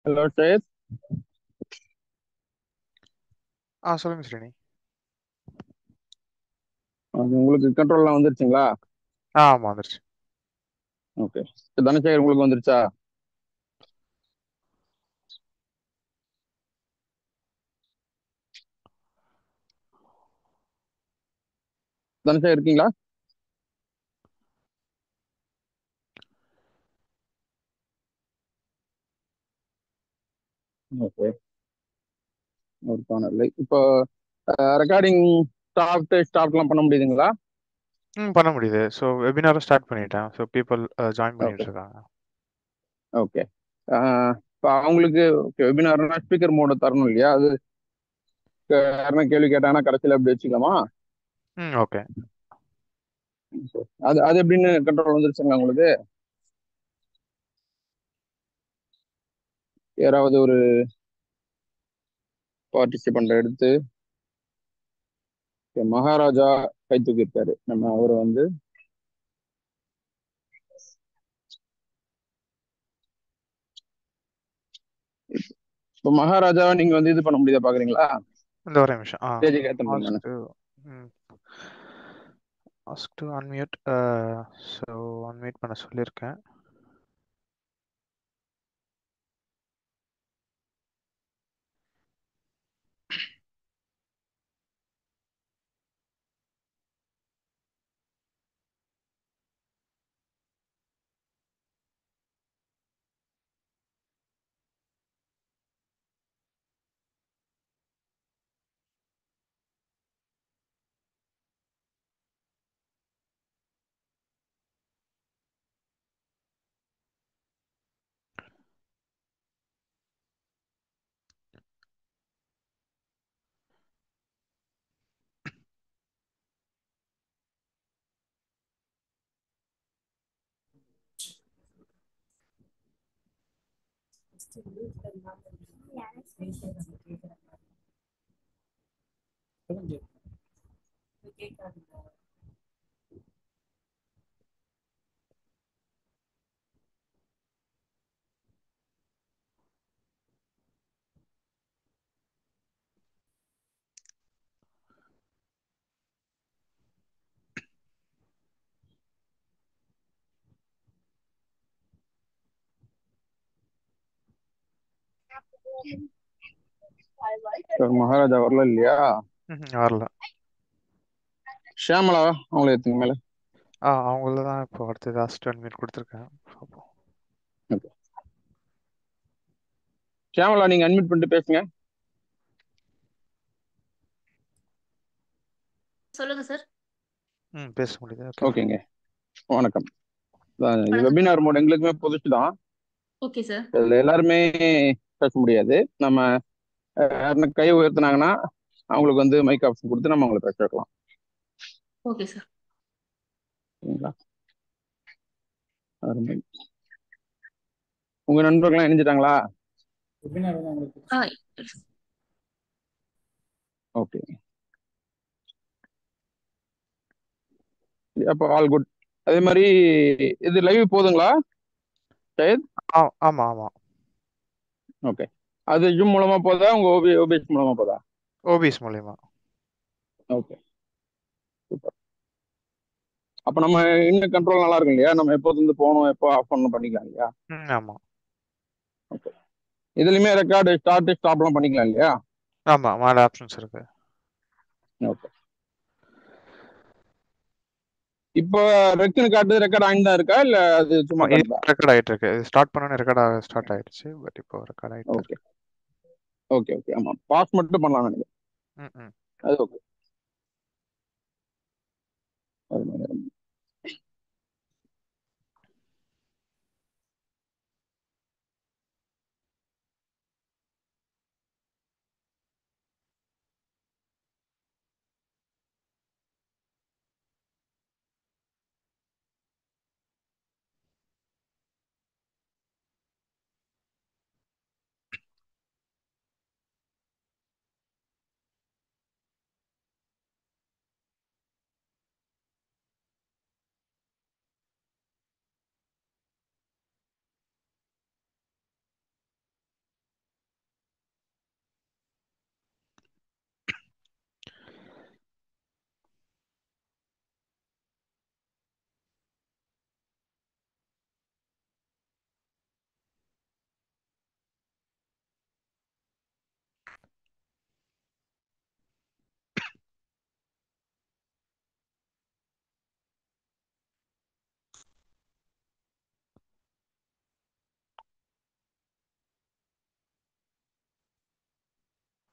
Hello Syed ஆ சொல்லுங்க ஸ்ரீனி அது உங்களுக்கு கண்ட்ரோல்லாம் வந்துருச்சுங்களா ஆ ஆமாம் வந்துருச்சு ஓகே தனசேகர் உங்களுக்கு வந்துருச்சா தனசேகர் இருக்கீங்களா ஓகே ஒரு காணொலி இப்போ ரெக்கார்டிங் ஸ்டாப் ஸ்டாப்லாம் பண்ண முடியுதுங்களா ம் பண்ண முடியுது ஸோ வெபினாரும் ஸ்டார்ட் பண்ணிட்டேன் ஸோ பீப்புள் ஜாயின் ஓகே பண்ணிட்டு இருக்காங்க ஓகே இப்போ அவங்களுக்கு ஓகே வெபினார்னா ஸ்பீக்கர் மோட தரணும் இல்லையா அது யாருன்னா கேள்வி கேட்டாங்கன்னா கடைசியில் அப்படி வச்சுக்கலாமா ம் ஓகே அது அது எப்படின்னு கண்ட்ரோல் வந்துருச்சுங்களா உங்களுக்கு யாராவது ஒரு பார்ட்டிசிபெண்ட் எடுத்து okay, மகாராஜா கை தூக்கியிருக்காரு நம்ம அவரை வந்து இப்போ மகாராஜாவை நீங்க வந்து இது பண்ண முடியுதா பாக்குறீங்களா இந்த ஒரே நிமிஷம் ஆ ஸ்டேஜுக்கு ஏற்ற முடியும் ask to ask to unmute so unmute பண்ண சொல்லியிருக்கேன் சார் மகாராஜா வரல இல்லையா ம் வரல ஷியாமலா அவங்கள எடுத்துங்க மேல ஆ அவங்கள தான் இப்போ அடுத்தது ஆஸ்க் அன்மியூட் கொடுத்துருக்கேன் பார்ப்போம் ஓகே ஷியாமலா நீங்க அட்மிட் பண்ணிட்டு பேசுங்க சொல்லுங்க சார் ம் பேச முடியுது ஓகே ஓகேங்க வணக்கம் வணக்கம். வெபினார் மோட் எங்களுக்குமே புதுசு தான் ஓகே சார் இதுல எல்லாருமே பேச முடியாது நம்ம அஹ், யாருன்னா கை உயர்த்துனாங்கன்னா அவங்களுக்கு வந்து மைக் ஆப்ஷன் கொடுத்து நம்ம அவங்களை பேச வைக்கலாம் ஓகே சார் சரிங்களா அருமை உங்க நண்பர்கள்லாம் இணைஞ்சிட்டாங்களா ஆ ஓகே அப்போ ஆல் குட் அதே மாதிரி இது லைவ் போதுங்களா சையத் ஆ ஆமாம் ஆமாம் ஓகே அது ஜூம் மூலமா போதா உங்க ஓபி ஓபிஎஸ் மூலமா போதா ஓபிஎஸ் மூலியமா ஓகே சூப்பர் அப்ப நம்ம இன்னும் கண்ட்ரோல் நல்லா இருக்கும் இல்லையா நம்ம எப்போ இருந்து போகணும் எப்போ ஆஃப் பண்ணணும் பண்ணிக்கலாம் இல்லையா ம் ஆமாம் இதுலயுமே ரெக்கார்டு ஸ்டார்ட் ஸ்டாப்லாம் பண்ணிக்கலாம் இல்லையா ஆமாம் மேலே ஆப்ஷன்ஸ் இருக்கு ஓகே இப்போ ரெக்குன்னு காட்டு ரெக்கார்ட் ஆகி தான் இருக்கா இல்ல அது சும்மா காட்டுதா ரெக்கார்ட் ஆகிட்டு இருக்கு ஸ்டார்ட் பண்ணோன்னு ரெக்கார்ட் ஆக ஸ்டார்ட் ஆயிடுச்சு பட் இப்போ ரெக்கார்ட் ஆகிட்டு ஓகே ஓகே ஓகே ஆமா பாஸ் மட்டும் பண்ணலாம் நினைக்கிறேன் ம் ம் அது ஓகே அருமை, அருமை.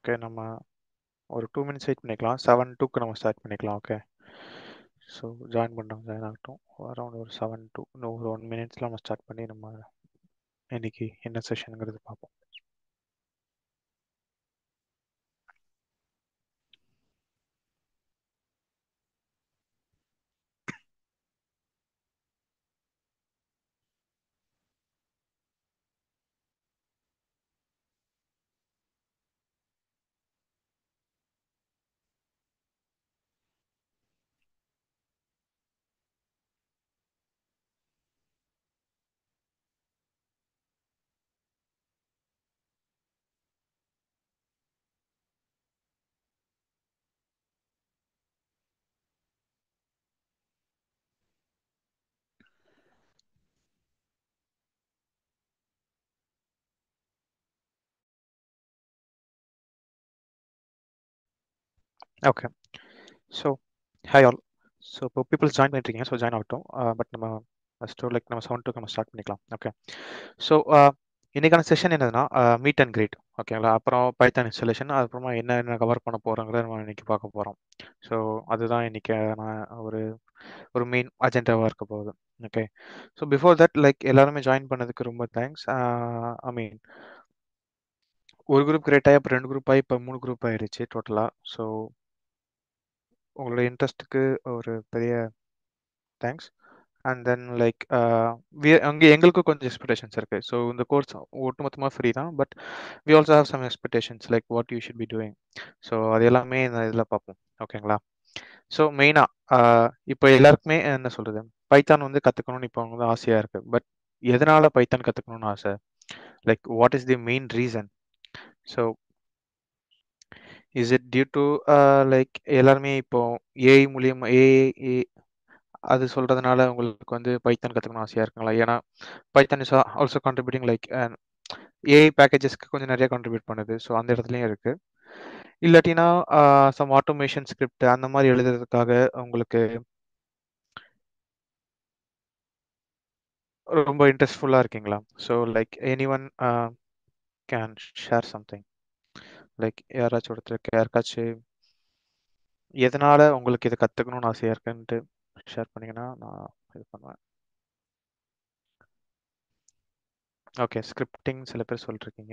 ஓகே நம்ம ஒரு டூ மினிட்ஸ் வெயிட் பண்ணிக்கலாம் செவன் டூக்கு நம்ம ஸ்டார்ட் பண்ணிக்கலாம் ஓகே ஸோ ஜாயின் பண்ணுறவங்க ஜாயின் ஆகட்டும் அரௌண்ட் ஒரு செவன் டூ இன்னும் ஒரு ஒன் மினிட்ஸில் நம்ம ஸ்டார்ட் பண்ணி நம்ம இன்னைக்கு என்ன செஷனுங்கிறது பார்ப்போம் okay so hi all so இப்போ பீப்புள்ஸ் ஜாயின் பண்ணிருக்கீங்க ஸோ ஜாயின் ஆகட்டும் பட் நம்ம ஃபஸ்ட்டு லைக் நம்ம செவன் டூக்கு நம்ம ஸ்டார்ட் பண்ணிக்கலாம் ஓகே ஸோ இன்னைக்கான செஷன் என்னதுன்னா மீட் அண்ட் கிரேட் ஓகேங்களா அப்புறம் பைத்தான் இன்ஸ்டலேஷன் அப்புறமா என்ன என்ன கவர் பண்ண போகிறோங்கிறத நம்ம இன்னைக்கு பார்க்க போகிறோம் ஸோ அதுதான் இன்னைக்கு நான் ஒரு ஒரு மெயின் அஜெண்டாவாக இருக்க போகுது okay so before that like எல்லாருமே ஜாயின் பண்ணதுக்கு ரொம்ப தேங்க்ஸ் ஐ மீன் ஒரு குரூப் கிரியேட் ஆகி அப்புறம் ரெண்டு குரூப் ஆகி இப்போ மூணு குரூப் ஆயிடுச்சு டோட்டலாக ஸோ உங்களோட இன்ட்ரெஸ்ட்டுக்கு ஒரு பெரிய தேங்க்ஸ் அண்ட் தென் லைக் அங்கே எங்களுக்கும் கொஞ்சம் எக்ஸ்பெக்டேஷன்ஸ் இருக்குது ஸோ இந்த கோர்ஸ் ஒட்டுமொத்தமாக ஃப்ரீ தான் but we also have some expectations like what you should be doing so அது எல்லாமே இந்த இதில் பார்ப்போம் ஓகேங்களா ஸோ மெயினாக இப்போ எல்லாருக்குமே என்ன சொல்கிறது பைத்தான் வந்து கற்றுக்கணும்னு இப்போ வந்து ஆசையாக இருக்குது பட் எதனால் பைத்தான் கற்றுக்கணும்னு ஆசை like what is the main reason so is it due to like எல்லாருமே இப்போ ஏஐ மூலியமா ஏஐ அது சொல்றதுனால உங்களுக்கு வந்து பைத்தான் கற்றுக்கணும் ஆசையாக இருக்குங்களா ஏன்னா Python is also contributing like AI பேக்கேஜஸ்க்கு கொஞ்சம் நிறைய கான்ட்ரிபியூட் பண்ணுது ஸோ அந்த இடத்துலையும் இருக்கு இல்லாட்டினா சம் ஆட்டோமேஷன் ஸ்கிரிப்ட் அந்த மாதிரி எழுதுறதுக்காக உங்களுக்கு ரொம்ப இன்ட்ரெஸ்ட்ஃபுல்லாக இருக்கீங்களா so like any one can share something like யாராச்சும் ஒருத்தருக்கு யாருக்காச்சும் எதனால உங்களுக்கு இதை கற்றுக்கணும்னு ஆசையாக இருக்குன்ட்டு ஷேர் பண்ணிங்கன்னா நான் இது பண்ணுவேன் ஓகே ஸ்கிரிப்டிங் சில பேர் சொல்லிருக்கீங்க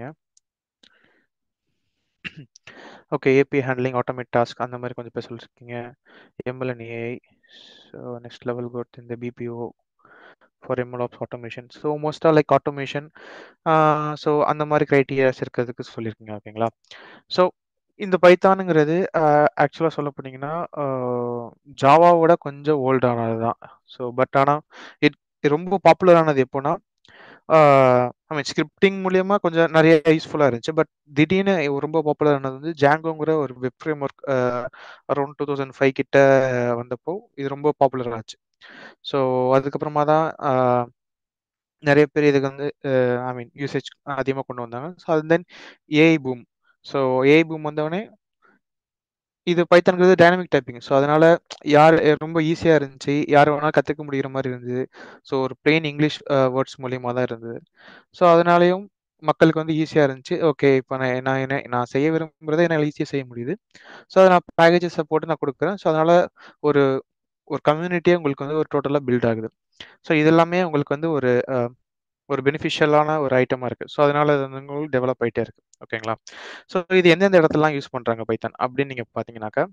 okay API handling automate task அந்த மாதிரி கொஞ்சம் பேர் சொல்லிருக்கீங்க ML and AI so next level code இந்த BPO for MLOps automation so மோஸ்ட்டாக லைக் ஆட்டோமேஷன் ஸோ அந்த மாதிரி க்ரைட்டீரியாஸ் இருக்கிறதுக்கு சொல்லியிருக்கீங்க ஓகேங்களா ஸோ இந்த பைத்தானுங்கிறது ஆக்சுவலாக சொல்ல போனீங்கன்னா ஜாவாவோட கொஞ்சம் ஓல்டானது தான் ஸோ பட் ஆனால் இட் ரொம்ப பாப்புலரானது எப்போனா ஐ மீன் ஸ்கிரிப்டிங் மூலியமாக கொஞ்சம் நிறைய யூஸ்ஃபுல்லாக இருந்துச்சு பட் திடீர்னு ரொம்ப பாப்புலரானது வந்து ஜாங்கோங்கிற ஒரு web framework around two thousand five கிட்ட வந்தப்போ இது ரொம்ப பாப்புலர் ஆச்சு ஸோ அதுக்கப்புறமா தான் நிறைய பேர் இதுக்கு வந்து ஐ மீன் யூசேஜ் அதிகமாக கொண்டு வந்தாங்க ஸோ அது then AI boom so AI boom வந்தவொடனே இது பைத்தான்கிறது டைனமிக் டைப்பிங் ஸோ அதனால யார் ரொம்ப ஈஸியாக இருந்துச்சு யார் வேணாலும் கற்றுக்க முடிகிற மாதிரி இருந்தது ஸோ ஒரு பிளெயின் இங்கிலீஷ் வேர்ட்ஸ் மூலியமாக தான் இருந்தது ஸோ அதனாலையும் மக்களுக்கு வந்து ஈஸியாக இருந்துச்சு ஓகே இப்போ நான் நான் என்ன நான் செய்ய விரும்புகிறத என்னால் ஈஸியாக செய்ய முடியுது ஸோ அதை நான் பேக்கேஜஸை போட்டு நான் கொடுக்குறேன் ஸோ அதனால் ஒரு ஒரு கம்யூனிட்டியே உங்களுக்கு வந்து ஒரு டோட்டலாக பில்ட் ஆகுது ஸோ இது எல்லாமே உங்களுக்கு வந்து ஒரு ஒரு பெனிஃபிஷியலான ஒரு ஐட்டமாக இருக்குது ஸோ அதனால அது வந்து உங்களுக்கு டெவலப் ஆகிட்டே இருக்கு ஓகேங்களா ஸோ இது எந்தெந்த இடத்துலலாம் யூஸ் பண்ணுறாங்க பைத்தான் அப்படின்னு நீங்கள் பார்த்தீங்கன்னாக்கா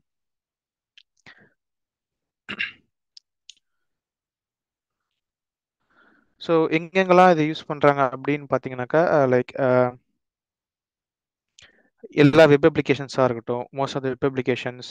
ஸோ எங்கெங்கெல்லாம் இதை யூஸ் பண்ணுறாங்க அப்படின்னு பார்த்தீங்கன்னாக்கா லைக் எல்லா வெப் அப்ளிகேஷன்ஸாக இருக்கட்டும் most of the web applications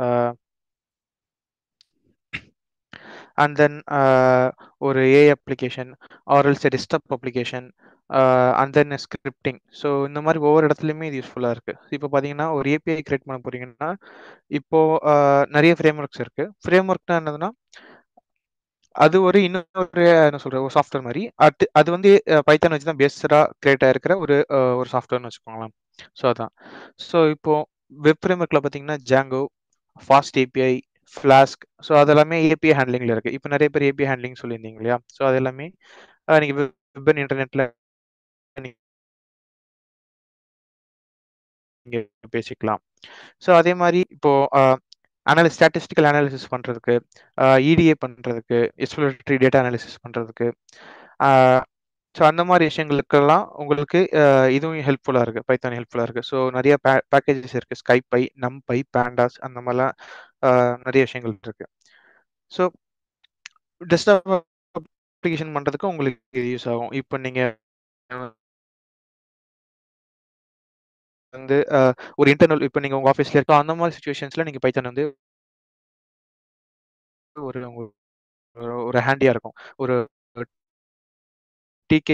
and then ஒரு ஏ அப்ளிகேஷன் ஆர்எல்ஸ் desktop application and then scripting so இந்த மாதிரி ஒவ்வொரு இடத்துலையுமே இது யூஸ்ஃபுல்லாக இருக்குது இப்போ பார்த்தீங்கன்னா ஒரு ஏபிஐ கிரியேட் பண்ண போறீங்கன்னா இப்போது நிறைய ஃப்ரேம் ஒர்க்ஸ் இருக்குது ஃப்ரேம் ஒர்க்னா என்னதுன்னா அது ஒரு இன்னொரு என்ன சொல்ற ஒரு சாஃப்ட்வேர் மாதிரி அது அது வந்து பைத்தான் வச்சு தான் பேஸ்டாக கிரியேட் ஆயிருக்கிற ஒரு ஒரு சாஃப்ட்வேர்னு வச்சுக்கோங்களேன் ஸோ அதான் ஸோ இப்போ வெப் ஃப்ரேம் ஒர்க்கில் பார்த்தீங்கன்னா Django fast API Flask so அது எல்லாமே ஏபிஐ ஹேண்ட்லிங்கில் இருக்குது இப்போ நிறைய பேர் ஏபிஐ ஹேண்ட்லிங் சொல்லியிருந்தீங்க இல்லையா ஸோ அது எல்லாமே நீங்கள் வெப் இன்டர்நெட்டில் நீங்க பேசிக்கலாம் ஸோ அதே மாதிரி இப்போ அனாலிஸ் ஸ்டாட்டிஸ்டிக்கல் அனாலிசிஸ் பண்ணுறதுக்கு இடிஏ பண்ணுறதுக்கு எக்ஸ்ப்ளோரேட்டரி டேட்டா அனாலிசிஸ் பண்ணுறதுக்கு ஸோ அந்த மாதிரி விஷயங்களுக்கெல்லாம் உங்களுக்கு அஹ், இதுவும் ஹெல்ப்ஃபுல்லாக இருக்குது பைத்தான் ஹெல்ப்ஃபுல்லாக இருக்குது ஸோ நிறைய பே பேக்கேஜஸ் இருக்குது scipy numpy pandas அந்த மாதிரிலாம் அஹ், நிறைய விஷயங்கள் இருக்குது ஸோ டெஸ்க்டாப் அப்ளிகேஷன் பண்ணுறதுக்கு உங்களுக்கு இது யூஸ் ஆகும் இப்போ நீங்கள் வந்து அஹ், ஒரு இன்டர்னல் இப்போ நீங்கள் உங்கள் ஆஃபீஸில் இருக்க அந்த மாதிரி சுச்சுவேஷன்ஸில் நீங்கள் பைத்தான் வந்து ஒரு உங்க- ஒரு- ஒரு ஹேண்டியாக இருக்கும் ஒரு டிகே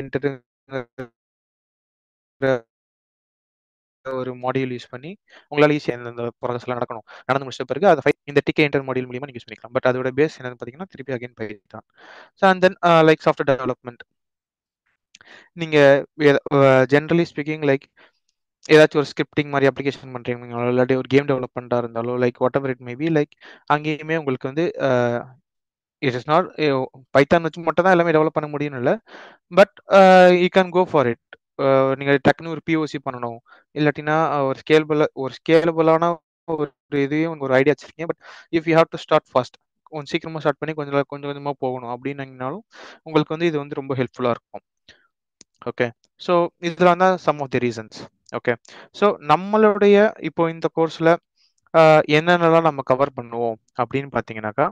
ஒரு மாடியூல் யூஸ் பண்ணி உங்களால ஈஸியாக இந்த ப்ராசஸ்லாம் நடக்கணும் நடந்து முடிச்ச பிறகு அதை fi- இந்த டிகே இன்டர் மாடியூல் மூலியமா நீங்கள் யூஸ் பண்ணிக்கலாம் பட் அதோட பேஸ் என்னன்னு பார்த்தீங்கன்னா திருப்பி again Python so and then like software development நீங்கள் ஜென்ரலி ஸ்பீக்கிங் லைக் ஏதாச்சும் ஒரு ஸ்கிரிப்டிங் மாதிரி அப்ளிகேஷன் பண்ணுறீங்களோ இல்லாட்டி ஒரு கேம் டெவலப்மெண்ட்டாக இருந்தாலோ like whatever it maybe like அங்கேயுமே உங்களுக்கு வந்து இட் இஸ் நாட் பைத்தான் வச்சு மட்டும் தான் எல்லாமே டெவலப் பண்ண முடியும்னு இல்லை but you can go for it நீங்கள் டக்குன்னு ஒரு பிஓசி பண்ணணும் இல்லாட்டினா ஒரு ஸ்கேலபிள் ஒரு ஸ்கேலபிளான ஒரு இதையும் ஒரு ஐடியா வச்சிருக்கீங்க but if you have to start fast கொஞ்சம் சீக்கிரமாக ஸ்டார்ட் பண்ணி கொஞ்சம் கொஞ்சம் கொஞ்சமாக போகணும் அப்படின்னீங்கனாலும் உங்களுக்கு வந்து இது வந்து ரொம்ப ஹெல்ப்ஃபுல்லாக இருக்கும் ஓகே ஸோ இதெல்லாம் தான் some of the reasons okay so நம்மளுடைய இப்போ இந்த கோர்ஸில் என்னென்னலாம் நம்ம கவர் பண்ணுவோம் அப்படின்னு பார்த்தீங்கன்னாக்கா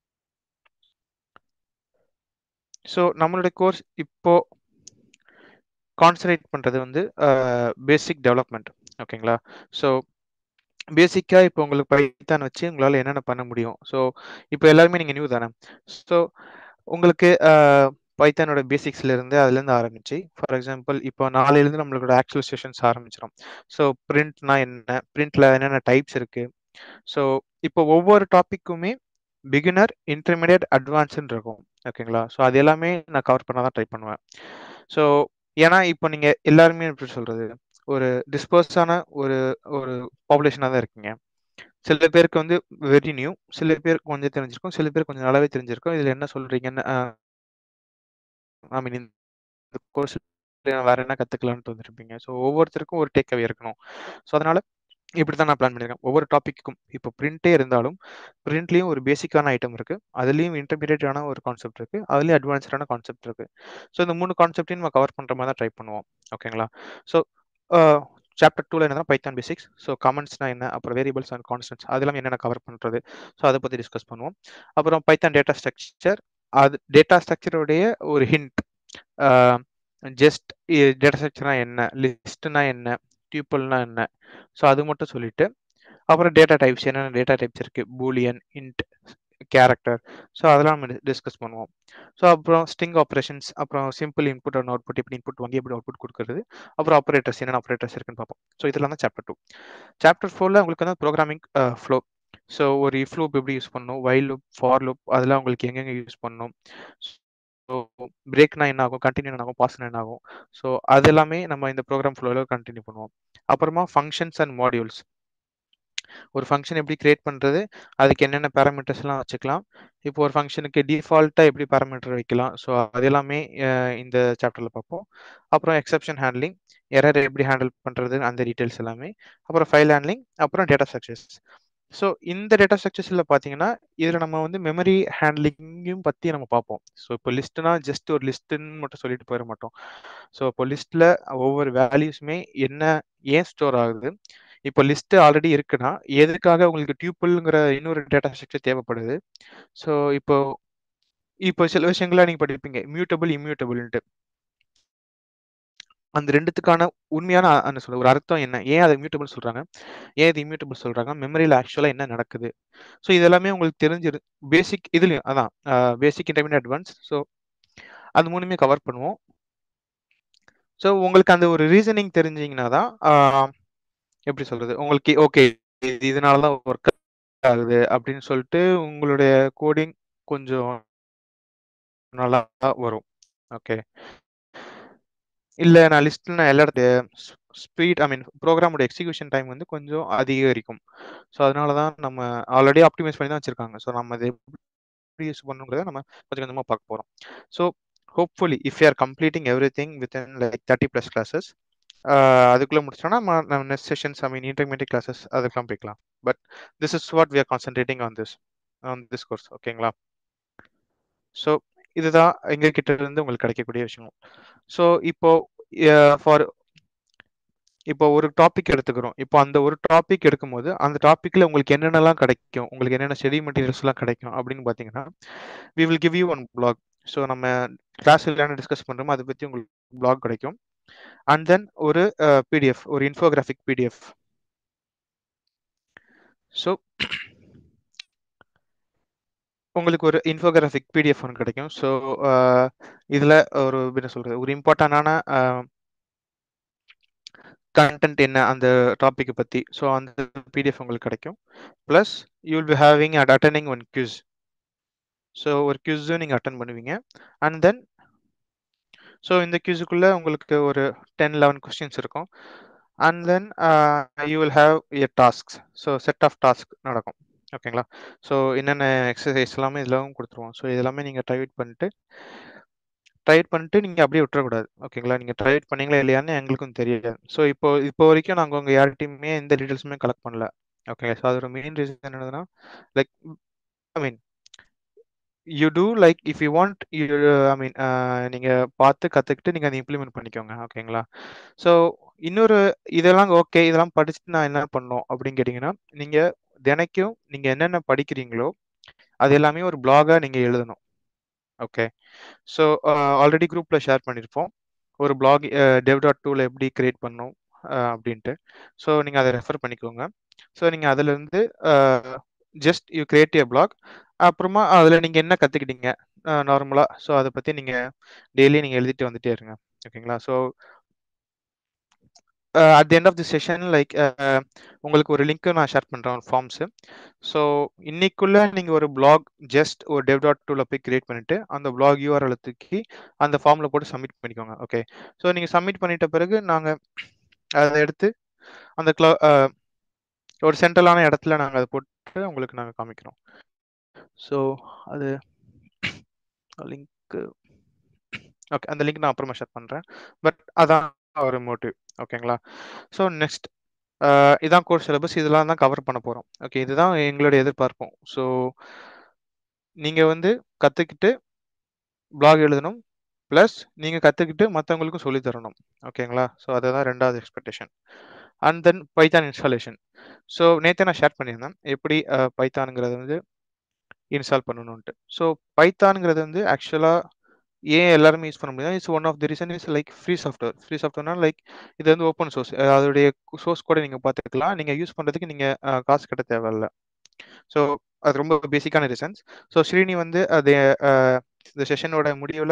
ஸோ நம்மளுடைய கோர்ஸ் இப்போ கான்சன்ட்ரேட் பண்ணுறது வந்து பேசிக் டெவலப்மெண்ட் ஓகேங்களா ஸோ பேசிக்காக இப்போ உங்களுக்கு பைத்தான் வச்சு உங்களால் என்னென்ன பண்ண முடியும் ஸோ இப்போ எல்லாருமே நீங்கள் நியூ தானே ஸோ உங்களுக்கு பைத்தானோட பேசிக்ஸ்ல இருந்து அதுலேருந்து ஆரம்பிச்சு ஃபார் எக்ஸாம்பிள் இப்போ நாளையிலேருந்து நம்மளோட ஆக்சுவல் செஷன்ஸ் ஆரம்பிச்சிடும் ஸோ பிரிண்ட்னா என்ன பிரிண்ட்ல என்னென்ன டைப்ஸ் இருக்கு ஸோ இப்போ ஒவ்வொரு டாப்பிக்குமே பிகினர் இன்டர்மீடியட் அட்வான்ஸ்ன்னு இருக்கும் ஓகேங்களா ஸோ அது எல்லாமே நான் கவர் பண்ண தான் ட்ரை பண்ணுவேன் ஸோ ஏன்னா இப்போ நீங்கள் எல்லாருமே எப்படி சொல்றது ஒரு டிஸ்பர்ஸான ஒரு ஒரு பாப்புலேஷனாக தான் இருக்கீங்க சில பேருக்கு வந்து வெரி நியூ சில பேர் கொஞ்சம் தெரிஞ்சிருக்கும் சில பேர் கொஞ்சம் நல்லாவே தெரிஞ்சிருக்கும் இதில் என்ன சொல்றீங்கன்னு ஐ மீன் இந்த கோர்ஸ் வேற என்ன கற்றுக்கலான்ட்டு வந்துருப்பீங்க ஸோ ஒவ்வொருத்தருக்கும் ஒரு டேக் அவே இருக்கணும் ஸோ அதனால இப்படி தான் நான் பிளான் பண்ணியிருக்கேன் ஒவ்வொரு டாப்பிக்கும் இப்போ பிரிண்டே இருந்தாலும் பிரிண்ட்லேயும் ஒரு பேசிக்கான ஐட்டம் இருக்கு அதுலேயும் இன்டர்மீடியட்டான ஒரு கான்செப்ட் இருக்கு அதுலேயும் அட்வான்ஸ்டான கான்செப்ட் இருக்கு ஸோ இந்த மூணு கான்செப்டையும் நம்ம கவர் பண்ணுற மாதிரி தான் ட்ரை பண்ணுவோம் ஓகேங்களா ஸோ சாப்டர் டூவில் என்ன பைத்தான் பேசிக்ஸ் ஸோ கமெண்ட்ஸ்னா என்ன அப்புறம் வேரியபிள்ஸ் அண்ட் கான்ஸ்டன்ஸ் அதெல்லாம் என்னென்ன கவர் பண்ணுறது ஸோ அதை பற்றி டிஸ்கஸ் பண்ணுவோம் அப்புறம் பைத்தான் டேட்டா ஸ்ட்ரக்சர் அது டேட்டா ஸ்ட்ரக்சருடைய ஒரு ஹிண்ட் ஜஸ்ட் டேட்டா ஸ்ட்ரக்சர்னா என்ன லிஸ்ட்னா என்ன டியூப்பிள்னா என்ன ஸோ அது மட்டும் சொல்லிட்டு அப்புறம் டேட்டா டைப்ஸ் என்னென்ன டேட்டா டைப்ஸ் இருக்கு பூலியன் இன்ட் கேரக்டர் ஸோ அதெல்லாம் நம்ம டிஸ்கஸ் பண்ணுவோம் ஸோ அப்புறம் ஸ்டிங் ஆப்ரேஷன்ஸ் அப்புறம் சிம்பிள் இன்புட் அண்ட் அவுட்புட் எப்படி இன்புட் வாங்கி எப்படி அவுட்புட் கொடுக்குறது அப்புறம் ஆப்ரேட்டர்ஸ் என்னென்ன ஆப்ரேட்டர்ஸ் இருக்குன்னு பார்ப்போம் ஸோ இதெல்லாம் தான் சாப்டர் டூ சாப்டர் ஃபோரில் உங்களுக்கு வந்து ப்ரோக்ராமிங் ஃப்ளோ ஸோ ஒரு இஃப் லூப் எப்படி யூஸ் பண்ணணும் வைல் லூப் ஃபார் லூப் அதெல்லாம் உங்களுக்கு எங்கெங்கே யூஸ் பண்ணணும் ஸோ பிரேக்னா என்ன ஆகும் கண்டினியூ என்ன ஆகும் பாஸ்னா என்ன ஆகும் ஸோ அது எல்லாமே நம்ம இந்த ப்ரோக்ராம் ஃப்ளோவில் கண்டினியூ பண்ணுவோம் அப்புறமா ஃபங்க்ஷன்ஸ் அண்ட் மாடியூல்ஸ் ஒரு ஃபங்க்ஷன் எப்படி கிரியேட் பண்ணுறது அதுக்கு என்னென்ன பேராமீட்டர்ஸ்லாம் வச்சுக்கலாம் இப்போ ஒரு ஃபங்க்ஷனுக்கு டிஃபால்ட்டாக எப்படி பேராமீட்டர் வைக்கலாம் ஸோ அது எல்லாமே இந்த சாப்டரில் பார்ப்போம் அப்புறம் எக்ஸப்ஷன் ஹேண்ட்லிங் எரர் எப்படி ஹேண்டில் பண்ணுறது அந்த டீட்டெயில்ஸ் எல்லாமே அப்புறம் ஃபைல் ஹேண்ட்லிங் அப்புறம் டேட்டா ஸ்ட்ரக்சர்ஸ் ஸோ இந்த டேட்டா ஸ்ட்ரக்சர்ஸில் பார்த்தீங்கன்னா இதில் நம்ம வந்து மெமரி ஹேண்ட்லிங்கையும் பற்றி நம்ம பார்ப்போம் ஸோ இப்போ லிஸ்ட்னா ஜஸ்ட் ஒரு லிஸ்ட்டுன்னு மட்டும் சொல்லிட்டு போயிட மாட்டோம் ஸோ இப்போ லிஸ்ட்டில் ஒவ்வொரு வேல்யூஸுமே என்ன ஏன் ஸ்டோர் ஆகுது இப்போ லிஸ்ட் ஆல்ரெடி இருக்குன்னா எதுக்காக உங்களுக்கு டியூப்பிள்ங்கிற இன்னொரு டேட்டா ஸ்ட்ரக்சர் தேவைப்படுது ஸோ இப்போ இப்போ சில விஷயங்கள்லாம் நீங்கள் படிப்பீங்க மியூட்டபிள் இம்யூட்டபிள்ன்ட்டு அந்த ரெண்டுத்துக்கான உண்மையான என்ன சொல்ல ஒரு அர்த்தம் என்ன ஏன் அதை மியூட்டபிள் சொல்றாங்க ஏன் இது இம்யூட்டபிள் சொல்றாங்க மெமரியில் ஆக்சுவலாக என்ன நடக்குது ஸோ இதெல்லாமே உங்களுக்கு தெரிஞ்சிரு பேசிக் இதுலையும் அதான் பேசிக் இன்டர்மீடியட் அட்வான்ஸ் ஸோ அது மூணுமே கவர் பண்ணுவோம் ஸோ உங்களுக்கு அந்த ஒரு ரீசனிங் தெரிஞ்சிங்கன்னா தான் எப்படி சொல்றது உங்களுக்கு ஓகே இது இதனால தான் ஒர்க் ஆகுது அப்படின்னு சொல்லிட்டு உங்களுடைய கோடிங் கொஞ்சம் நல்லா வரும் ஓகே இல்லை நான் லிஸ்ட்டில் நான் எல்லா ஸ்பீட் ஐ மீன் ப்ரோக்ராமோட எக்ஸிக்யூஷன் டைம் வந்து கொஞ்சம் அதிகரிக்கும் ஸோ அதனால தான் நம்ம ஆல்ரெடி ஆப்டிமைஸ் பண்ணி தான் வச்சுருக்காங்க ஸோ நம்ம அதை எப்படி யூஸ் பண்ணுங்கிறத நம்ம கொஞ்சம் கொஞ்சமாக பார்க்க போகிறோம் so hopefully if you are completing everything with in like thirty plus classes அதுக்குள்ளே முடிச்சிட்டோம்னா நம்ம next sessions I mean intermediate classes அதுக்கெல்லாம் போய்க்கலாம் but this is what we are concentrating on this on this course ஓகேங்களா so இதுதான் எங்க கிட்ட இருந்து உங்களுக்கு கிடைக்கக்கூடிய விஷயம் ஸோ இப்போ ஃபார் இப்போ ஒரு டாபிக் எடுத்துக்கிறோம் இப்போ அந்த ஒரு டாபிக் எடுக்கும்போது அந்த டாப்பிக்கில் உங்களுக்கு என்னென்னலாம் கிடைக்கும் உங்களுக்கு என்னென்ன ஸ்டடி மெட்டீரியல்ஸ்லாம் கிடைக்கும் அப்படின்னு பார்த்தீங்கன்னா we will give you one blog so நம்ம கிளாஸில் என்ன டிஸ்கஸ் பண்ணுறோமோ அதை பற்றி உங்களுக்கு பிளாக் கிடைக்கும் அண்ட் தென் ஒரு பிடிஎஃப் ஒரு இன்ஃபோகிராஃபிக் பிடிஎஃப் ஸோ உங்களுக்கு ஒரு இன்ஃபோகிராஃபிக் பிடிஎஃப் ஒன்று கிடைக்கும் ஸோ இதில் ஒரு என்ன சொல்கிறது ஒரு இம்பார்ட்டண்டான கண்டென்ட் என்ன அந்த டாப்பிக்கை பற்றி ஸோ அந்த பிடிஎஃப் உங்களுக்கு கிடைக்கும் plus you will be having at attending one quiz so ஒரு கியூஸும் நீங்கள் அட்டன் பண்ணுவீங்க அண்ட் தென் ஸோ இந்த கியூஸுக்குள்ளே உங்களுக்கு ஒரு டென் லெவன் கொஸ்டின்ஸ் இருக்கும் and then you will have a task so set of task நடக்கும் ஓகேங்களா ஸோ என்னென்ன எக்ஸசைஸ் எல்லாமே இதெல்லாம் கொடுத்துருவோம் ஸோ இதெல்லாமே நீங்கள் ட்ரைட் பண்ணிட்டு ட்ரைட் பண்ணிட்டு நீங்கள் அப்படியே விட்டுறக்கூடாது ஓகேங்களா நீங்கள் ட்ரைட் பண்ணீங்களா இல்லையான்னு எங்களுக்கும் தெரியாது ஸோ இப்போ இப்போ வரைக்கும் நாங்கள் உங்கள் யார்கிட்டையுமே எந்த டீட்டெயில்ஸுமே கலெக்ட் பண்ணல ஓகேங்க ஸோ அதோட மெயின் ரீசன் என்னதுன்னா like I mean you do like if you want you I mean நீங்கள் பார்த்து கற்றுக்கிட்டு நீங்கள் அதை இம்ப்ளிமெண்ட் பண்ணிக்கோங்க ஓகேங்களா ஸோ இன்னொரு இதெல்லாம் ஓகே இதெல்லாம் படிச்சுட்டு நான் என்ன பண்ணோம் அப்படின்னு கேட்டிங்கன்னா நீங்கள் தினைக்கும் நீங்கள் என்னென்ன படிக்கிறீங்களோ அது எல்லாமே ஒரு பிளாகாக நீங்கள் எழுதணும் ஓகே ஸோ ஆல்ரெடி குரூப்பில் ஷேர் பண்ணியிருப்போம் ஒரு பிளாக் டெவ் டாட் டூவில் எப்படி கிரியேட் பண்ணோம் அப்படின்ட்டு ஸோ நீங்கள் அதை ரெஃபர் பண்ணிக்கோங்க ஸோ நீங்கள் அதிலேருந்து just you create a blog அப்புறமா அதில் நீங்கள் என்ன கற்றுக்கிட்டீங்க நார்மலாக ஸோ அதை பற்றி நீங்கள் டெய்லி நீங்கள் எழுதிட்டு வந்துட்டே இருங்க ஓகேங்களா so at the end of the session like உங்களுக்கு ஒரு லிங்க்கு நான் ஷேர் பண்ணுறேன் ஃபார்ம்ஸு ஸோ இன்னைக்குள்ளே நீங்கள் ஒரு பிளாக் ஜஸ்ட் ஒரு டெவ் டாட் டூவில் போய் கிரியேட் பண்ணிவிட்டு அந்த பிளாக் யூஆர்எல் தூக்கி அந்த ஃபார்மில் போட்டு சப்மிட் பண்ணிக்கோங்க ஓகே ஸோ நீங்கள் சப்மிட் பண்ணிட்ட பிறகு நாங்கள் அதை எடுத்து அந்த க்ளோ ஒரு சென்ட்ரலான இடத்துல நாங்கள் அதை போட்டு உங்களுக்கு நாங்கள் காமிக்கிறோம் ஸோ அது லிங்க்கு ஓகே அந்த லிங்க் நான் அப்புறமா ஷேர் பண்ணுறேன் பட் அதான் ஒரு மோட்டிவ் ஓகேங்களா ஸோ நெக்ஸ்ட் இதான் கோர்ஸ் சிலபஸ் இதெல்லாம் தான் கவர் பண்ண போகிறோம் ஓகே இதுதான் எங்களுடைய எதிர்பார்ப்போம் ஸோ நீங்கள் வந்து கற்றுக்கிட்டு பிளாக் எழுதணும் ப்ளஸ் நீங்கள் கற்றுக்கிட்டு மற்றவங்களுக்கும் சொல்லி தரணும் ஓகேங்களா ஸோ அதுதான் ரெண்டாவது expectation and then Python installation so நேற்று நான் ஷேர் பண்ணியிருந்தேன் எப்படி பைத்தானுங்கிறது வந்து இன்ஸ்டால் பண்ணணுன்ட்டு ஸோ பைத்தானுங்கிறது வந்து ஆக்சுவலாக ஏன் எல்லாருமே யூஸ் பண்ண முடியாது it's one of the reason is like free software free சாஃப்ட்வேர்னா லைக் இது வந்து ஓப்பன் சோர்ஸ் அதோடைய சோர்ஸ் கூட நீங்கள் பார்த்துக்கலாம் நீங்கள் யூஸ் பண்ணுறதுக்கு நீங்கள் காசு கட்ட தேவையில்ல ஸோ அது ரொம்ப பேசிக்கான ரீசன்ஸ் ஸோ ஸ்ரீனி வந்து அது இந்த செஷனோட முடிவில்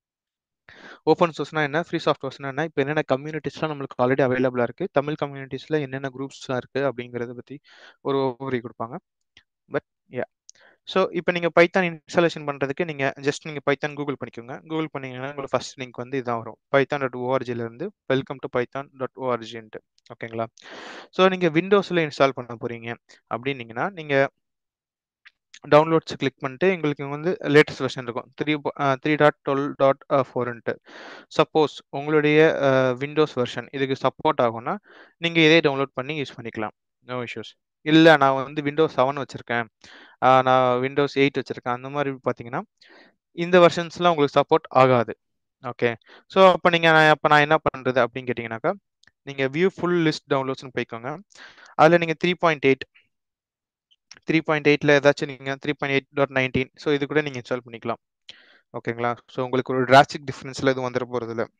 ஓப்பன் சோர்ஸ்னா என்ன ஃப்ரீ சாஃப்ட்வேர்ஸ்னா என்ன இப்போ என்னென்ன கம்யூனிட்டிஸ்லாம் நம்மளுக்கு ஆல்ரெடி அவைலபிளாக இருக்குது தமிழ் கம்யூனிட்டிஸில் என்னென்ன குரூப்ஸ்லாம் இருக்குது அப்படிங்கிறத பற்றி ஒரு ஓவரி கொடுப்பாங்க பட் யா ஸோ இப்போ நீங்கள் பைத்தான் இன்ஸ்டாலேஷன் பண்ணுறதுக்கு நீங்கள் ஜஸ்ட் நீங்கள் பைத்தான் கூகுள் பண்ணிக்கோங்க கூகுள் பண்ணிங்கன்னா உங்களுக்கு ஃபஸ்ட் லிங்க் வந்து இதான் வரும் பைத்தான் டாட் ஓஆர்ஜிலேருந்து வெல்கம் டு பைத்தான் டாட் ஓஆர்ஜின்ட்டு ஓகேங்களா ஸோ நீங்கள் விண்டோஸில் இன்ஸ்டால் பண்ண போகிறீங்க அப்படின்னீங்கன்னா நீங்கள் டவுன்லோட்ஸ் கிளிக் பண்ணிட்டு எங்களுக்கு வந்து லேட்டஸ்ட் வெர்ஷன் இருக்கும் three three dot twelve dot ஃபோர்ன்ட்டு சப்போஸ் உங்களுடைய விண்டோஸ் வெர்ஷன் இதுக்கு சப்போர்ட் ஆகும்னா நீங்கள் இதே டவுன்லோட் பண்ணி யூஸ் பண்ணிக்கலாம் நோ இஷ்யூஸ் இல்லை நான் வந்து விண்டோஸ் செவன் வச்சுருக்கேன் நான் விண்டோஸ் எயிட் வச்சுருக்கேன் அந்த மாதிரி பார்த்தீங்கன்னா இந்த வெர்ஷன்ஸ்லாம் உங்களுக்கு சப்போர்ட் ஆகாது ஓகே ஸோ அப்போ நீங்கள் நான் அப்போ நான் என்ன பண்ணுறது அப்படின்னு கேட்டிங்கனாக்கா நீங்கள் வியூ ஃபுல் லிஸ்ட் டவுன்லோட்ஸ்னு போய்க்கோங்க அதில் நீங்கள் three point eight three point எயிட்டில் ஏதாச்சும் நீங்கள் three point eight dot nineteen so இது கூட நீங்கள் இன்ஸ்டால் பண்ணிக்கலாம் ஓகேங்களா ஸோ உங்களுக்கு ஒரு டிராஸ்டிக் டிஃப்ரென்ஸில் எதுவும் வந்துட போகிறது இல்லை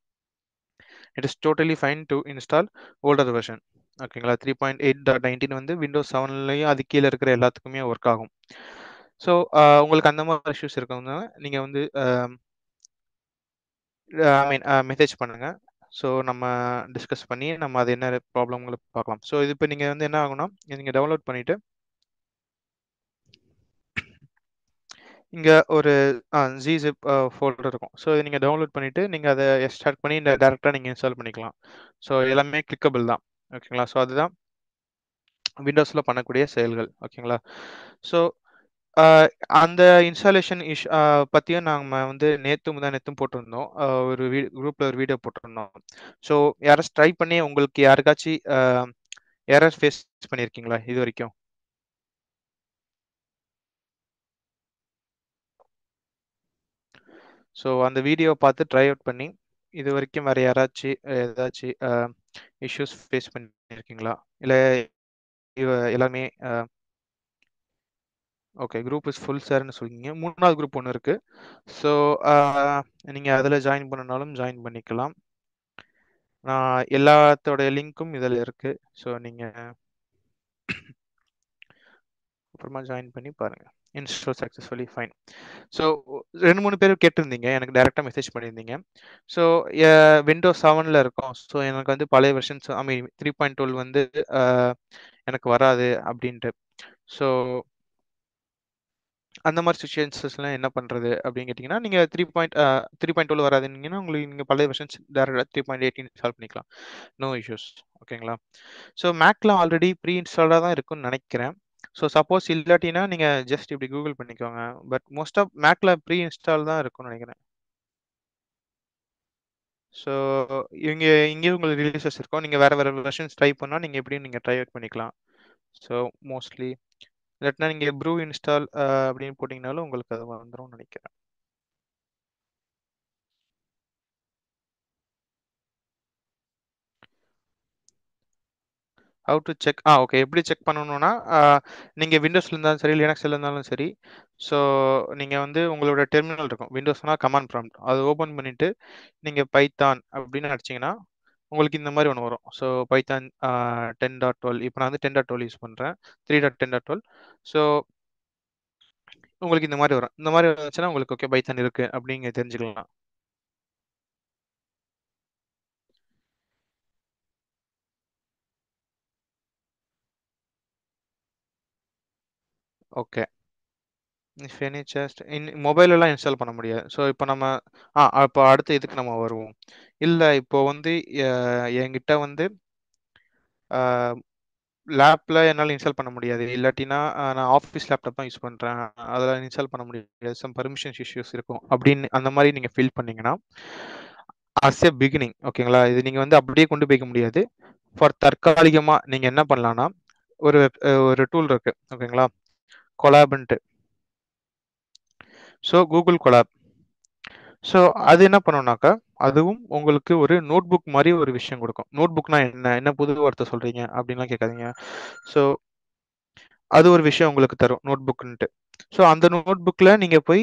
it is totally fine to install older version ஓகேங்களா three point eight dot nineteen வந்து விண்டோஸ் செவன்லையும் அது கீழே இருக்கிற எல்லாத்துக்குமே ஒர்க் ஆகும் ஸோ உங்களுக்கு அந்த மாதிரி இஷ்யூஸ் இருக்கவங்க நீங்கள் வந்து ஐ மீன் மெசேஜ் பண்ணுங்கள் ஸோ நம்ம டிஸ்கஸ் பண்ணி நம்ம அது என்ன ப்ராப்ளம்களை பார்க்கலாம் ஸோ இது இப்போ நீங்கள் வந்து என்ன ஆகும்னா நீங்கள் டவுன்லோட் பண்ணிவிட்டு இங்கே ஒரு ஜி ஜிப் ஃபோல்டர் இருக்கும் ஸோ இதை நீங்கள் டவுன்லோட் பண்ணிவிட்டு நீங்கள் அதை ஸ்டார்ட் பண்ணி இந்த டேரெக்டாக நீங்கள் இன்ஸ்டால் பண்ணிக்கலாம் ஸோ எல்லாமே கிளிக்கபிள் தான் ஓகேங்களா ஸோ அதுதான் விண்டோஸில் பண்ணக்கூடிய செயல்கள் ஓகேங்களா ஸோ அந்த இன்ஸ்டாலேஷன் இஷ் பற்றியும் நாங்கள் வந்து நேற்று முந்தா நேற்றும் போட்டிருந்தோம் ஆஹ் ஒரு வீ குரூப்பில் ஒரு வீடியோ போட்டிருந்தோம் ஸோ யாராச்சும் ட்ரை பண்ணி உங்களுக்கு யாருக்காச்சும் எரர் ஃபேஸ் பண்ணியிருக்கீங்களா இது வரைக்கும் ஸோ அந்த வீடியோ பார்த்து ட்ரை அவுட் பண்ணி இது வரைக்கும் வேறு யாராச்சும் ஏதாச்சும் இஷ்யூஸ் ஃபேஸ் பண்ணியிருக்கீங்களா இல்லை எல்லாமே ஓகே குரூப் இஸ் ஃபுல் சார்னு சொல்லிங்க மூணாவது குரூப் ஒன்று இருக்குது ஸோ நீங்கள் அதில் ஜாயின் பண்ணனாலும் ஜாயின் பண்ணிக்கலாம் நான் எல்லாத்தோட லிங்க்கும் இதில் இருக்குது ஸோ நீங்கள் அப்புறமா ஜாயின் பண்ணி பாருங்கள் இன்ஸ்டோ சக்ஸஸ்ஃபுல்லி ஃபைன் ஸோ ரெண்டு மூணு பேர் கேட்டிருந்தீங்க எனக்கு டேரெக்டாக மெசேஜ் பண்ணியிருந்தீங்க ஸோ விண்டோஸ் செவனில் இருக்கும் ஸோ எனக்கு வந்து பழைய versions I mean three point twelve வந்து எனக்கு வராது அப்படின்ட்டு ஸோ அந்த மாதிரி சுச்சுவேஷன்ஸ்லாம் என்ன பண்ணுறது அப்படின்னு கேட்டிங்கன்னா நீங்கள் three point three point twelve வராதுன்னீங்கன்னா உங்களுக்கு நீங்கள் பழைய வெர்ஷன்ஸ் டேரெக்டாக த்ரீ பாயிண்ட் எயிட்டின் இன்ஸ்டால் பண்ணிக்கலாம் நோ இஷ்யூஸ் ஓகேங்களா ஸோ மேக்கில் ஆல்ரெடி ப்ரீ இன்ஸ்டால்டாக தான் இருக்குன்னு நினைக்கிறேன் ஸோ சப்போஸ் இல்லாட்டினா நீங்கள் ஜஸ்ட் இப்படி கூகுள் பண்ணிக்கோங்க பட் மோஸ்ட் ஆஃப் மேக்கில் ப்ரீ இன்ஸ்டால் தான் இருக்கும்னு நினைக்கிறேன் ஸோ இங்கே இங்கேயும் உங்களுக்கு ரிலீசஸ் இருக்கும் நீங்கள் வேறு வேறு வெர்ஷன்ஸ் ட்ரை பண்ணால் நீங்கள் எப்படியும் நீங்கள் ட்ரை அவுட் பண்ணிக்கலாம் ஸோ மோஸ்ட்லி இல்லாட்டினா நீங்கள் ப்ரூ இன்ஸ்டால் அப்படின்னு போட்டிங்கனாலும் உங்களுக்கு அது வந்துடும் நினைக்கிறேன் how to check ah okay எப்படி செக் பண்ணணும்னா நீங்கள் விண்டோஸில் இருந்தாலும் சரி லினக்ஸில் இருந்தாலும் சரி ஸோ நீங்கள் வந்து உங்களோட டெர்மினல் இருக்கும் விண்டோஸ்னால் கமாண்ட் ப்ராம்ப்ட் அதை ஓப்பன் பண்ணிவிட்டு நீங்கள் பைத்தான் அப்படின்னு அடிச்சிங்கன்னா உங்களுக்கு இந்த மாதிரி ஒன்று வரும் so Python ten dot twelve இப்போ நான் வந்து டென் டாட் டுவெல் யூஸ் பண்ணுறேன் three dot ten dot twelve so உங்களுக்கு இந்த மாதிரி வரும் இந்த மாதிரி வந்துச்சுன்னா உங்களுக்கு ஓகே பைத்தான் இருக்குது அப்படிங்க தெரிஞ்சுக்கலாம் okay if any just in மொபைலெல்லாம் இன்ஸ்டால் பண்ண முடியாது ஸோ இப்போ நம்ம ஆ இப்போ அடுத்த இதுக்கு நம்ம வருவோம் இல்லை இப்போ வந்து என்கிட்ட வந்து லேப்பில் என்னால் இன்ஸ்டால் பண்ண முடியாது இல்லாட்டினா நான் ஆஃபீஸ் லேப்டாப் தான் யூஸ் பண்ணுறேன் அதில் இன்ஸ்டால் பண்ண முடியாது சம் பர்மிஷன்ஸ் இஷ்யூஸ் இருக்கும் அப்படின்னு அந்த மாதிரி நீங்கள் ஃபீல் பண்ணீங்கன்னா அஸ் எ பிகினிங் ஓகேங்களா இது நீங்கள் வந்து அப்படியே கொண்டு போய்க்க முடியாது ஃபார் தற்காலிகமாக நீங்கள் என்ன பண்ணலான்னா ஒரு ஒரு டூல் இருக்குது ஓகேங்களா கொலாப்ன்ட்டு ஸோ கூகுள் கொலாப் ஸோ அது என்ன பண்ணோம்னாக்கா அதுவும் உங்களுக்கு ஒரு நோட் புக் மாதிரி ஒரு விஷயம் கொடுக்கும் நோட் புக்னா என்ன என்ன புது வார்த்தை சொல்றீங்க அப்படின்லாம் கேட்காதீங்க ஸோ அது ஒரு விஷயம் உங்களுக்கு தரும் நோட் புக்குன்ட்டு ஸோ அந்த நோட் புக்கில் நீங்கள் போய்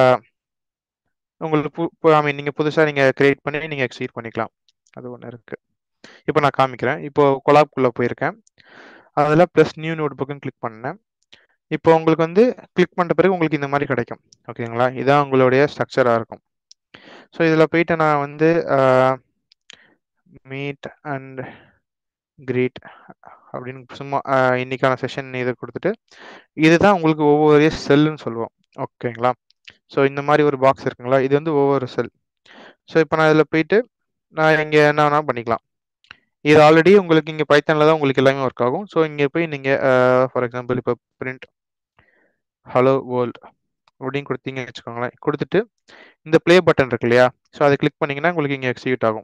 உங்களுக்கு ஐ மீன் நீங்கள் புதுசாக நீங்கள் கிரியேட் பண்ணி நீங்கள் எக்ஸீட் பண்ணிக்கலாம் அது ஒன்று இருக்குது இப்போ நான் காமிக்கிறேன் இப்போ கொலாப்குள்ளே போயிருக்கேன் அதில் ப்ளஸ் நியூ நோட் புக்குன்னு கிளிக் பண்ணேன் இப்போ உங்களுக்கு வந்து கிளிக் பண்ணுற பிறகு உங்களுக்கு இந்த மாதிரி கிடைக்கும் ஓகேங்களா இதான் உங்களுடைய ஸ்ட்ரக்சராக இருக்கும் ஸோ இதில் போயிட்டு நான் வந்து மீட் அண்ட் கிரீட் அப்படின்னு சும்மா இன்னைக்கான செஷன் இதை கொடுத்துட்டு இதுதான் உங்களுக்கு ஒவ்வொரு செல்லுன்னு சொல்லுவோம் ஓகேங்களா ஸோ இந்த மாதிரி ஒரு பாக்ஸ் இருக்குங்களா இது வந்து ஒவ்வொரு செல் ஸோ இப்போ நான் இதில் போயிட்டு நான் இங்கே என்ன வேணால் பண்ணிக்கலாம் இது ஆல்ரெடி உங்களுக்கு இங்கே பைத்தனில் தான் உங்களுக்கு எல்லாமே ஒர்க் ஆகும் ஸோ இங்கே போய் நீங்கள் ஃபார் எக்ஸாம்பிள் இப்போ பிரிண்ட் ஹலோ வேர்ல்ட் அப்படின்னு கொடுத்தீங்க வச்சுக்கோங்களேன் கொடுத்துட்டு இந்த ப்ளே பட்டன் இருக்கு இல்லையா ஸோ அதை கிளிக் பண்ணிங்கன்னா உங்களுக்கு இங்கே எக்ஸிக்யூட் ஆகும்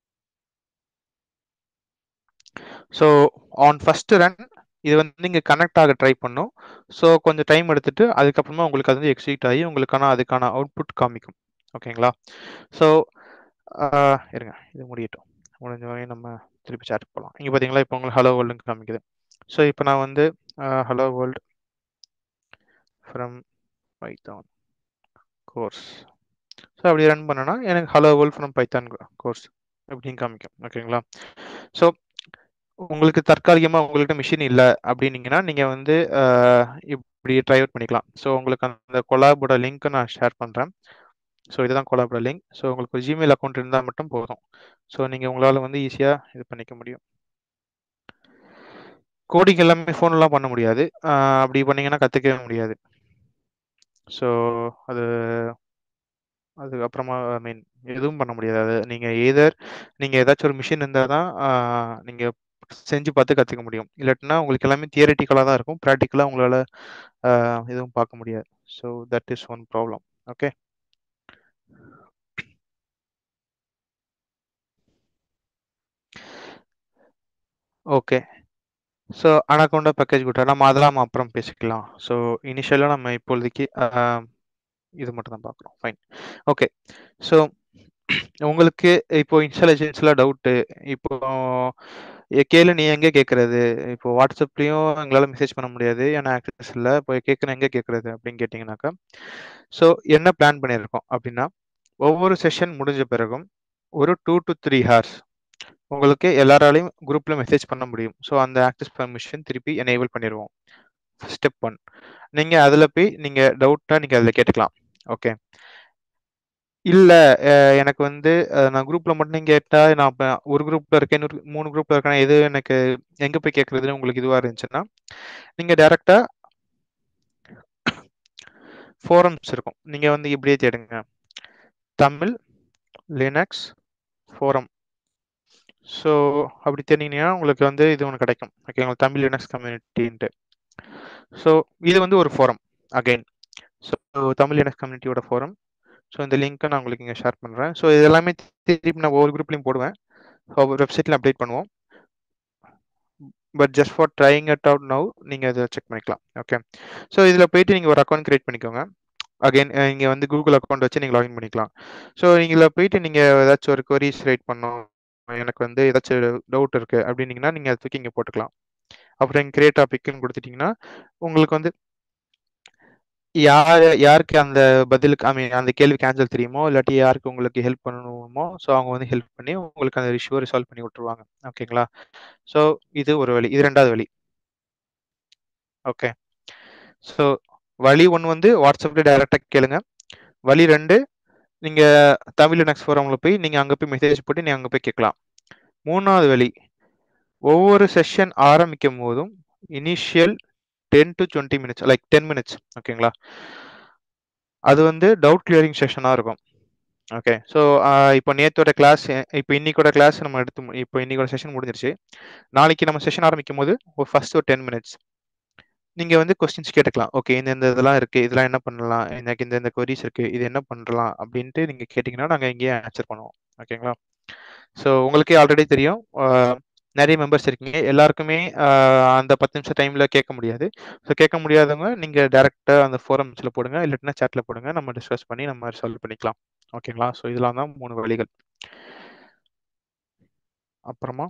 ஸோ ஆன் ஃபஸ்ட்டு ரன் இது வந்து இங்கே கனெக்ட் ஆக ட்ரை பண்ணும் ஸோ கொஞ்சம் டைம் எடுத்துட்டு அதுக்கப்புறமா உங்களுக்கு அது வந்து எக்ஸிக்யூட் ஆகி உங்களுக்கான அதுக்கான அவுட்புட் காமிக்கும் ஓகேங்களா ஸோ இருங்க இது முடியட்டும் முடிஞ்ச வரையும் நம்ம திருப்பி சேட் போகலாம் இங்கே பார்த்தீங்களா இப்போ உங்களுக்கு ஹலோ வேர்ல்டுன்னு காமிக்குது ஸோ இப்போ நான் வந்து hello world from Python course so அப்படி ரன் பண்ணனா எனக்கு hello world from Python course அப்படின்னு காமிக்கும் ஓகேங்களா ஸோ உங்களுக்கு தற்காலிகமாக உங்கள்கிட்ட மிஷின் இல்லை அப்படின்னீங்கன்னா நீங்கள் வந்து இப்படி ட்ரை அவுட் பண்ணிக்கலாம் ஸோ உங்களுக்கு அந்த கொலாபோட லிங்க்கை நான் ஷேர் பண்ணுறேன் ஸோ இதுதான் கொலாபோட லிங்க் ஸோ உங்களுக்கு ஒரு ஜிமெயில் அக்கௌண்ட் இருந்தால் மட்டும் போதும் ஸோ நீங்கள் உங்களால் வந்து ஈஸியாக இது பண்ணிக்க முடியும் கோடிங் எல்லாமே ஃபோன்லாம் பண்ண முடியாது அப்படி பண்ணிங்கன்னா கற்றுக்கவே முடியாது ஸோ அது அதுக்கப்புறமா ஐ மீன் எதுவும் பண்ண முடியாது அது நீங்கள் எதர் நீங்கள் ஏதாச்சும் ஒரு மிஷின் இருந்தால் தான் நீங்கள் செஞ்சு பார்த்து கற்றுக்க முடியும் இல்லாட்டினா உங்களுக்கு எல்லாமே தியரிட்டிக்கலாக தான் இருக்கும் ப்ராக்டிக்கலாக உங்களால் எதுவும் பார்க்க முடியாது so that is one problem okay okay so Anaconda package கூட நம்ம அதெல்லாம் அப்புறம் பேசிக்கலாம் ஸோ இனிஷியலாக நம்ம இப்பொழுதைக்கு இது மட்டும் தான் பார்க்குறோம் ஃபைன் ஓகே ஸோ உங்களுக்கு இப்போ இன்ஸ்டாலேஷன்ஸில் டவுட்டு இப்போ கேளு நீ எங்கே கேட்குறது இப்போ வாட்ஸ்அப்லேயும் எங்களால் மெசேஜ் பண்ண முடியாது ஏன்னா ஆக்சஸ் இல்லை இப்போ கேட்கணும் எங்கே கேட்குறது அப்படின்னு கேட்டிங்கனாக்கா ஸோ என்ன பிளான் பண்ணியிருக்கோம் அப்படின்னா ஒவ்வொரு செஷன் முடிஞ்ச பிறகும் ஒரு டூ டு த்ரீ ஹார்ஸ் உங்களுக்கு எல்லாராலையும் குரூப்பில் மெசேஜ் பண்ண முடியும் ஸோ அந்த ஆக்சஸ் பர்மிஷன் திருப்பி எனேபிள் பண்ணிடுவோம் ஸ்டெப் ஒன் நீங்கள் அதில் போய் நீங்கள் டவுட்டாக நீங்கள் அதில் கேட்டுக்கலாம் ஓகே இல்லை எனக்கு வந்து நான் குரூப்பில் மட்டும் கேட்டால் நான் இப்போ ஒரு குரூப்பில் இருக்கேன் இன்னொரு மூணு குரூப்பில் இருக்கேன் எது எனக்கு எங்கே போய் கேட்குறதுன்னு உங்களுக்கு இதுவாக இருந்துச்சுன்னா நீங்கள் டேரெக்டாக ஃபோரம்ஸ் இருக்கும் நீங்கள் வந்து இப்படியே தேடுங்க தமிழ் லினக்ஸ் ஃபோரம் ஸோ அப்படி தேடிங்கன்னா உங்களுக்கு வந்து இது ஒன்று கிடைக்கும் ஓகேங்களா தமிழ் லினக்ஸ் கம்யூனிட்டின்ட்டு ஸோ இது வந்து ஒரு forum again so Tamil Linux கம்யூனிட்டியோட ஃபோரம் ஸோ இந்த லிங்க்கை நான் உங்களுக்கு இங்கே ஷேர் பண்ணுறேன் ஸோ இது எல்லாமே திருப்பி நான் ஒவ்வொரு குரூப்லையும் போடுவேன் வெப்சைட்டில் அப்டேட் பண்ணுவோம் but just for trying at out now நீங்கள் இதை செக் பண்ணிக்கலாம் ஓகே ஸோ இதில் போயிட்டு நீங்கள் ஒரு அக்கௌண்ட் கிரியேட் பண்ணிக்கோங்க அகைன் இங்கே வந்து கூகுள் அக்கௌண்ட் வச்சு நீங்கள் லாகின் பண்ணிக்கலாம் ஸோ இதில் போயிட்டு நீங்கள் ஏதாச்சும் ஒரு கொரிஸ் ரைட் பண்ணோம் எனக்கு வந்து ஏதாச்சும் டவுட் இருக்கு அப்படின்னீங்கன்னா நீங்கள் அதை தூக்கி இங்கே போட்டுக்கலாம் அப்புறம் இங்கே கிரியேட் டாபிக்னு கொடுத்துட்டீங்கன்னா உங்களுக்கு வந்து யார் யாருக்கு அந்த பதிலுக்கு ஐ மீன் அந்த கேள்விக்கு ஆன்சர் தெரியுமோ இல்லாட்டி யாருக்கு உங்களுக்கு ஹெல்ப் பண்ணணுமோ ஸோ அவங்க வந்து ஹெல்ப் பண்ணி உங்களுக்கு அந்த இஷ்யூவை ரிசால்வ் பண்ணி விட்டுருவாங்க ஓகேங்களா ஸோ இது ஒரு வழி இது ரெண்டாவது வழி ஓகே ஸோ வழி ஒன்று வந்து வாட்ஸ்அப்பில் டைரெக்டாக கேளுங்க வழி ரெண்டு நீங்கள் தமிழ் லினக்ஸ் ஃபோரமில் போய் நீங்கள் அங்கே போய் மெசேஜ் போட்டு நீங்கள் அங்கே போய் கேட்கலாம் மூணாவது வழி ஒவ்வொரு செஷன் ஆரம்பிக்கும் போதும் initial ten to twenty minutes like ten minutes ஓகேங்களா அது வந்து டவுட் கிளியரிங் செஷனாக இருக்கும் ஓகே ஸோ இப்போ நேத்தோட கிளாஸ் இப்போ இன்னைக்கோட கிளாஸ் நம்ம எடுத்து இப்போ இன்னைக்கோட செஷன் முடிஞ்சிருச்சு நாளைக்கு நம்ம செஷன் ஆரம்பிக்கும் போது ஒரு ஃபர்ஸ்ட் ஒரு டென் மினிட்ஸ் நீங்கள் வந்து கொஸ்டின்ஸ் கேட்டுக்கலாம் ஓகே இந்த இந்த இதெல்லாம் இருக்குது இதெல்லாம் என்ன பண்ணலாம் எனக்கு இந்த இந்த கொரிஸ் இருக்குது இது என்ன பண்ணலாம் அப்படின்ட்டு நீங்கள் கேட்டிங்கன்னா நாங்கள் இங்கேயே ஆன்சர் பண்ணுவோம் ஓகேங்களா ஸோ உங்களுக்கே ஆல்ரெடி தெரியும் நிறைய மெம்பர்ஸ் இருக்கீங்க எல்லாருக்குமே அந்த பத்து நிமிஷம் டைமில் கேட்க முடியாது ஸோ கேட்க முடியாதவங்க நீங்கள் டேரெக்டாக அந்த ஃபோரம்ஸில் போடுங்க இல்லாட்டினா சேட்டில் போடுங்க நம்ம டிஸ்கஸ் பண்ணி நம்ம சால்வ் பண்ணிக்கலாம் ஓகேங்களா ஸோ இதெல்லாம் தான் மூணு வழிகள் அப்புறமா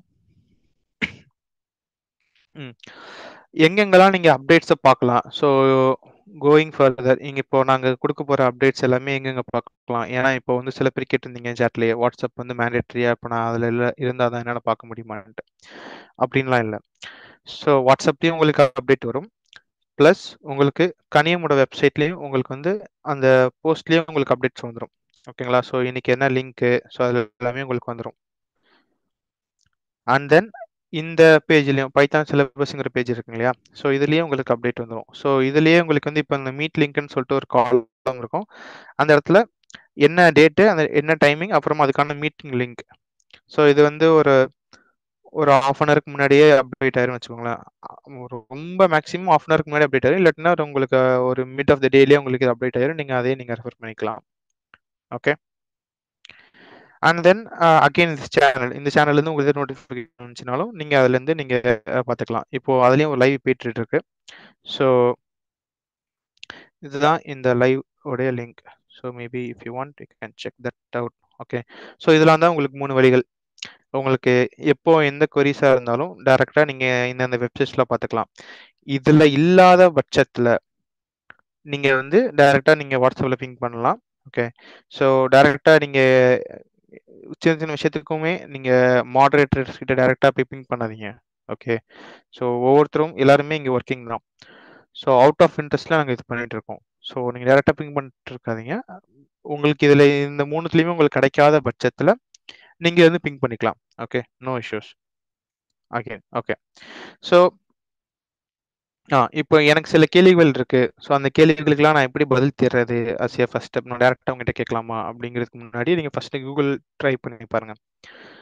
ம் எங்கெங்கெல்லாம் நீங்கள் அப்டேட்ஸை பார்க்கலாம் ஸோ கோயிங் ஃபர்தர் இங்கே இப்போ நாங்கள் கொடுக்க போகிற அப்டேட்ஸ் எல்லாமே எங்கெங்கே பார்க்கலாம் ஏன்னா இப்போ வந்து சில பேர் கேட்டிருந்தீங்க சேட்லேயே வாட்ஸ்அப் வந்து மேண்டேட்ரியாக இப்போ நான் அதில் இல்லை இருந்தால் தான் என்னால் பார்க்க முடியுமான்ட்டு அப்படின்லாம் இல்லை ஸோ வாட்ஸ்அப்லேயும் உங்களுக்கு அப்டேட் வரும் ப்ளஸ் உங்களுக்கு கனியமோட வெப்சைட்லேயும் உங்களுக்கு வந்து அந்த போஸ்ட்லேயும் உங்களுக்கு அப்டேட்ஸ் வந்துடும் ஓகேங்களா ஸோ இன்னைக்கு என்ன லிங்க்கு ஸோ அதில் எல்லாமே உங்களுக்கு வந்துடும் அண்ட் தென் இந்த பேஜ்லையும் பைத்தான் சிலபஸ்ங்கிற பேஜ் இருக்குங்க இல்லையா ஸோ இதுலேயே உங்களுக்கு அப்டேட் வந்துடும் ஸோ இதுலேயே உங்களுக்கு வந்து இப்போ இந்த மீட் லிங்க்னு சொல்லிட்டு ஒரு காலம் இருக்கும் அந்த இடத்துல என்ன டேட்டு அந்த என்ன டைமிங் அப்புறமா அதுக்கான மீட்டிங் லிங்க் ஸோ இது வந்து ஒரு ஒரு ஆஃப் அன் ஹவருக்கு முன்னாடியே அப்டேட் ஆயிரும் வச்சுக்கோங்களேன் ஒரு ரொம்ப மேக்ஸிமம் ஆஃப் அன் ஹவருக்கு முன்னாடி அப்டேட் ஆயிரும் இல்லாட்டினா உங்களுக்கு ஒரு மிட் ஆஃப் த டேலேயே உங்களுக்கு அப்டேட் ஆயிரும் நீங்கள் அதையே நீங்கள் ரெஃபர் பண்ணிக்கலாம் ஓகே அண்ட் தென் அகெயின் இந்த சேனல் இந்த சேனல்லேருந்து உங்களுக்கு நோட்டிஃபிகேஷன் வந்துச்சுனாலும் நீங்கள் அதுலேருந்து நீங்கள் பார்த்துக்கலாம் இப்போது அதுலேயும் ஒரு லைவ் போயிட்டு இருக்கு ஸோ இதுதான் இந்த லைவ் உடைய link so maybe if you want you can check that out okay so இதெல்லாம் தான் உங்களுக்கு மூணு வழிகள் உங்களுக்கு எப்போ எந்த கொரிஸாக இருந்தாலும் டேரெக்டாக நீங்கள் இந்தந்த வெப்சைட்ஸில் பார்த்துக்கலாம் இதில் இல்லாத பட்சத்தில் நீங்கள் வந்து டைரெக்டாக நீங்கள் வாட்ஸ்அப்பில் பிங்க் பண்ணலாம் ஓகே ஸோ டைரெக்டாக நீங்கள் சின்ன சின்ன விஷயத்துக்குமே நீங்கள் மாடரேட்டர்ஸ் கிட்ட டைரெக்டாக போய் பிங்க் பண்ணாதீங்க ஓகே ஸோ ஒவ்வொருத்தரும் எல்லாருமே இங்கே ஒர்க்கிங் தான் ஸோ அவுட் ஆஃப் இன்ட்ரெஸ்ட்டில் நாங்கள் இது பண்ணிட்டு இருக்கோம் ஸோ நீங்கள் டேரெக்டாக பிங்க் பண்ணிட்டு இருக்காதீங்க உங்களுக்கு இதில் இந்த மூணுத்துலேயுமே உங்களுக்கு கிடைக்காத பட்சத்தில் நீங்கள் வந்து பிங்க் பண்ணிக்கலாம் okay no issues okay okay so ah இப்போ எனக்கு சில கேள்விகள் இருக்கு ஸோ அந்த கேள்விகளுக்கெல்லாம் நான் எப்படி பதில் தேடுறது அஸ் ஏ ஃபர்ஸ்ட் ஸ்டெப் நான் டேரெக்டாக உங்ககிட்ட கேட்கலாமா அப்படிங்கிறதுக்கு முன்னாடி நீங்கள் ஃபர்ஸ்ட் கூகுள் ட்ரை பண்ணி பாருங்க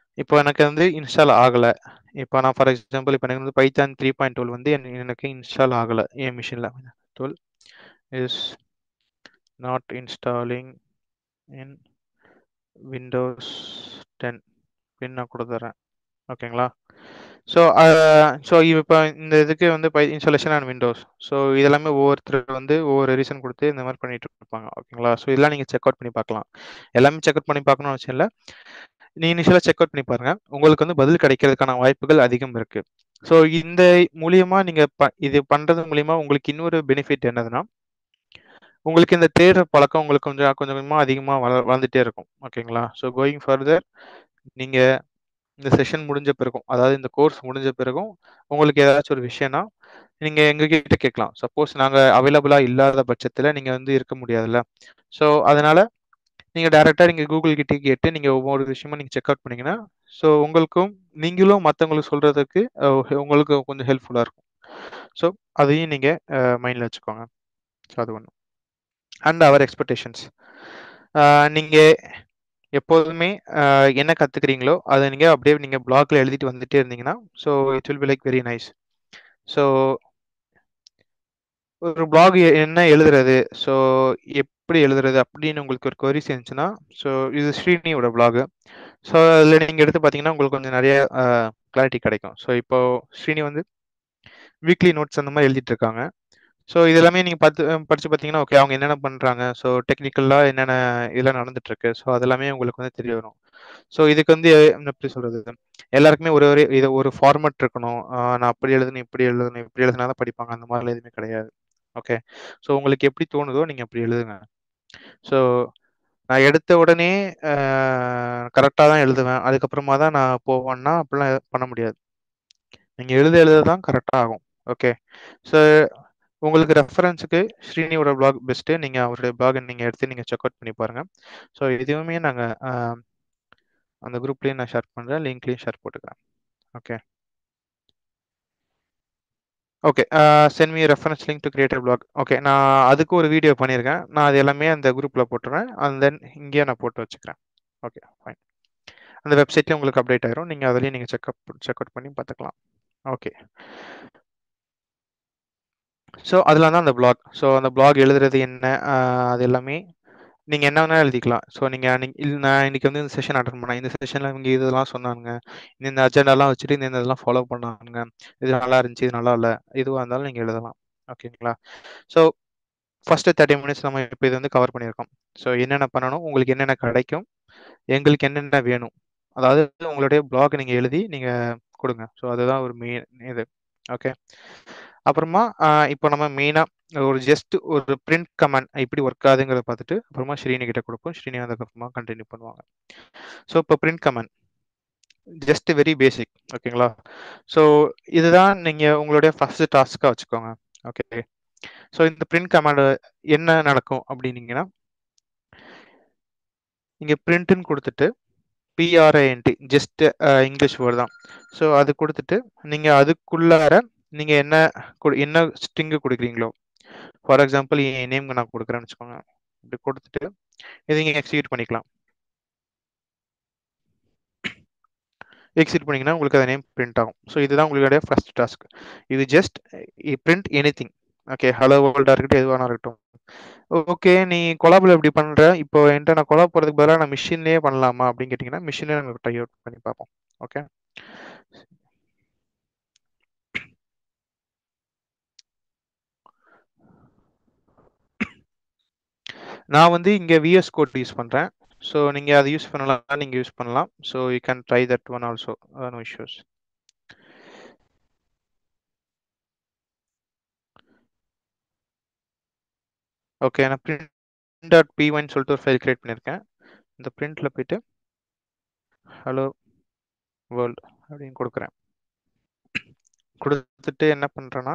இப்போ எனக்கு வந்து இன்ஸ்டால் ஆகலை இப்போ நான் ஃபார் எக்ஸாம்பிள் இப்போ எனக்கு வந்து பைத்தான் த்ரீ பாயிண்ட் டுவெல் வந்து எனக்கு எனக்கு இன்ஸ்டால் ஆகலை என் மிஷினில் twelve is not installing in Windows ten பின் நான் கொடுத்துட்றேன் ஓகேங்களா ஸோ ஸோ இப்போ இந்த இதுக்கு வந்து பை இன்ஸ்டாலேஷன் அண்ட் விண்டோஸ் ஸோ இதெல்லாமே ஒவ்வொருத்தர் வந்து ஒவ்வொரு ரீசன் கொடுத்து இந்த மாதிரி பண்ணிட்டு இருப்பாங்க ஓகேங்களா ஸோ இதெல்லாம் நீங்கள் செக் அவுட் பண்ணி பார்க்கலாம் எல்லாமே செக் அவுட் பண்ணி பார்க்கணும்னு அவசியம் இல்லை நீ இனிஷியலாக செக் அவுட் பண்ணி பாருங்க உங்களுக்கு வந்து பதில் கிடைக்கிறதுக்கான வாய்ப்புகள் அதிகம் இருக்கு ஸோ இந்த மூலியமா நீங்க ப இது பண்றது மூலியமா உங்களுக்கு இன்னொரு பெனிஃபிட் என்னதுன்னா உங்களுக்கு இந்த தேடுற பழக்கம் உங்களுக்கு கொஞ்சம் கொஞ்சம் கொஞ்சமாக அதிகமாக வள வளர்ந்துட்டே இருக்கும் ஓகேங்களா ஸோ கோயிங் ஃபர்தர் நீங்கள் இந்த செஷன் முடிஞ்ச பிறகும் அதாவது இந்த கோர்ஸ் முடிஞ்ச பிறகும் உங்களுக்கு ஏதாச்சும் ஒரு விஷயம்னா நீங்கள் எங்ககிட்ட கேட்கலாம் சப்போஸ் நாங்கள் அவைலபிளாக இல்லாத பட்சத்தில் நீங்கள் வந்து இருக்க முடியாதுல்ல ஸோ அதனால் நீங்கள் டேரெக்டாக நீங்கள் கூகுள் கிட்டே கேட்டு நீங்கள் ஒவ்வொரு விஷயமும் நீங்கள் செக் அவுட் பண்ணீங்கன்னா ஸோ உங்களுக்கும் நீங்களும் மற்றவங்களுக்கு சொல்கிறதுக்கு உங்களுக்கு கொஞ்சம் ஹெல்ப்ஃபுல்லாக இருக்கும் ஸோ அதையும் நீங்கள் மைண்டில் வச்சுக்கோங்க ஸோ அது ஒன்று அண்ட் அவர் எக்ஸ்பெக்டேஷன்ஸ் நீங்கள் எப்போதுமே என்ன கற்றுக்குறீங்களோ அதை நீங்கள் அப்படியே நீங்கள் பிளாக்ல எழுதிட்டு வந்துட்டே இருந்தீங்கன்னா so it will be like very nice so ஒரு பிளாக் என்ன எழுதுறது ஸோ எப்படி எழுதுறது அப்படின்னு உங்களுக்கு ஒரு கொரிஸ் இருந்துச்சுன்னா ஸோ இது ஸ்ரீனியோட பிளாகு ஸோ அதில் நீங்கள் எடுத்து பார்த்தீங்கன்னா உங்களுக்கு கொஞ்சம் நிறைய கிளாரிட்டி கிடைக்கும் ஸோ இப்போ ஸ்ரீனி வந்து வீக்லி நோட்ஸ் அந்த மாதிரி எழுதிட்டு இருக்காங்க ஸோ இது எல்லாமே நீங்கள் பார்த்து படித்து பார்த்தீங்கன்னா ஓகே அவங்க என்னென்ன பண்ணுறாங்க ஸோ டெக்னிக்கலாக என்னென்ன இதெல்லாம் நடந்துட்டு இருக்கு ஸோ அதெல்லாமே உங்களுக்கு வந்து தெரிய வரும் ஸோ இதுக்கு வந்து எப்படி சொல்றது எல்லாருக்குமே ஒரு ஒரு இது ஒரு ஃபார்மட் இருக்கணும் நான் அப்படி எழுதணும் இப்படி எழுதணும் இப்படி எழுதுனா தான் படிப்பாங்க அந்த மாதிரிலாம் எதுவுமே கிடையாது ஓகே ஸோ உங்களுக்கு எப்படி தோணுதோ நீங்கள் அப்படி எழுதுங்க ஸோ நான் எடுத்த உடனே கரெக்டாக தான் எழுதுவேன் அதுக்கப்புறமா தான் நான் போவேன்னா அப்படிலாம் பண்ண முடியாது நீங்கள் எழுத எழுத தான் கரெக்டாக ஆகும் ஓகே ஸோ உங்களுக்கு ரெஃபரன்ஸுக்கு ஸ்ரீனியோட பிளாக் பெஸ்ட்டு நீங்கள் அவருடைய பிளாகை நீங்கள் எடுத்து நீங்கள் செக் அவுட் பண்ணி பாருங்கள் ஸோ இதுவுமே நாங்கள் அந்த குரூப்லேயும் நான் ஷேர் பண்ணுறேன் லிங்க்லேயும் ஷேர் போட்டுக்கிறேன் okay okay send me reference link to creator blog okay நான் அதுக்கு ஒரு வீடியோ பண்ணியிருக்கேன் நான் அது எல்லாமே அந்த குரூப்பில் போட்டுருவேன் அண்ட் தென் இங்கேயே நான் போட்டு வச்சுக்கிறேன் ஓகே ஃபைன் அந்த வெப்சைட்லேயும் உங்களுக்கு அப்டேட் ஆயிரும் நீங்கள் அதுலேயும் நீங்கள் செக்அப் செக் அவுட் பண்ணி பார்த்துக்கலாம் ஓகே ஸோ அதில் தான் அந்த பிளாக் ஸோ அந்த பிளாக் எழுதுறது என்ன அது எல்லாமே நீங்கள் என்ன வேணால் எழுதிக்கலாம் ஸோ நீங்கள் அன்னைக்கு நான் இன்னைக்கு வந்து இந்த செஷன் அட்டன் பண்ணேன் இந்த செஷனில் இவங்க இதெல்லாம் சொன்னாங்க இந்த அஜெண்டாலாம் வச்சுட்டு இந்த இதெல்லாம் ஃபாலோ பண்ணாங்க இது நல்லா இருந்துச்சு இது நல்லா இல்லை எதுவாக இருந்தாலும் நீங்கள் எழுதலாம் ஓகேங்களா ஸோ ஃபர்ஸ்ட் தேர்ட்டி மினிட்ஸ் நம்ம இப்போ இது வந்து கவர் பண்ணியிருக்கோம் ஸோ என்னென்ன பண்ணணும் உங்களுக்கு என்னென்ன கிடைக்கும் எங்களுக்கு என்னென்ன வேணும் அதாவது உங்களுடைய பிளாக் நீங்கள் எழுதி நீங்கள் கொடுங்க ஸோ அதுதான் ஒரு மெயின் இது ஓகே அப்புறமா இப்போ நம்ம மெயினாக ஒரு ஜஸ்ட் ஒரு பிரிண்ட் கமெண்ட் எப்படி ஒர்க் ஆகுதுங்கிறத பார்த்துட்டு அப்புறமா ஸ்ரீனி கிட்ட கொடுப்போம் ஸ்ரீனி அதுக்கப்புறமா கண்டினியூ பண்ணுவாங்க ஸோ இப்போ print comment just very basic ஓகேங்களா ஸோ இதுதான் நீங்கள் உங்களுடைய ஃபர்ஸ்ட் டாஸ்க்காக வச்சுக்கோங்க ஓகே ஸோ இந்த பிரிண்ட் கமாண்ட் என்ன நடக்கும் அப்படின்னீங்கன்னா இங்கே பிரிண்ட்னு கொடுத்துட்டு பிஆர்ஐஎன்டி ஜஸ்ட் இங்கிலீஷ் வேர்டு தான் ஸோ அது கொடுத்துட்டு நீங்கள் அதுக்குள்ளார நீங்கள் என்ன என்ன ஸ்ட்ரிங்கு கொடுக்குறீங்களோ ஃபார் எக்ஸாம்பிள் என் நேம் நான் கொடுக்குறேன்னு வச்சுக்கோங்க இப்படி கொடுத்துட்டு இதை நீங்கள் எக்ஸிக்யூட் பண்ணிக்கலாம் எக்ஸிட் பண்ணிங்கன்னா உங்களுக்கு அந்த நேம் பிரிண்ட் ஆகும் ஸோ இதுதான் உங்களுடைய ஃபர்ஸ்ட் டாஸ்க் இது just print anything okay hello வேர்ல்டாக இருக்கட்டும் எதுவானா இருக்கட்டும் ஓகே நீ கொலாபில் எப்படி பண்ணுற இப்போ என்கிட்ட நான் கொலாப் போகிறதுக்கு பதிலாக நான் மிஷின்லேயே பண்ணலாமா அப்படின்னு கேட்டிங்கன்னா மிஷினே நாங்கள் ட்ரை அவுட் பண்ணி பார்ப்போம் ஓகே நான் வந்து இங்கே விஎஸ் கோட் யூஸ் பண்ணுறேன் ஸோ நீங்கள் அதை யூஸ் பண்ணலாம் நீங்கள் யூஸ் பண்ணலாம் so you can try that one also no issues okay நான் பிரிண்ட் டாட் பி ஒன் சொல்லிட்டு ஒரு ஃபைல் கிரியேட் பண்ணியிருக்கேன் இந்த பிரிண்டில் போயிட்டு ஹலோ வேர்ல்டு அப்படின்னு கொடுக்குறேன் கொடுத்துட்டு என்ன பண்ணுறேன்னா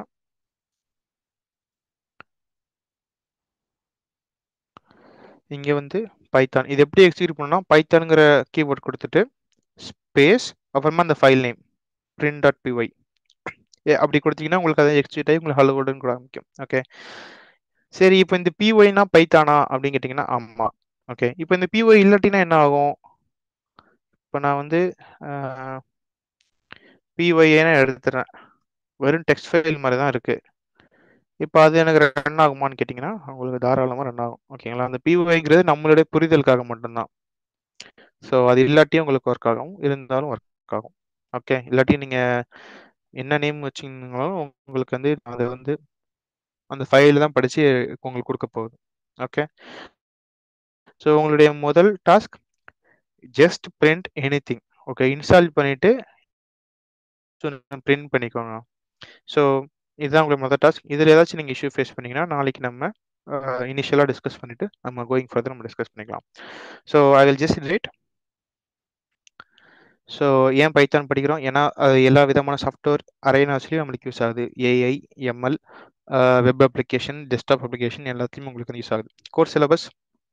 இங்கே வந்து பைத்தான் இது எப்படி எக்ஸிக்யூட் பண்ணால் பைத்தானுங்கிற கீவேர்ட் கொடுத்துட்டு ஸ்பேஸ் அப்புறமா அந்த file name print dot P Y அப்படி கொடுத்தீங்கன்னா உங்களுக்கு அதை எக்ஸிக்யூட் ஆகி உங்களுக்கு ஹலோ வேர்ல்டுன்னு கூட ஆரம்பிக்கும் ஓகே சரி இப்போ இந்த பிஒய்னா பைத்தானா அப்படின்னு கேட்டிங்கன்னா ஆமாம் ஓகே இப்போ இந்த பிஒய் இல்லாட்டினா என்ன ஆகும் இப்போ நான் வந்து பிஒய்ஏன்னு எடுத்துறேன் வெறும் டெக்ஸ்ட் ஃபைல் மாதிரி தான் இருக்குது இப்போ அது எனக்கு ரன் ஆகுமான்னு கேட்டிங்கன்னா உங்களுக்கு தாராளமாக ரன் ஆகும் ஓகேங்களா அந்த பிஒய்ங்கிறது நம்மளுடைய புரிதலுக்காக மட்டும்தான் ஸோ அது இல்லாட்டியும் உங்களுக்கு ஒர்க் ஆகும் இருந்தாலும் ஒர்க் ஆகும் ஓகே இல்லாட்டி நீங்கள் என்ன நேம் வச்சிங்கனாலும் உங்களுக்கு வந்து அது வந்து அந்த ஃபைல் தான் படித்து உங்களுக்கு கொடுக்க போகுது ஓகே ஸோ உங்களுடைய முதல் task just print anything okay install பண்ணிவிட்டு பிரிண்ட் பண்ணிக்கோங்க ஸோ இதுதான் உங்களுக்கு முதல் டாஸ்க் இதில் ஏதாச்சும் நீங்கள் இஷ்யூ ஃபேஸ் பண்ணீங்கன்னா நாளைக்கு நம்ம இனிஷியலாக டிஸ்கஸ் பண்ணிவிட்டு நம்ம கோயிங் ஃபர்தர் நம்ம டிஸ்கஸ் பண்ணிக்கலாம் so I will just rate so ஏன் பைத்தான் படிக்கிறோம் ஏன்னா அது எல்லா விதமான சாஃப்ட்வேர் அரைனாஸ்லேயும் நம்மளுக்கு யூஸ் ஆகுது AI ML web application desktop application எல்லாத்துலேயும் உங்களுக்கு வந்து யூஸ் ஆகுது கோர்ஸ் சிலபஸ்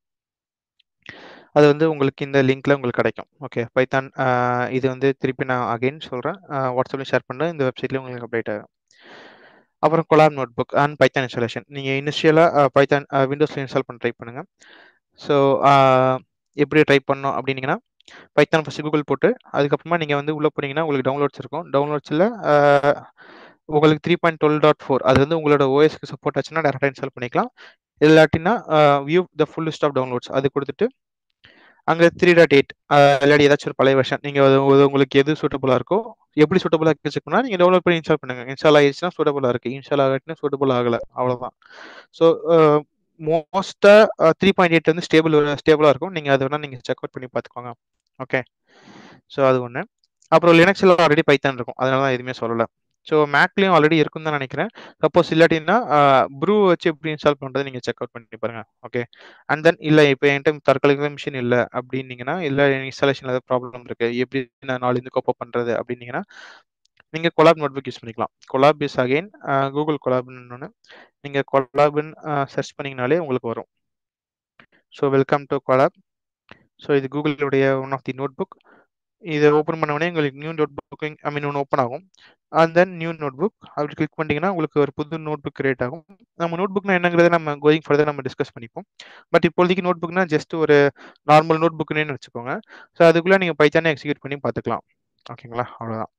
அது வந்து உங்களுக்கு இந்த லிங்க்ல உங்களுக்கு கிடைக்கும் ஓகே பைத்தான் இது வந்து திருப்பி நான் அகைன் சொல்கிறேன் வாட்ஸ்அப்லையும் ஷேர் பண்ணுறேன் இந்த வெப்சைட்லேயும் உங்களுக்கு அப்டேட் ஆகும் அப்புறம் Colab notebook and Python installation நீங்கள் இனிஷியலாக பைத்தான் விண்டோஸில் இன்ஸ்டால் பண்ண ட்ரை பண்ணுங்கள் ஸோ எப்படி ட்ரை பண்ணோம் அப்படின்னீங்கன்னா பைத்தான் ஃபஸ்ட்டு கூகுள் போட்டு அதுக்கப்புறமா நீங்கள் வந்து உள்ளே போனீங்கன்னா உங்களுக்கு டவுன்லோட்ஸ் இருக்கும் டவுன்லோட்ஸில் உங்களுக்கு three point twelve dot four அது வந்து உங்களோட ஓஎஸ்க்கு சப்போர்ட் ஆச்சுன்னா டேரெக்டாக இன்ஸ்டால் பண்ணிக்கலாம் இல்லாட்டினா view the full list of downloads அது கொடுத்துட்டு அங்கே த்ரீ டாட் எயிட் இல்லாட்டி ஏதாச்சும் ஒரு பழைய வருஷன் நீங்கள் உங்களுக்கு எது சூட்டபுளாக இருக்கோ எப்படி சூட்டபுளாக வச்சுக்கணும்னா நீங்கள் டவுன்லோட் பண்ணி இன்ஸ்டால் பண்ணுங்கள் இன்ஸ்டால் ஆகிடுச்சுன்னா சூட்டபுளாக இருக்குது இன்ஸ்டால் ஆகட்டுனா சூட்டபுள் ஆகலை அவ்வளோதான் ஸோ மோஸ்ட்டாக த்ரீ பாயிண்ட் எயிட் வந்து ஸ்டேபிள் ஸ்டேபிளாக இருக்கும் நீங்கள் அதை வேணால் நீங்கள் செக் அவுட் பண்ணி பார்த்துக்கோங்க ஓகே ஸோ அது ஒன்று அப்புறம் லினக்ஸில் ஆல்ரெடி பைத்தான் இருக்கும் அதனால தான் எதுவுமே சொல்லலை ஸோ மேக்லேயும் ஆல்ரெடி இருக்குன்னு தான் நினைக்கிறேன் சப்போஸ் இல்லாட்டின்னா ப்ரூ வச்சு எப்படி இன்ஸ்டால் பண்ணுறது நீங்கள் செக் அவுட் பண்ணி பாருங்க ஓகே அண்ட் தென் இல்லை இப்போ என்கிட்ட தற்காலிக மிஷின் இல்லை அப்படின்னீங்கன்னா இல்லை இன்ஸ்டாலேஷன் ஏதாவது ப்ராப்ளம் இருக்குது எப்படி நான் நாலு இந்த கோப்பப் பண்ணுறது அப்படின்னீங்கன்னா நீங்கள் கொலாப் நோட்புக் யூஸ் பண்ணிக்கலாம் கொலாப் இஸ் அகைன் கூகுள் கொலாப்னு ஒன்று நீங்கள் கொலாப்னு சர்ச் பண்ணிங்கனாலே உங்களுக்கு வரும் so welcome to Colab so இது கூகுளுடைய one of the notebook இதை ஓப்பன் பண்ண உடனே உங்களுக்கு new note booking I mean ஒன்று ஓப்பன் ஆகும் and then new notebook அப்படி கிளிக் பண்ணிட்டீங்கன்னா உங்களுக்கு ஒரு புது நோட் புக் கிரியேட் ஆகும் நம்ம நோட் புக்னா என்னங்கிறத நம்ம கோயிங் ஃபர்தர் நம்ம டிஸ்கஸ் பண்ணிப்போம் பட் இப்போதைக்கு நோட் புக்னா ஜஸ்ட் ஒரு நார்மல் நோட் புக்னு வச்சுக்கோங்க ஸோ அதுக்குள்ளே நீங்கள் பைத்தானே எக்ஸிக்யூட் பண்ணி பார்த்துக்கலாம் ஓகேங்களா அவ்வளோதான்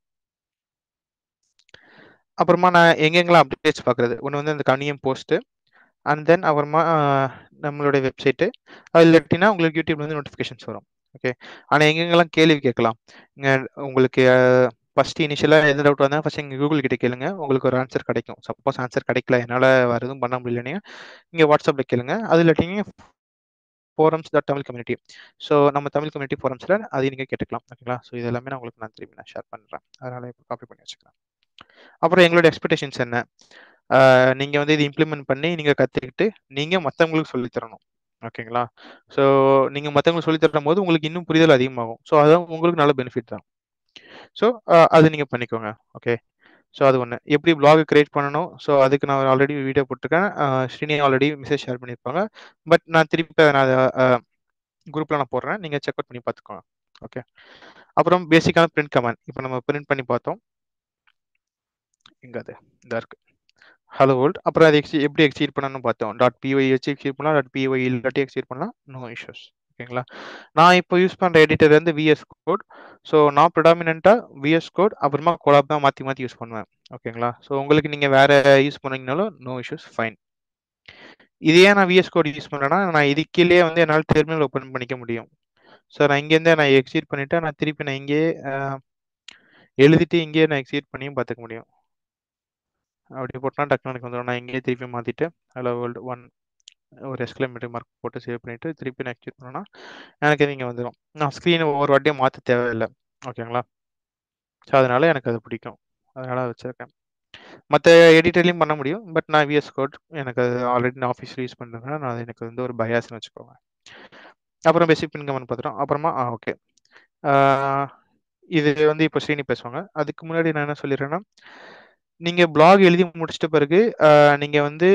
அப்புறமா நான் எங்கெங்கெல்லாம் அப்டேட்ஸ் பார்க்குறது ஒன்று வந்து அந்த கனியம் போஸ்ட்டு அண்ட் தென் அப்புறமா நம்மளுடைய வெப்சைட்டு அது இல்லாட்டினா உங்களுக்கு யூடியூப்ல வந்து நோட்டிஃபிகேஷன்ஸ் வரும் ஓகே ஆனால் எங்கெங்கெல்லாம் கேள்வி கேட்கலாம் இங்கே உங்களுக்கு ஃபர்ஸ்ட் இனிஷியலாக எந்த டவுட் வந்தால் ஃபர்ஸ்ட் இங்கே கூகுள் கிட்ட கேளுங்க உங்களுக்கு ஒரு ஆன்சர் கிடைக்கும் சப்போஸ் ஆன்சர் கிடைக்கல என்னால் வேறு எதுவும் பண்ண முடியலன்னு இங்கே வாட்ஸ்அப்பில் கேளுங்க அது இல்லாட்டிங்க forums dot Tamil community so நம்ம தமிழ் கம்யூனிட்டி ஃபோரம்ஸில் அது நீங்கள் கேட்டுக்கலாம் ஓகேங்களா ஸோ இது எல்லாமே நான் உங்களுக்கு நான் திரும்பி நான் ஷேர் பண்ணுறேன் அதனால் இப்போ காப்பி பண்ணி வச்சுக்கிறேன் அப்புறம் எங்களோட எக்ஸ்பெக்டேஷன்ஸ் என்ன நீங்கள் வந்து இது இம்ப்ளிமெண்ட் பண்ணி நீங்கள் கற்றுக்கிட்டு நீங்கள் மற்றவங்களுக்கு சொல்லித்தரணும் ஓகேங்களா ஸோ நீங்கள் மற்றவங்களுக்கு சொல்லித்தரும் போது உங்களுக்கு இன்னும் புரிதல் அதிகமாகும் ஸோ அதான் உங்களுக்கு நல்ல பெனிஃபிட் தான் ஸோ அது நீங்கள் பண்ணிக்கோங்க ஓகே ஸோ அது ஒன்று எப்படி பிளாக் கிரியேட் பண்ணணும் ஸோ அதுக்கு நான் ஆல்ரெடி வீடியோ போட்டிருக்கேன் ஸ்ரீனி ஆல்ரெடி மெசேஜ் ஷேர் பண்ணியிருப்பாங்க பட் நான் திருப்பி நான் குரூப்பில் நான் போடுறேன் நீங்கள் செக் அவுட் பண்ணி பார்த்துக்கோங்க ஓகே அப்புறம் பேசிக்கான பிரிண்ட் கமெண்ட் இப்போ நம்ம பிரிண்ட் பண்ணி பார்த்தோம் எங்க அது இந்த இருக்கு ஹலோ வேர்ல்ட் அப்புறம் அதை எக்ஸி எப்படி எக்ஸீட் பண்ணணும்னு பார்த்தோம் டாட் பிஒய் வச்சு எக்ஸீட் பண்ணலாம் டாட் பிஒய் இல்லாட்டி எக்ஸீட் பண்ணலாம் நோ இஷ்யூஸ் ஓகேங்களா நான் இப்போ யூஸ் பண்ணுற எடிட்டர் வந்து விஎஸ் கோட் ஸோ நான் ப்ரிடாமினாக விஎஸ் கோட் அப்புறமா கொலாப் தான் மாற்றி மாற்றி யூஸ் பண்ணுவேன் ஓகேங்களா ஸோ உங்களுக்கு நீங்கள் வேறு யூஸ் பண்ணீங்கனாலும் நோ இஷ்யூஸ் ஃபைன் இதே நான் விஎஸ் கோட் யூஸ் பண்ணுறேன்னா நான் இது கீழே வந்து என்னால் டெர்மினல் ஓப்பன் பண்ணிக்க முடியும் ஸோ நான் இங்கேருந்தே நான் எக்ஸீட் பண்ணிவிட்டு நான் திருப்பி நான் இங்கேயே எழுதிட்டு இங்கேயே நான் எக்ஸீட் பண்ணியும் பார்த்துக்க முடியும் அப்படி போட்டால் டக்குனு எனக்கு வந்துடும் நான் இங்கேயே திருப்பி மாற்றிட்டு ஹலோ வேர்ல்டு ஒன் ஒரு எஸ்கிலோமீட்டர் மார்க் போட்டு சேவ் பண்ணிவிட்டு திருப்பி நான் எக்ஸிட் பண்ணோன்னா எனக்கு இங்கே வந்துடும் நான் ஸ்க்ரீனை ஒவ்வொரு வாட்டியும் மாற்ற தேவையில்லை ஓகேங்களா ஸோ அதனால் எனக்கு அது பிடிக்கும் அதனால் வச்சுருக்கேன் மற்ற எடிட்டர்லையும் பண்ண முடியும் பட் நான் விஎஸ் கோட் எனக்கு அது ஆல்ரெடி நான் ஆஃபீஸில் யூஸ் பண்ணுறதுனால நான் அது எனக்கு வந்து ஒரு பயாஸ்னு வச்சுக்கோங்க அப்புறம் பேசிக் பின் கமெண்ட் பார்த்துட்டோம் அப்புறமா ஆ ஓகே இது வந்து இப்போ ஸ்ரீனி பேசுவாங்க அதுக்கு முன்னாடி நான் என்ன சொல்லிடுறேன்னா நீங்கள் பிளாக் எழுதி முடிச்சிட்ட பிறகு நீங்கள் வந்து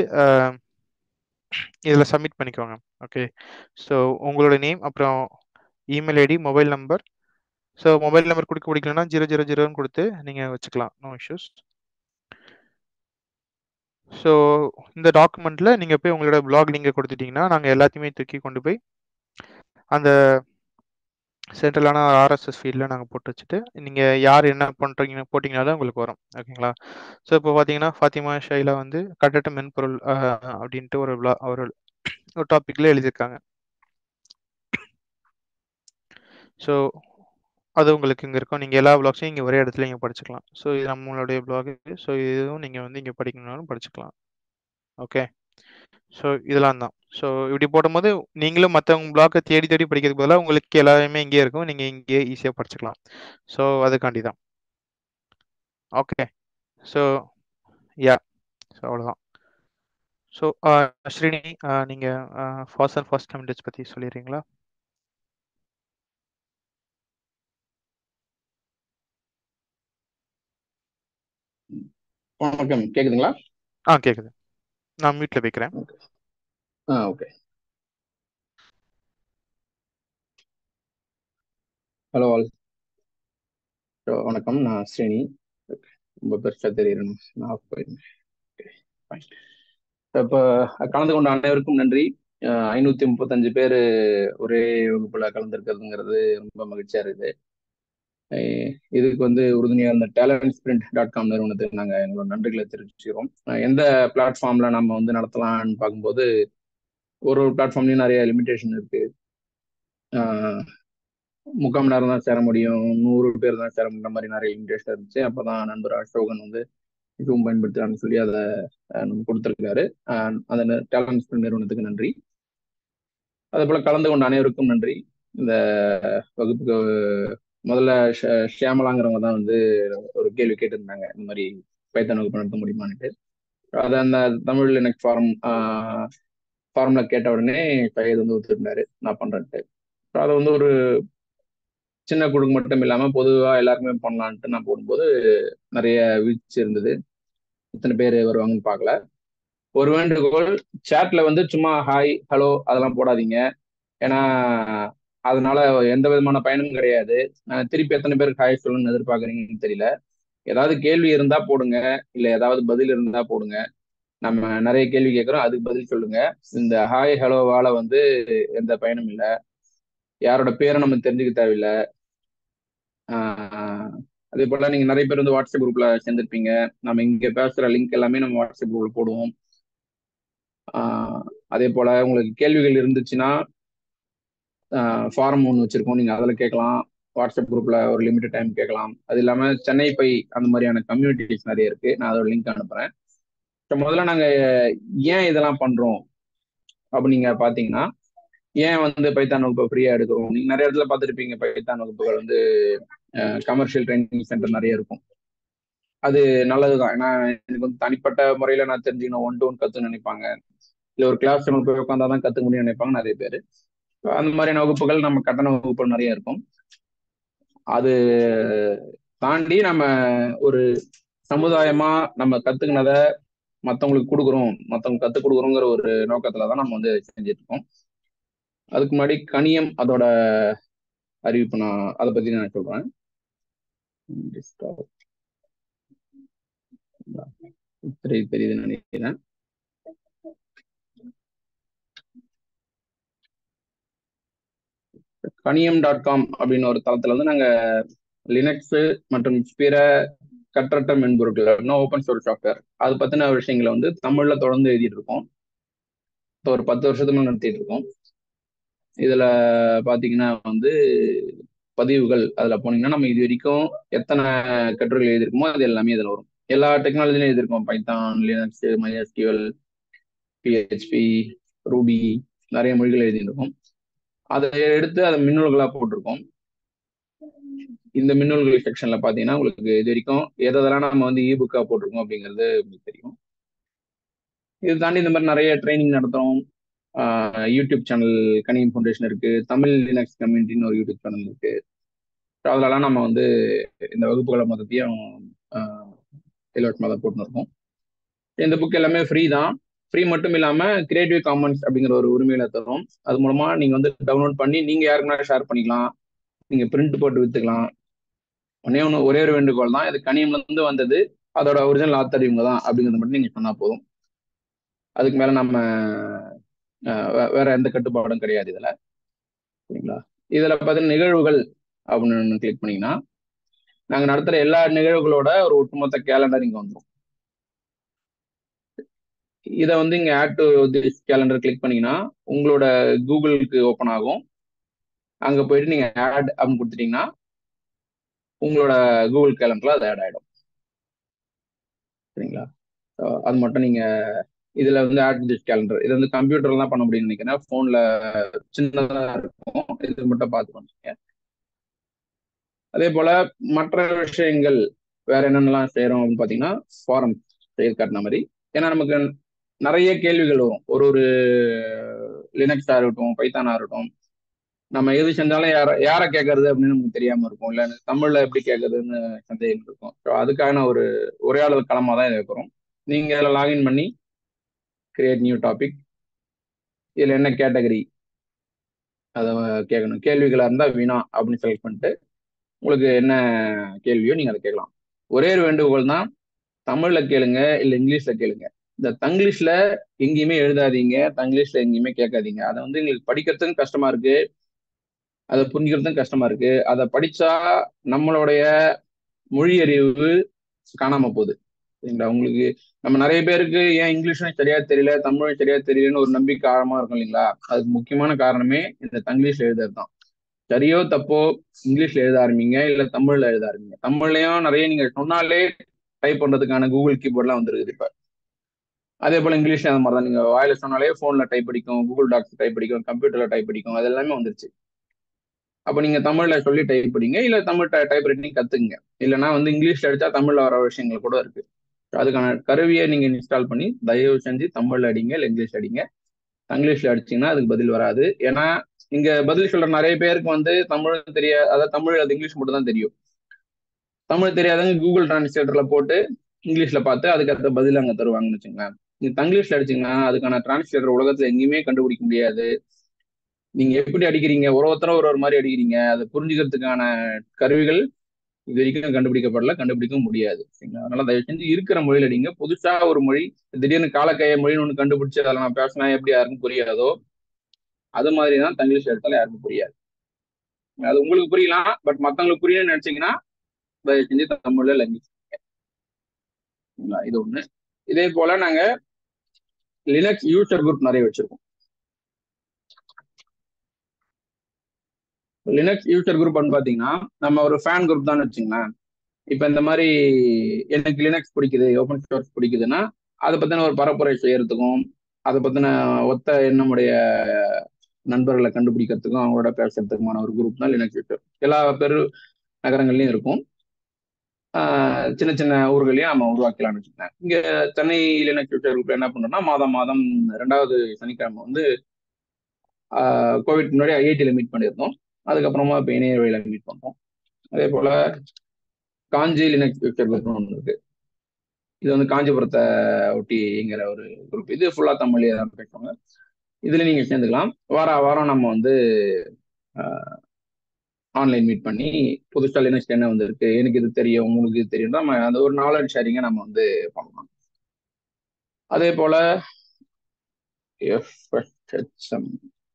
இதில் சப்மிட் பண்ணிக்கோங்க ஓகே ஸோ உங்களோட நேம் அப்புறம் email ID mobile number so mobile number கொடுக்க பிடிக்கலன்னா ஜீரோ ஜீரோ ஜீரோன்னு கொடுத்து நீங்கள் வச்சுக்கலாம் நோ இஷ்யூஸ் ஸோ இந்த டாக்குமெண்ட்டில் நீங்கள் போய் உங்களோட பிளாக் நீங்கள் கொடுத்துட்டீங்கன்னா நாங்கள் எல்லாத்தையுமே தூக்கி கொண்டு போய் அந்த சென்ட்ரலான ஆர்எஸ்எஸ் ஃபீல்டில் நாங்கள் போட்டு வச்சுட்டு நீங்கள் யார் என்ன பண்ணுறீங்க போட்டிங்கன்னா தான் உங்களுக்கு வரும் ஓகேங்களா ஸோ இப்போ பார்த்தீங்கன்னா ஃபாத்திமா ஷைலா வந்து கட்டட்ட மென்பொருள் அஹ், அப்படின்ட்டு ஒரு blo- ஒரு ஒரு டாப்பிக்கில் எழுதியிருக்காங்க ஸோ அது உங்களுக்கு இங்கே இருக்கும் நீங்கள் எல்லா பிளாக்ஸையும் இங்கே ஒரே இடத்துல இங்கே படிச்சுக்கலாம் ஸோ இது நம்மளுடைய பிளாக் ஸோ இதுவும் நீங்கள் வந்து இங்கே படிக்கணும்னாலும் படிச்சுக்கலாம் ஓகே ஸோ இதெல்லாம் தான் ஸோ இப்படி போடும்போது நீங்களும் மற்றவங்க பிளாக்கை தேடி தேடி படிக்கிறதுக்கு பதிலாக உங்களுக்கு எல்லாமே இங்கேயே இருக்கும் நீங்கள் இங்கேயே ஈஸியாக படிச்சுக்கலாம் ஸோ அதுக்காண்டி தான் ஓகே ஸோ யா ஸோ அவ்வளோதான் ஸோ ஸ்ரீனி நீங்கள் ஃபாஸ்ட் அண்ட் ஃபாஸ்ட் கமெண்ட்ஸ் பற்றி சொல்லிடுறீங்களா வணக்கம் கேக்குதுங்களா ஆ கேட்குது நான் மியூட்டில் வைக்கிறேன் ஆ ஓகே ஹலோ ஆல் வணக்கம் நான் ஸ்ரீனி Okay. ரொம்ப பெருசா தெரியணும் நான் off போயிருந்தேன் Okay, fine. இப்போ கலந்து கொண்ட அனைவருக்கும் நன்றி ஐநூத்தி முப்பத்தஞ்சு பேர் ஒரே வகுப்புல கலந்துருக்கிறதுங்கிறது ரொம்ப மகிழ்ச்சியா இருக்குது அஹ் இதுக்கு வந்து உறுதுணையா இருந்த டேலண்ட் ஸ்பிரிண்ட் டாட் காம் நிறுவனத்துக்கு நாங்க எங்களோட நன்றிகளை தெரிவிச்சுக்கிறோம் அஹ் எந்த பிளாட்ஃபார்ம்ல நம்ம வந்து நடத்தலாம்னு பார்க்கும்போது ஒரு ஒரு பிளாட்ஃபார்ம்லயும் நிறைய லிமிடேஷன் இருக்கு அஹ் முக்கால் மணி நேரம் தான் சேர முடியும் நூறு பேர் தான் சேர முடியுற மாதிரி நிறைய லிமிடேஷன் இருந்துச்சு அப்பதான் நண்பர் அசோகன் வந்து ஜூம் பயன்படுத்தலாம்னு சொல்லி அதை அஹ், நம்ம கொடுத்துருக்காரு அஹ், அந்த டேலண்ட் ஸ்பிரிண்ட் நிறுவனத்துக்கு நன்றி அதே போல கலந்து கொண்ட அனைவருக்கும் நன்றி இந்த வகுப்புக்கு முதல்ல ஷ- ஷியாமலாங்கிறவங்க தான் வந்து ஒரு கேள்வி கேட்டிருந்தாங்க இந்த மாதிரி பைத்தன் வகுப்பு நடத்த முடியுமான்ட்டு அதை அந்த தமிழ் லினக்ஸ் ஃபார்ம் ஃபார்ம்ல கேட்ட உடனே சையது வந்து ஒத்துருந்தாரு நான் பண்றேன்ட்டு அப்புறம் அதை வந்து ஒரு சின்ன குழுக்கு மட்டும் இல்லாம பொதுவா எல்லாருக்குமே பண்ணலான்ட்டு நான் போடும்போது நிறைய வீழ்ச்சி இருந்தது இத்தனை பேர் வருவாங்கன்னு பார்க்கல ஒரு வேண்டுகோள் சேட்ல வந்து சும்மா ஹாய் ஹலோ அதெல்லாம் போடாதீங்க ஏன்னா அதனால எந்த விதமான பயனும் கிடையாது அஹ் திருப்பி எத்தனை பேருக்கு ஹாய் சொல்லணும்னு எதிர்பார்க்குறீங்கன்னு தெரியல ஏதாவது கேள்வி இருந்தா போடுங்க இல்ல ஏதாவது பதில் இருந்தா போடுங்க நம்ம நிறைய கேள்வி கேட்குறோம் அதுக்கு பதில் சொல்லுங்க இந்த ஹாய் ஹலோவால வந்து எந்த பயனும் இல்லை யாரோட பேரை நம்ம தெரிஞ்சுக்க தேவையில்லை ஆஹ் அதே போல நீங்க நிறைய பேர் வந்து வாட்ஸ்அப் குரூப்ல சேர்ந்திருப்பீங்க நம்ம இங்க பேசுற லிங்க் எல்லாமே நம்ம வாட்ஸ்அப் குரூப்ல போடுவோம் ஆஹ் அதே போல உங்களுக்கு கேள்விகள் இருந்துச்சுன்னா ஃபாரம் ஒன்று வச்சிருக்கோம் நீங்க அதில் கேட்கலாம் வாட்ஸ்அப் குரூப்ல ஒரு லிமிட்டட் டைம் கேட்கலாம் அது இல்லாம சென்னை பை அந்த மாதிரியான கம்யூனிட்டிஸ் நிறைய இருக்கு நான் அதோட லிங்க் அனுப்புறேன் இப்போ முதல்ல நாங்க ஏன் இதெல்லாம் பண்றோம் அப்படி நீங்க பாத்தீங்கன்னா ஏன் வந்து பைத்தான் வகுப்பை ஃப்ரீயா எடுக்கிறோம் நீங்க நிறைய இடத்துல பார்த்துருப்பீங்க பைத்தான் வகுப்புகள் வந்து கமர்ஷியல் ட்ரைனிங் சென்டர் நிறைய இருக்கும் அது நல்லதுதான் ஏன்னா எனக்கு வந்து தனிப்பட்ட முறையில நான் தெரிஞ்சுக்கணும் ஒன் டு ஒன் கத்துன்னு நினைப்பாங்க இல்ல ஒரு கிளாஸ் நம்ம போய் உட்காந்தாதான் கத்துக்க முடியும்னு நினைப்பாங்க நிறைய பேர் அந்த மாதிரியான வகுப்புகள் நம்ம கட்டண வகுப்புகள் நிறைய இருக்கும் அது தாண்டி நம்ம ஒரு சமுதாயமா நம்ம கத்துக்கினத மத்தவங்களுக்கு கொடுக்குறோம் மத்தவங்க கத்துக் கொடுக்குறோங்கிற ஒரு நோக்கத்துல தான் நம்ம வந்து செஞ்சுட்டு இருக்கோம் அதுக்கு முன்னாடி கணியம் அதோட அறிவிப்பு நான் அதை பத்தி நான் சொல்றேன் திரை தெரியுதுன்னு நினைக்கிறேன் கணியம் டாட் காம் அப்படின்னு ஒரு தளத்துல வந்து நாங்க லினக்ஸ் மற்றும் பிற கற்றற்ற மென்பொருட்கள் ஓப்பன் சோர்ஸ் சாஃப்ட்வேர் அது பத்தின விஷயங்களை வந்து தமிழ்ல தொடர்ந்து எழுதிட்டு இருக்கோம் இப்போ ஒரு பத்து வருஷத்துக்கு மேல நடத்திட்டு இருக்கோம் இதுல பாத்தீங்கன்னா வந்து பதிவுகள் அதுல போனீங்கன்னா நம்ம இது வரைக்கும் எத்தனை கட்டுரைகள் எழுதியிருக்கோமோ அது எல்லாமே இதுல வரும் எல்லா டெக்னாலஜிலையும் எழுதியிருக்கோம் Python Linux MySQL PHP Ruby நிறைய மொழிகள் எழுதியிருக்கோம் அதை எடுத்து அதை மின்னூல்களா போட்டிருக்கோம் இந்த மின்னூல்கள் செக்ஷன்ல பாத்தீங்கன்னா உங்களுக்கு இது வரைக்கும் எதெல்லாம் நம்ம வந்து இ புக்கா போட்டிருக்கோம் அப்படிங்கிறது உங்களுக்கு தெரியும் இது தாண்டி இந்த மாதிரி நிறைய ட்ரைனிங் நடத்துறோம் யூடியூப் சேனல் கணியம் ஃபவுண்டேஷன் இருக்கு தமிழ் லினக்ஸ் கம்யூனிட்டின்னு ஒரு யூடியூப் சேனல் இருக்கு அதெல்லாம் நம்ம வந்து இந்த வகுப்புகளை மொத்தத்தையும் இலவசமாக தான் போட்டுன்னு இருக்கோம் இந்த புக் எல்லாமே ஃப்ரீ தான் ஃப்ரீ மட்டும் இல்லாம கிரியேட்டிவ் காமன்ஸ் அப்படிங்கிற ஒரு உரிமையில தரும் அது மூலமா நீங்க வந்து டவுன்லோட் பண்ணி நீங்க யாருக்குனா ஷேர் பண்ணிக்கலாம் நீங்க பிரிண்ட் போட்டு வித்துக்கலாம் ஒன்னே ஒன்று ஒரே ஒரு வேண்டுகோள் தான் இது கனியம்ல இருந்து வந்தது அதோட ஒரிஜினல் ஆத்தர் இவங்க தான் அப்படிங்கிறத மட்டும் நீங்க சொன்னா போதும் அதுக்கு மேல நம்ம வேற எந்த கட்டுப்பாடும் கிடையாது இதுல சரிங்களா இதுல பார்த்தீங்கன்னா நிகழ்வுகள் அப்படின்னு கிளிக் பண்ணீங்கன்னா நாங்க நடத்துற எல்லா நிகழ்வுகளோட ஒரு ஒட்டுமொத்த கேலண்டர் இங்க வந்துடும் இதை வந்து இங்க add to this calendar click பண்ணீங்கன்னா உங்களோட கூகுளுக்கு ஓப்பன் ஆகும் அங்க போயிட்டு நீங்க ஆட் அப்படின்னு கொடுத்துட்டீங்கன்னா உங்களோட கூகுள் கேலண்டர்ல அது ஆட் ஆயிடும் சரிங்களா So, அது மட்டும் நீங்க இதுல வந்து ஆட் திஸ் கேலண்டர் இது வந்து கம்ப்யூட்டர்ல தான் பண்ண முடியும்னு நினைக்கிறேன் போன்ல சின்னதா இருக்கும் இது மட்டும் பார்த்து பண்ணுங்க அதே போல மற்ற விஷயங்கள் வேற என்னென்னலாம் செய்யறோம் அப்படின்னு பாத்தீங்கன்னா ஃபாரம் செய்து காட்டின மாதிரி ஏன்னா நமக்கு நிறைய கேள்விகள் வரும் ஒரு ஒரு லினக்ஸா இருக்கட்டும் பைத்தானா இருக்கட்டும் நம்ம எது செஞ்சாலும் யார யாரை கேட்கறது அப்படின்னு நமக்கு தெரியாம இருக்கும் இல்ல தமிழ்ல எப்படி கேட்கறதுன்னு சந்தேகம் இருக்கும் ஸோ அதுக்கான ஒரு உரையாடல் களமா தான் இது இருக்கிறோம் நீங்க இதில் லாகின் பண்ணி கிரியேட் நியூ டாபிக் இதுல என்ன கேட்டகரி அதை கேட்கணும் கேள்விகளா இருந்தா வினா அப்படின்னு செலக்ட் பண்ணிட்டு உங்களுக்கு என்ன கேள்வியோ நீங்க அதை கேட்கலாம் ஒரே ஒரு வேண்டுகோள் தான் தமிழ்ல கேளுங்க இல்ல இங்கிலீஷ்ல கேளுங்க இந்த தங்கிலீஷ்ல எங்கேயுமே எழுதாதீங்க தங்கிலீஷ்ல எங்கேயுமே கேட்காதீங்க அதை வந்து எங்களுக்கு படிக்கிறதுக்கும் கஷ்டமா இருக்கு அதை புரிஞ்சுக்கிறதுக்கும் கஷ்டமா இருக்கு அதை படிச்சா நம்மளுடைய மொழி அறிவு காணாம போகுது சரிங்களா உங்களுக்கு நம்ம நிறைய பேருக்கு ஏன் இங்கிலீஷும் சரியா தெரியல தமிழும் சரியா தெரியலன்னு ஒரு நம்பிக்கை ஆழமா இருக்கும் இல்லைங்களா அதுக்கு முக்கியமான காரணமே இந்த தங்கிலீஷ்ல எழுதுறது தான் சரியோ தப்போ இங்கிலீஷ்ல எழுத ஆரம்பிங்க இல்ல தமிழ்ல எழுத ஆரம்பிங்க தமிழ்லயும் நிறைய நீங்க சொன்னாலே டைப் பண்றதுக்கான கூகுள் கீபோர்ட்லாம் வந்துருக்குது இப்ப அதே போல இங்கிலீஷ்ல அந்த மாதிரி தான் நீங்க வாயில சொன்னாலே போன்ல டைப் அடிக்கும் கூகுள் டாக்ஸ் டைப் அடிக்கும் கம்ப்யூட்டர்ல டைப் அடிக்கும் அது எல்லாமே வந்துருச்சு அப்ப நீங்க தமிழ்ல சொல்லி டைப் படிங்க இல்ல தமிழ் டைப் ரைட்டிங் கத்துக்குங்க இல்லைன்னா வந்து இங்கிலீஷ்ல அடிச்சா தமிழ்ல வர விஷயங்கள் கூட இருக்கு அதுக்கான கருவியை நீங்க இன்ஸ்டால் பண்ணி தயவு செஞ்சு தமிழ்ல அடிங்க இல்ல இங்கிலீஷ் அடிங்க தங்கிலீஷ்ல அடிச்சீங்கன்னா அதுக்கு பதில் வராது ஏன்னா இங்க பதில் சொல்ற நிறைய பேருக்கு வந்து தமிழ் தெரியாது அதாவது தமிழ் அது இங்கிலீஷ் மட்டும் தான் தெரியும் தமிழ் தெரியாதவங்க கூகுள் டிரான்ஸ்லேட்டர்ல போட்டு இங்கிலீஷ்ல பார்த்து அதுக்கு அடுத்த பதில் அங்க தருவாங்கன்னு வச்சுங்களேன் நீங்க தங்கிலீஷ்ல அடிச்சீங்கன்னா அதுக்கான டிரான்ஸ்லேட்டர் உலகத்துல எங்கேயுமே கண்டுபிடிக்க முடியாது நீங்க எப்படி அடிக்கிறீங்க ஒரு ஒருத்தரும் ஒரு ஒரு மாதிரி அடிக்கிறீங்க அதை புரிஞ்சுக்கிறதுக்கான கருவிகள் இது வரைக்கும் கண்டுபிடிக்கப்படல கண்டுபிடிக்க முடியாது சரிங்களா அதனால தயவு செஞ்சு இருக்கிற மொழியில் அடிங்க புதுசா ஒரு மொழி திடீர்னு காலக்கைய மொழின்னு ஒன்று கண்டுபிடிச்சு அதில் நான் பேசினா எப்படி யாருக்கும் புரியாதோ அது மாதிரி தான் தங்கிலீஷ் எடுத்தாலும் யாருக்கும் புரியாது அது உங்களுக்கு புரியலாம் பட் மற்றவங்களுக்கு புரியணும்னு நினைச்சீங்கன்னா தயவு செஞ்சு தமிழ்ல லாங்குவேஜ் இது ஒண்ணு இதே போல நாங்க லினக்ஸ் யூசர் குரூப் நிறைய வச்சிருக்கோம் லினக்ஸ் யூசர் குரூப் பாத்தீங்கன்னா நம்ம ஒரு ஃபேன் குரூப் தான் வச்சுங்களேன் இப்ப இந்த மாதிரி எனக்கு லினக்ஸ் பிடிக்குது ஓப்பன் சோர்ஸ் பிடிக்குதுன்னா அதை பத்தின ஒரு பரப்புரை செய்யறதுக்கும் அதை பத்தின ஒத்த எண்ணமுடைய நண்பர்களை கண்டுபிடிக்கிறதுக்கும் அவங்களோட பேசுறதுக்குமான ஒரு குரூப் தான் லினக்ஸ் யூசர் எல்லா பெரு நகரங்கள்லயும் இருக்கும் சின்ன சின்ன ஊர்களையும் நம்ம உருவாக்கலாம்னு வச்சுக்கோங்க இங்க சென்னை லினக்ஸ் யூசர் குரூப்ல என்ன பண்றோம்னா மாதம் மாதம் ரெண்டாவது சனிக்கிழமை வந்து கோவிட் முன்னாடி ஐஐடியில மீட் பண்ணியிருந்தோம் அதுக்கப்புறமா இப்போ இணைய வழியில மீட் பண்றோம் அதே போல காஞ்சி லினக்ஸ் யூசர் குரூப் ஒன்று இருக்கு இது வந்து காஞ்சிபுரத்தை ஒட்டிங்கிற ஒரு குரூப் இது ஃபுல்லா தமிழ்லேயே தான் பேசுவாங்க இதுல நீங்க சேர்ந்துக்கலாம் வார வாரம் நம்ம வந்து ஆன்லைன் மீட் பண்ணி புதுசாக லினக்ஸ் என்ன வந்திருக்கு எனக்கு இது தெரியும் உங்களுக்கு இது தெரியும் நம்ம அந்த ஒரு நாலேஜ் ஷேரிங்கை நம்ம வந்து பண்ணலாம் அதே போல எஃப்எஸ்எம்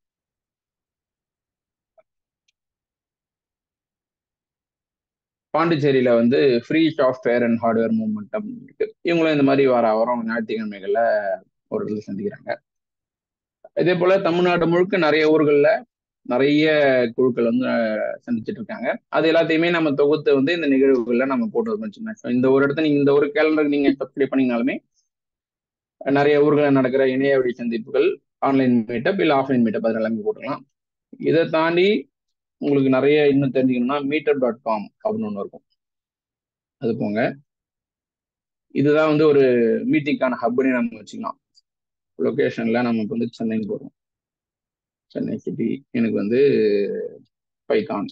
பாண்டிச்சேரியில வந்து free software and hardware movement இருக்கு இவங்களும் இந்த மாதிரி வார வாரம் ஞாயிற்றுக்கிழமைகள்ல ஒரு இடத்துல சந்திக்கிறாங்க இதே போல தமிழ்நாடு முழுக்க நிறைய ஊர்களில் நிறைய குழுக்கள் வந்து சந்திச்சுட்டு இருக்காங்க அது எல்லாத்தையுமே நம்ம தொகுத்து வந்து இந்த நிகழ்வுகள்ல நம்ம போட்டு வச்சுக்கோங்க இந்த ஒரு இடத்த நீங்க இந்த ஒரு கேலண்டருக்கு நீங்க சப்ஸ்கிரைப் பண்ணீங்கனாலுமே நிறைய ஊர்களில் நடக்கிற இணைய வழி சந்திப்புகள் ஆன்லைன் மீட்டப் இல்லை ஆஃப்லைன் மீட்டப் அது எல்லாமே போட்டுக்கலாம் இதை தாண்டி உங்களுக்கு நிறைய இன்னும் தெரிஞ்சுக்கணும்னா மீட்டப் டாட் காம் அப்படின்னு ஒன்று இருக்கும் அது போங்க இதுதான் வந்து ஒரு மீட்டிங்கான ஹப்னே நம்ம வச்சுக்கலாம் லொக்கேஷன்ல நம்ம இப்போ வந்து சென்னைக்கு போகிறோம் சென்னை சிட்டி எனக்கு வந்து பைத்தான்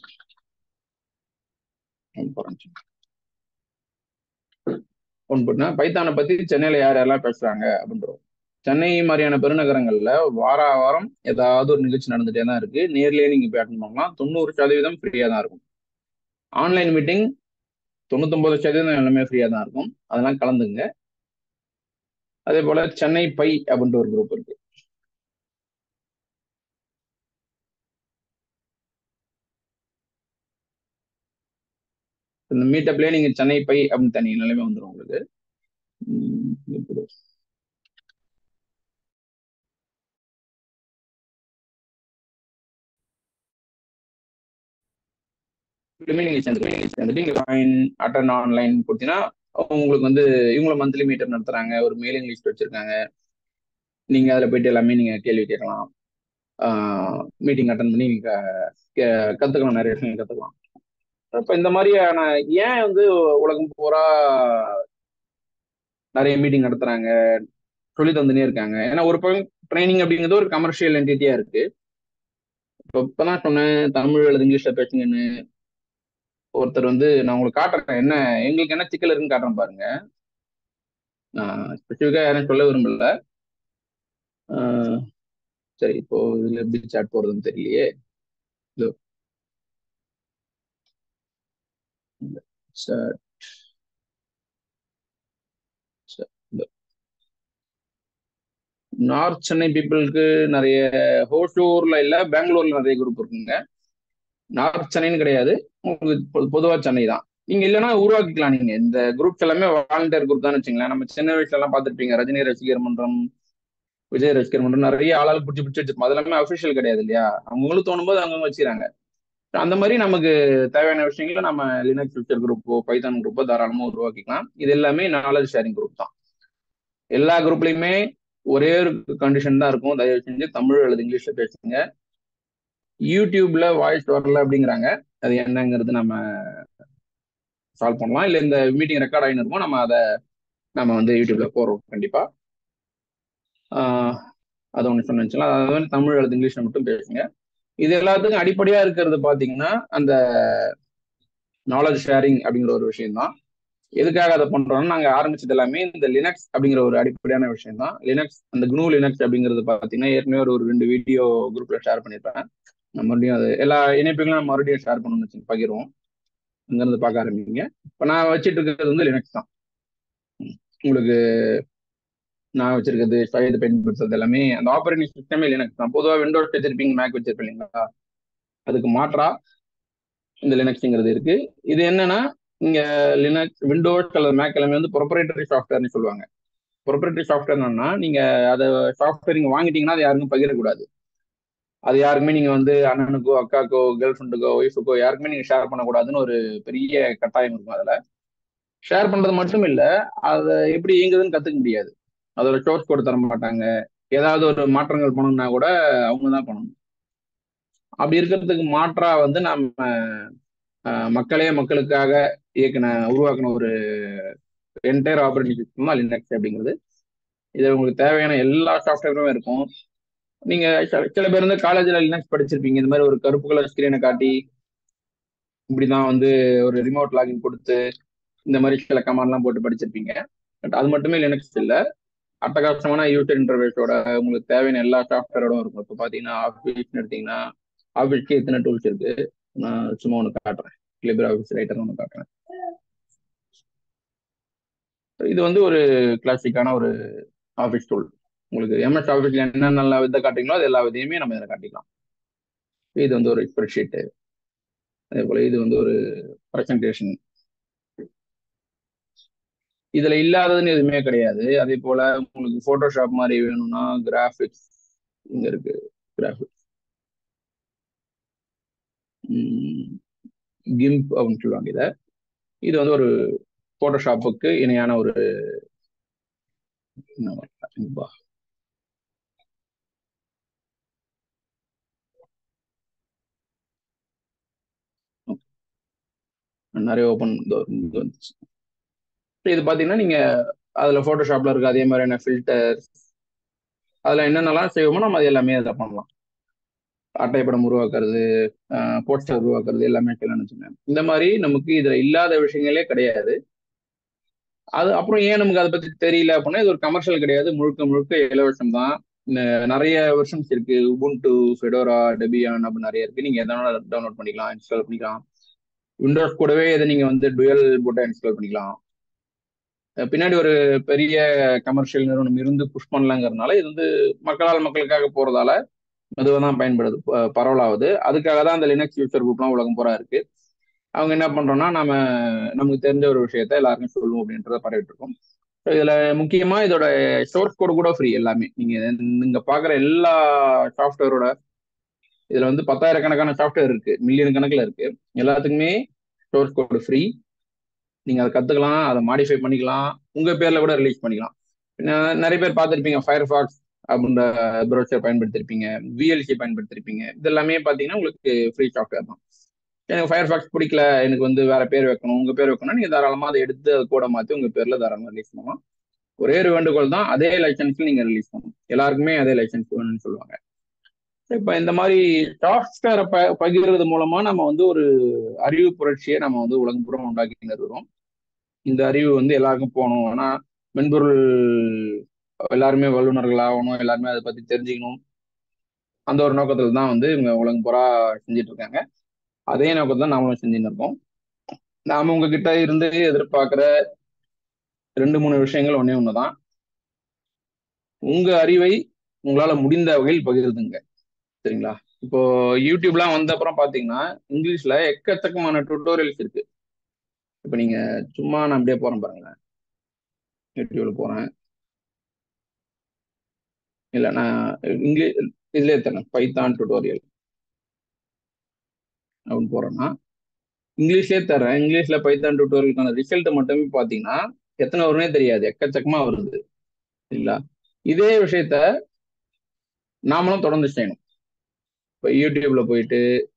ஒன்று போட்டுனா பைத்தானை பத்தி சென்னையில யார் யாரெல்லாம் பேசுறாங்க அப்படின்றோம் சென்னை மாதிரியான பெருநகரங்கள்ல வார வாரம் ஏதாவது ஒரு நிகழ்ச்சி நடந்துட்டே தான் இருக்கு நேர்லயே நீங்க போய் அட்டன் பண்ணலாம் தொண்ணூறு சதவீதம் ஃப்ரீயா தான் இருக்கும் ஆன்லைன் மீட்டிங் தொண்ணூத்தொன்பது சதவீதம் எல்லாமே ஃப்ரீயா தான் இருக்கும் அதெல்லாம் கலந்துங்க அதே போல சென்னை பை அப்படின்ற ஒரு குரூப் இருக்கு இந்த மீட்டப்லேயே நீங்க சென்னை பை அப்படின்னு தனி நிலைமை வந்துடும் உங்களுக்கு உம் இப்படி. இதுலயுமே நீங்க சேர்ந்துக்கலாம் சேர்ந்துட்டு நீங்க ஜாயின் அட்டன் ஆன்லைன் கொடுத்தீங்கன்னா உங்களுக்கு வந்து இவங்கள மந்த்லி மீட்டர் நடத்துறாங்க ஒரு மெயிலிங் லிஸ்ட் வச்சிருக்காங்க நீங்க அதுல போயிட்டு எல்லாமே நீங்க கேள்வி கேட்கலாம் மீட்டிங் அட்டன் பண்ணி நீங்க கே- கத்துக்கலாம் நிறைய விஷயம் கத்துக்கலாம் இப்ப இந்த மாதிரியான ஏன் வந்து உலகம் பூரா நிறைய மீட்டிங் நடத்துறாங்க சொல்லி தந்துனே இருக்காங்க ஏன்னா ஒரு பக்கம் ட்ரைனிங் அப்படிங்கிறது ஒரு கமர்ஷியல் என்டிட்டியா இருக்கு இப்போ இப்பதான் சொன்னேன் தமிழ் அல்லது இங்கிலீஷ்ல பேசுங்கன்னு ஒருத்தர் வந்து நான் உங்களுக்கு காட்டுறேன் என்ன எங்களுக்கு என்ன சிக்கல் இருக்குன்னு காட்டுறேன் பாருங்க நான் ஸ்பெசிஃபிக்கா யாரும் சொல்ல விரும்பல ஆஹ் சரி இப்போ இதுல எப்படி சாட் போறதுன்னு தெரியலையே இதோ chat, chat, இதோ. நார்த் சென்னை பீப்புளுக்கு நிறைய ஹோசூர்ல இல்ல பெங்களூர்ல நிறைய குரூப் இருக்குங்க நார்த் சென்னைன்னு கிடையாது உங்களுக்கு பொ- பொதுவா சென்னை தான் நீங்க இல்லைன்னா உருவாக்கிக்கலாம் நீங்க இந்த குரூப்ஸ் எல்லாமே வாலண்டியர் குரூப் தான் வச்சுங்களேன் நம்ம சின்ன வயசுல எல்லாம் பார்த்திருப்பீங்க ரஜினி ரசிகர் மன்றம் விஜய் ரசிகர் மன்றம் நிறைய ஆளால் பிடிச்சி பிடிச்சி வச்சிருப்போம் அது எல்லாமே அஃபிஷியல் கிடையாது இல்லையா அவங்களுக்கு தோணும் போது அவங்க வச்சுக்கிறாங்க அந்த மாதிரி நமக்கு தேவையான விஷயங்களை நம்ம லினக்ஸ் ஃபியூச்சர் குரூப்போ பைத்தான் குரூப்போ தாராளமா உருவாக்கிக்கலாம் இது எல்லாமே நாலேஜ் ஷேரிங் குரூப் தான் எல்லா குரூப்லயுமே ஒரே ஒரு கண்டிஷன் தான் இருக்கும் தயவு செஞ்சு தமிழ் அல்லது இங்கிலீஷ்ல பேசுங்க யூடியூப்ல வாய்ஸ் வரல அப்படிங்கிறாங்க அது என்னங்கிறது நம்ம சால்வ் பண்ணலாம் இல்ல இந்த மீட்டிங் ரெக்கார்ட் ஆகின்னு இருக்கும் நம்ம அதை நம்ம வந்து யூடியூப்ல போறோம் கண்டிப்பா ஆஹ் அது ஒன்று சொன்னா அது வந்து தமிழ் அல்லது இங்கிலீஷ்ல மட்டும் பேசுங்க இது எல்லாத்துக்கும் அடிப்படையா இருக்கிறது பாத்தீங்கன்னா அந்த நாலேஜ் ஷேரிங் அப்படிங்கிற ஒரு விஷயம் தான் எதுக்காக அதை பண்றோம்னா நாங்க ஆரம்பிச்சது எல்லாமே இந்த லினக்ஸ் அப்படிங்கிற ஒரு அடிப்படையான விஷயம் தான் லினக்ஸ் அந்த GNU லினக்ஸ் அப்படிங்கிறது பாத்தீங்கன்னா ஏற்கனவே ஒரு ஒரு ரெண்டு வீடியோ குரூப்ல ஷேர் பண்ணிருப்பேன் நம்ம மறுபடியும் அது எல்லா இணைப்புகளும் நம்ம மறுபடியும் ஷேர் பண்ணணும்னு வச்சு பகிர்வோம் அங்கிருந்து பார்க்க ஆரம்பிங்க இப்போ நான் வச்சிட்டு இருக்கிறது வந்து லினக்ஸ் தான் ம். உங்களுக்கு நான் வச்சிருக்கிறது சைடு பயன்படுத்துறது எல்லாமே அந்த ஆப்பரேட்டிங் சிஸ்டமே லினக்ஸ் தான் பொதுவாக விண்டோஸ் வச்சிருப்பீங்க மேக் வச்சிருப்பீங்க இல்லைங்களா அதுக்கு மாற்றா இந்த லினக்ஸ்ங்கிறது இருக்கு இது என்னன்னா இங்க லினக்ஸ் விண்டோஸ் அல்லது மேக் எல்லாமே வந்து ப்ரொப்ரேட்டரி சாஃப்ட்வேர்னு சொல்லுவாங்க ப்ரொப்ரேட்டரி சாஃப்ட்வேர் என்னன்னா நீங்க அதை சாஃப்ட்வேர் நீங்க வாங்கிட்டீங்கன்னா அது யாருக்கும் பகிரக்கூடாது அது யாருக்குமே நீங்க வந்து அண்ணனுக்கோ அக்காக்கோ கேர்ள் ஃப்ரெண்டுக்கோ ஒய்ஃபுக்கோ யாருக்குமே நீங்க ஷேர் பண்ணக்கூடாதுன்னு ஒரு பெரிய கட்டாயம் இருக்கும் அதுல ஷேர் பண்றது மட்டும் இல்ல அதை எப்படி இயங்குதுன்னு கத்துக்க முடியாது அதோட சோர்ஸ் கோட் தர மாட்டாங்க ஏதாவது ஒரு மாற்றங்கள் பண்ணணும்னா கூட அவங்க தான் பண்ணணும் அப்படி இருக்கிறதுக்கு மாற்றா வந்து நம்ம அஹ், மக்களே மக்களுக்காக இயக்கின உருவாக்கின ஒரு என்டையர் ஆப்பரேட்டிங் சிஸ்டம் தான் லினக்ஸ் அப்படிங்கிறது இது உங்களுக்கு தேவையான எல்லா சாஃப்ட்வேருமே இருக்கும் நீங்க சில சில பேர் வந்து காலேஜ்ல லினக்ஸ் படிச்சிருப்பீங்க இந்த மாதிரி ஒரு கருப்பு கலர் ஸ்கிரீனை காட்டி இப்படிதான் வந்து ஒரு ரிமோட் லாகின் கொடுத்து இந்த மாதிரி சில கமாண்ட்லாம் போட்டு படிச்சிருப்பீங்க பட் அது மட்டுமே லினக்ஸ் இல்ல அட்டகாசமான யூசர் இன்டர்வேஸோட உங்களுக்கு தேவையான எல்லா சாஃப்ட்வேரோடும் இருக்கும் இப்போ பார்த்தீங்கன்னா ஆஃபீஸ்னு எடுத்தீங்கன்னா ஆஃபீஸ்க்கு எத்தனை டூல்ஸ் இருக்கு நான் சும்மா ஒன்று காட்டுறேன் லிபர் ஆஃபீஸ் ரைட்டர் ஒன்று காட்டுறேன் இது வந்து ஒரு கிளாசிக்கான ஒரு ஆஃபீஸ் டூல் உங்களுக்கு எம்எஸ் ஆஃபீஸ்ல என்னென்ன விதை காட்டுறீங்களோ அது எல்லா விதையுமே நம்ம இதில் காட்டிக்கலாம் இது வந்து ஒரு ஸ்ப்ரெட்ஷீட்டு அதே போல இது வந்து ஒரு ப்ரெசன்டேஷன் இதுல இல்லாததுன்னு எதுவுமே கிடையாது அதே போல உங்களுக்கு போட்டோஷாப் மாதிரி வேணும்னா கிராஃபிக்ஸ் இங்க இருக்கு கிராஃபிக்ஸ் கிம்ப் அப்படின்னு சொல்லுவாங்க இதை இது வந்து ஒரு போட்டோஷாப்புக்கு இணையான ஒரு என்ன வரலாம், இங்கப்பா. நிறைய ஓப்பன் வந்துச்சு இது பாத்தீங்கன்னா நீங்க அதுல போட்டோஷாப்ல இருக்க அதே மாதிரியான ஃபில்டர் அதுல என்னென்னலாம் செய்வோமோ நம்ம அது எல்லாமே அதில் பண்ணலாம் அட்டைப்படம் உருவாக்குறது போஸ்டர் உருவாக்குறது எல்லாமே செய்யலாம்னு வச்சுக்கோங்க இந்த மாதிரி நமக்கு இதுல இல்லாத விஷயங்களே கிடையாது அது அப்புறம் ஏன் நமக்கு அதை பத்தி தெரியல அப்படின்னா இது ஒரு கமர்ஷியல் கிடையாது முழுக்க முழுக்க இலவசம் தான் ந- நிறைய வெர்ஷன்ஸ் இருக்கு உபுண்டு ஃபெடோரா டெபியான் அப்படின்னு நிறைய இருக்கு நீங்க எதனால டவுன்லோட் பண்ணிக்கலாம் இன்ஸ்டால் பண்ணிக்கலாம் விண்டோஸ் கூடவே இதை நீங்க வந்து டுவல் போட்டா இன்ஸ்டால் பண்ணிக்கலாம் அஹ் பின்னாடி ஒரு பெரிய கமர்ஷியல் நிறுவனம் இருந்து புஷ் பண்ணலங்கிறதுனால இது வந்து மக்களால் மக்களுக்காக போறதால மெதுவாக தான் பயன்படுது ப- பரவலாகுது அதுக்காக தான் அந்த லினக்ஸ் யூசர் குரூப்லாம் உலகம் பூரா இருக்கு அவங்க என்ன பண்றோம்னா நம்ம நமக்கு தெரிஞ்ச ஒரு விஷயத்த எல்லாருக்கும் சொல்லுவோம் அப்படின்றத பரவிட்டு இருக்கோம் So இதுல முக்கியமா இதோட சோர்ஸ் கோடு கூட ஃப்ரீ எல்லாமே நீங்க நீங்க பாக்குற எல்லா சாஃப்ட்வேரோட இதுல வந்து பத்தாயிரக்கணக்கான சாஃப்ட்வேர் இருக்கு மில்லியன் கணக்குல இருக்கு எல்லாத்துக்குமே சோர்ஸ் கோடு ஃப்ரீ நீங்க அதை கத்துக்கலாம் அதை மாடிஃபை பண்ணிக்கலாம் உங்க பேர்ல கூட ரிலீஸ் பண்ணிக்கலாம் பின்ன நிறைய பேர் பார்த்துருப்பீங்க ஃபயர்ஃபாக்ஸ் அப்படின்ற ப்ரௌசர் பயன்படுத்திருப்பீங்க விஎல்சி பயன்படுத்திருப்பீங்க இது எல்லாமே பார்த்தீங்கன்னா உங்களுக்கு ஃப்ரீ சாஃப்ட்வேர் தான் எனக்கு ஃபயர்ஃபாக்ஸ் பிடிக்கல எனக்கு வந்து வேற பேர் வைக்கணும் உங்க பேர் வைக்கணும் நீங்க தாராளமா அதை எடுத்து அதை கூட மாத்தி உங்க பேர்ல தாராளமா ரிலீஸ் பண்ணலாம் ஒரே ஒரு வேண்டுகோள் தான் அதே லைசன்ஸ்ல நீங்க ரிலீஸ் பண்ணணும் எல்லாருக்குமே அதே லைசன்ஸ் வேணும்னு சொல்லுவாங்க இப்ப இந்த மாதிரி சாஃப்ட்வேரை ப பகிர்றது மூலமா நம்ம வந்து ஒரு அறிவு புரட்சியை நம்ம வந்து உலகம் பூரா உண்டாக்கி வருவோம் இந்த அறிவு வந்து எல்லாருக்கும் போகணும் ஆனா மென்பொருள் எல்லாருமே வல்லுநர்கள் ஆகணும் எல்லாருமே அதை பத்தி தெரிஞ்சுக்கணும் அந்த ஒரு நோக்கத்துல தான் வந்து இவங்க உலகம் பூரா செஞ்சுட்டு இருக்காங்க அதே நோக்கத்துல தான் நாமளும் செஞ்சுட்டு இருக்கோம் நாம உங்ககிட்ட இருந்து எதிர்பார்க்கிற ரெண்டு மூணு விஷயங்கள் ஒன்னே ஒண்ணுதான் உங்க அறிவை உங்களால முடிந்த வகையில் பகிர்ந்துங்க சரிங்களா இப்போ யூடியூப்லாம் வந்த அப்புறம் பாத்தீங்கன்னா இங்கிலீஷ்ல எக்கச்சக்கமான டுட்டோரியல்ஸ் இருக்கு இப்போ நீங்க சும்மா நான் அப்படியே போறேன் பாருங்களேன் யூடியூப்ல போறேன் இல்ல நான் இங்கிலீஷ் இதுல தரேன் பைத்தான் டுட்டோரியல் அப்படின்னு போறேன்னா இங்கிலீஷ்லயே தரேன் இங்கிலீஷ்ல பைத்தான் டுட்டோரியலுக்கான ரிசல்ட் மட்டுமே பாத்தீங்கன்னா எத்தனை வரும்னே தெரியாது எக்கச்சக்கமா வருது இல்லைங்களா இதே விஷயத்த நாமளும் தொடர்ந்து செய்யணும் இப்போ யூடியூப்ல போயிட்டு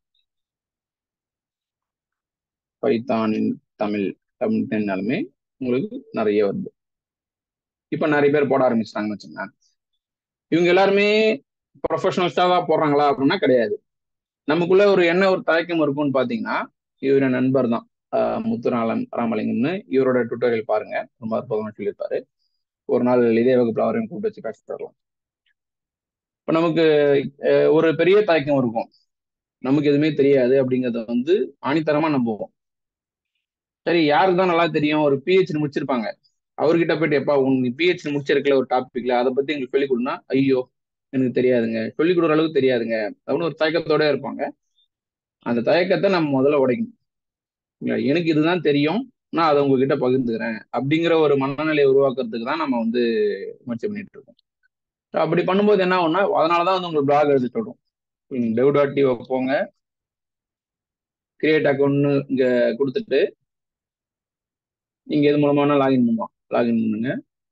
பைத்தானின் தமிழ் தமிழ்னாலுமே உங்களுக்கு நிறைய வருது இப்போ நிறைய பேர் போட ஆரம்பிச்சிட்டாங்கன்னு வச்சுக்கோங்க இவங்க எல்லாருமே ப்ரொஃபஷனல்ஸாக தான் போடுறாங்களா அப்படின்னா கிடையாது நமக்குள்ள ஒரு என்ன ஒரு தயக்கம் இருக்கும்னு பார்த்தீங்கன்னா இவர நண்பர் தான் முத்துராம ராமலிங்கம்னு இவரோட டுட்டோரியல் பாருங்க ரொம்ப அற்புதமாக சொல்லியிருப்பாரு ஒரு நாள் இதே வகுப்புல அவரையும் கூப்பிட்டு வச்சு பேசிட்டு வரலாம் இப்போ நமக்கு ஒரு பெரிய தயக்கம் இருக்கும் நமக்கு எதுவுமே தெரியாது அப்படிங்கிறத வந்து ஆணித்தரமா நம்புவோம் சரி யாருக்கு தான் நல்லா தெரியும் ஒரு பிஹெச்டி முடிச்சிருப்பாங்க அவர்கிட்ட போயிட்டு எப்பா உன் பிஹெச்டி முடிச்சிருக்கல ஒரு டாபிக்ல அதை பத்தி எங்களுக்கு சொல்லிக் கொடுனா ஐயோ எனக்கு தெரியாதுங்க சொல்லிக் கொடுக்குற அளவுக்கு தெரியாதுங்க அப்படின்னு ஒரு தயக்கத்தோட இருப்பாங்க அந்த தயக்கத்தை நம்ம முதல்ல உடைக்கணும் எனக்கு இதுதான் தெரியும் நான் அதை உங்ககிட்ட பகிர்ந்துக்கிறேன் அப்படிங்கிற ஒரு மனநிலையை உருவாக்குறதுக்கு தான் நம்ம வந்து முயற்சி பண்ணிட்டு இருக்கோம் அப்படி பண்ணும்போது என்ன ஆகும்னா அதனாலதான் வந்து உங்களுக்கு பிளாக் எழுத சொல்றோம் டெவ் டாட் டிஓ போங்க கிரியேட் அக்கௌண்ட் இங்க கொடுத்துட்டு நீங்க இது மூலமான லாகின் பண்ணலாம் லாகின் பண்ணுங்க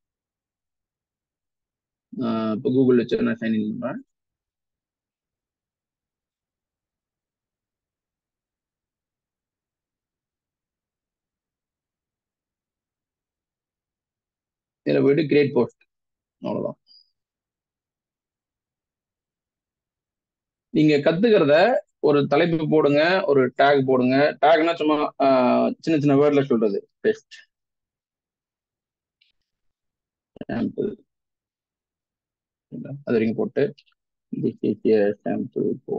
இப்போ கூகுள் வச்சு நான் சைன்இன் பண்றேன் இதில் போயிட்டு கிரியேட் போஸ்ட் அவ்வளோதான் நீங்க கத்துக்கிறத ஒரு தலைப்பு போடுங்க ஒரு டேக் போடுங்க டேக்னா சும்மா சின்ன சின்ன வேர்ட்ல சொல்றது டெஸ்ட் சாம்பிள் அது வரைக்கும் போட்டு சாம்பிள் போ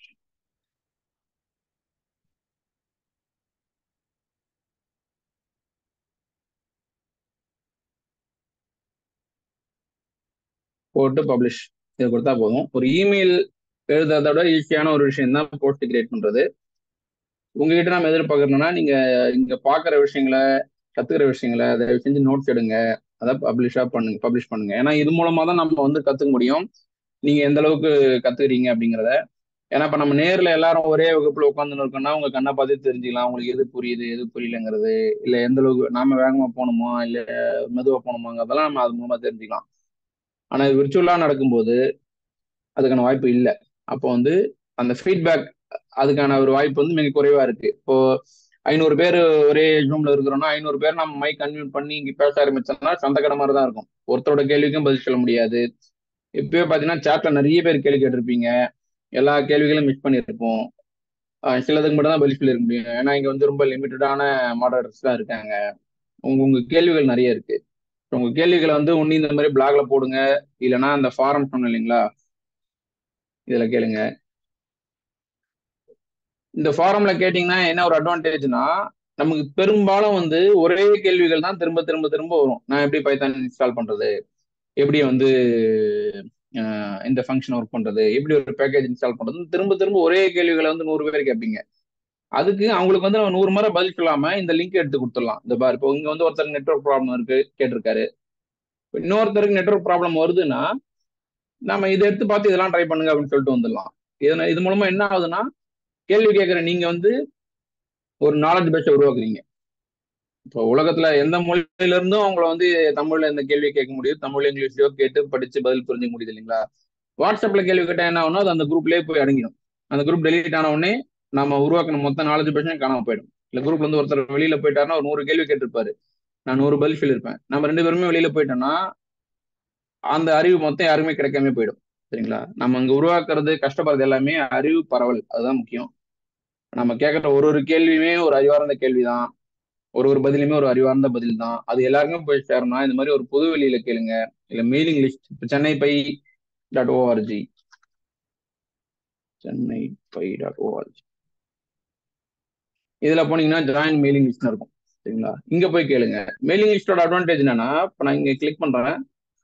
போட்டு பப்ளிஷ் இது கொடுத்தா போதும் ஒரு இமெயில் எழுதுறத விட ஈஸியான ஒரு விஷயம் தான் போஸ்ட் கிரியேட் பண்றது உங்ககிட்ட நம்ம எதிர்பார்க்கறோம்னா நீங்க இங்க பாக்குற விஷயங்களை கத்துக்கிற விஷயங்களை தயவு செஞ்சு நோட்ஸ் எடுங்க அதை பப்ளிஷா பண்ணுங்க பப்ளிஷ் பண்ணுங்க ஏன்னா இது மூலமா தான் நம்ம வந்து கத்துக்க முடியும் நீங்க எந்த அளவுக்கு கத்துக்கிறீங்க அப்படிங்கிறத ஏன்னா இப்ப நம்ம நேர்ல எல்லாரும் ஒரே வகுப்புல உட்காந்துன்னு இருக்கோம்னா உங்க கண்ணை பார்த்து தெரிஞ்சுக்கலாம் உங்களுக்கு எது புரியுது எது புரியலங்கிறது இல்ல எந்த அளவுக்கு நாம வேகமா போகணுமா இல்ல மெதுவா போகணுமாங்கிறதெல்லாம் நம்ம அது மூலமா தெரிஞ்சுக்கலாம் ஆனா இது விர்ச்சுவலா நடக்கும்போது அதுக்கான வாய்ப்பு இல்லை அப்போ வந்து அந்த ஃபீட்பேக் அதுக்கான ஒரு வாய்ப்பு வந்து மிக குறைவா இருக்கு இப்போ ஐநூறு பேர் ஒரே ஜூம்ல இருக்கிறோம்னா ஐநூறு பேர் நம்ம மைக் கன்வியூட் பண்ணி இங்க பேச ஆரம்பிச்சோம்னா சந்தக்கட மாதிரி தான் இருக்கும் ஒருத்தரோட கேள்விக்கும் பதில் சொல்ல முடியாது இப்பவே பாத்தீங்கன்னா சேட்ல நிறைய பேர் கேள்வி கேட்டிருப்பீங்க எல்லா கேள்விகளும் மிஸ் பண்ணியிருப்போம் சிலதுக்கு மட்டும் தான் பதில் சொல்லியிருக்க முடியும் ஏன்னா இங்க வந்து ரொம்ப லிமிட்டடான மாடரேட்டர்ஸ் தான் இருக்காங்க உங்க உங்க கேள்விகள் நிறைய இருக்கு உங்க கேள்விகளை வந்து ஒன்னு இந்த மாதிரி பிளாக்ல போடுங்க இல்லைன்னா அந்த ஃபாரம் சொன்னோம் இல்லைங்களா இதுல கேளுங்க இந்த ஃபாரம்ல கேட்டீங்கன்னா என்ன ஒரு அட்வான்டேஜ்னா நமக்கு பெரும்பாலும் வந்து ஒரே கேள்விகள் தான் திரும்ப திரும்ப திரும்ப வரும் நான் எப்படி பைத்தான் இன்ஸ்டால் பண்றது எப்படி வந்து இந்த ஃபங்க்ஷன் ஒர்க் பண்றது எப்படி ஒரு பேக்கேஜ் இன்ஸ்டால் பண்றது திரும்ப திரும்ப ஒரே கேள்விகளை வந்து நூறு பேர் கேட்பீங்க அதுக்கு அவங்களுக்கு வந்து நம்ம நூறு முறை பதில் சொல்லாம இந்த லிங்க் எடுத்து கொடுத்துடலாம் இந்த பார் இப்போ இங்க வந்து ஒருத்தர் நெட்ஒர்க் ப்ராப்ளம் இருக்கு கேட்டிருக்காரு இன்னொருத்தருக்கு நெட்ஒர்க் ப்ராப்ளம் வருதுன்னா நம்ம இதை எடுத்து பார்த்து இதெல்லாம் ட்ரை பண்ணுங்க அப்படின்னு சொல்லிட்டு வந்துடலாம் இதனால இது மூலமா என்ன ஆகுதுன்னா கேள்வி கேட்குற நீங்க வந்து ஒரு நாலேஜ் பேஸை உருவாக்குறீங்க இப்போ உலகத்துல எந்த மொழியில இருந்தும் அவங்கள வந்து தமிழ்ல இந்த கேள்வி கேட்க முடியும் தமிழ் இங்கிலீஷ்லயோ கேட்டு படிச்சு பதில் புரிஞ்சுக்க முடியுது இல்லைங்களா வாட்ஸ்அப்ல கேள்வி கேட்டா என்ன ஆகும்னா அது அந்த குரூப்லயே போய் அடங்கிடும் அந்த குரூப் டெலீட் ஆன உடனே நம்ம உருவாக்கின மொத்த நாலேஜ் பேஸும் காணாம போயிடும் இல்ல குரூப்ல இருந்து ஒருத்தர் வெளியில போயிட்டாருன்னா ஒரு நூறு கேள்வி கேட்டிருப்பாரு நான் நூறு பதில் சொல்லியிருப்பேன் நம்ம ரெண்டு பேருமே வெளியில போயிட்டோம்னா அந்த அறிவு மொத்தம் யாருமே கிடைக்காம போயிடும் சரிங்களா நம்ம அங்க உருவாக்குறது கஷ்டப்படுறது எல்லாமே அறிவு பரவல் அதுதான் முக்கியம் நம்ம கேட்கற ஒரு ஒரு கேள்வியுமே ஒரு அறிவார்ந்த கேள்விதான் ஒரு ஒரு பதிலுமே ஒரு அறிவார்ந்த பதில் தான் அது எல்லாருக்குமே போய் சேரணும் இந்த மாதிரி ஒரு பொது வெளியில கேளுங்க இல்ல மெயிலிங் லிஸ்ட் இப்போ Chennai pi dot ORG Chennai pi dot ORG இதுல போனீங்கன்னா ஜாயின் மெயிலிங் லிஸ்ட் இருக்கும் சரிங்களா இங்க போய் கேளுங்க மெயிலிங் லிஸ்டோட அட்வான்டேஜ் என்னன்னா இப்போ நான் இங்க கிளிக் பண்றேன்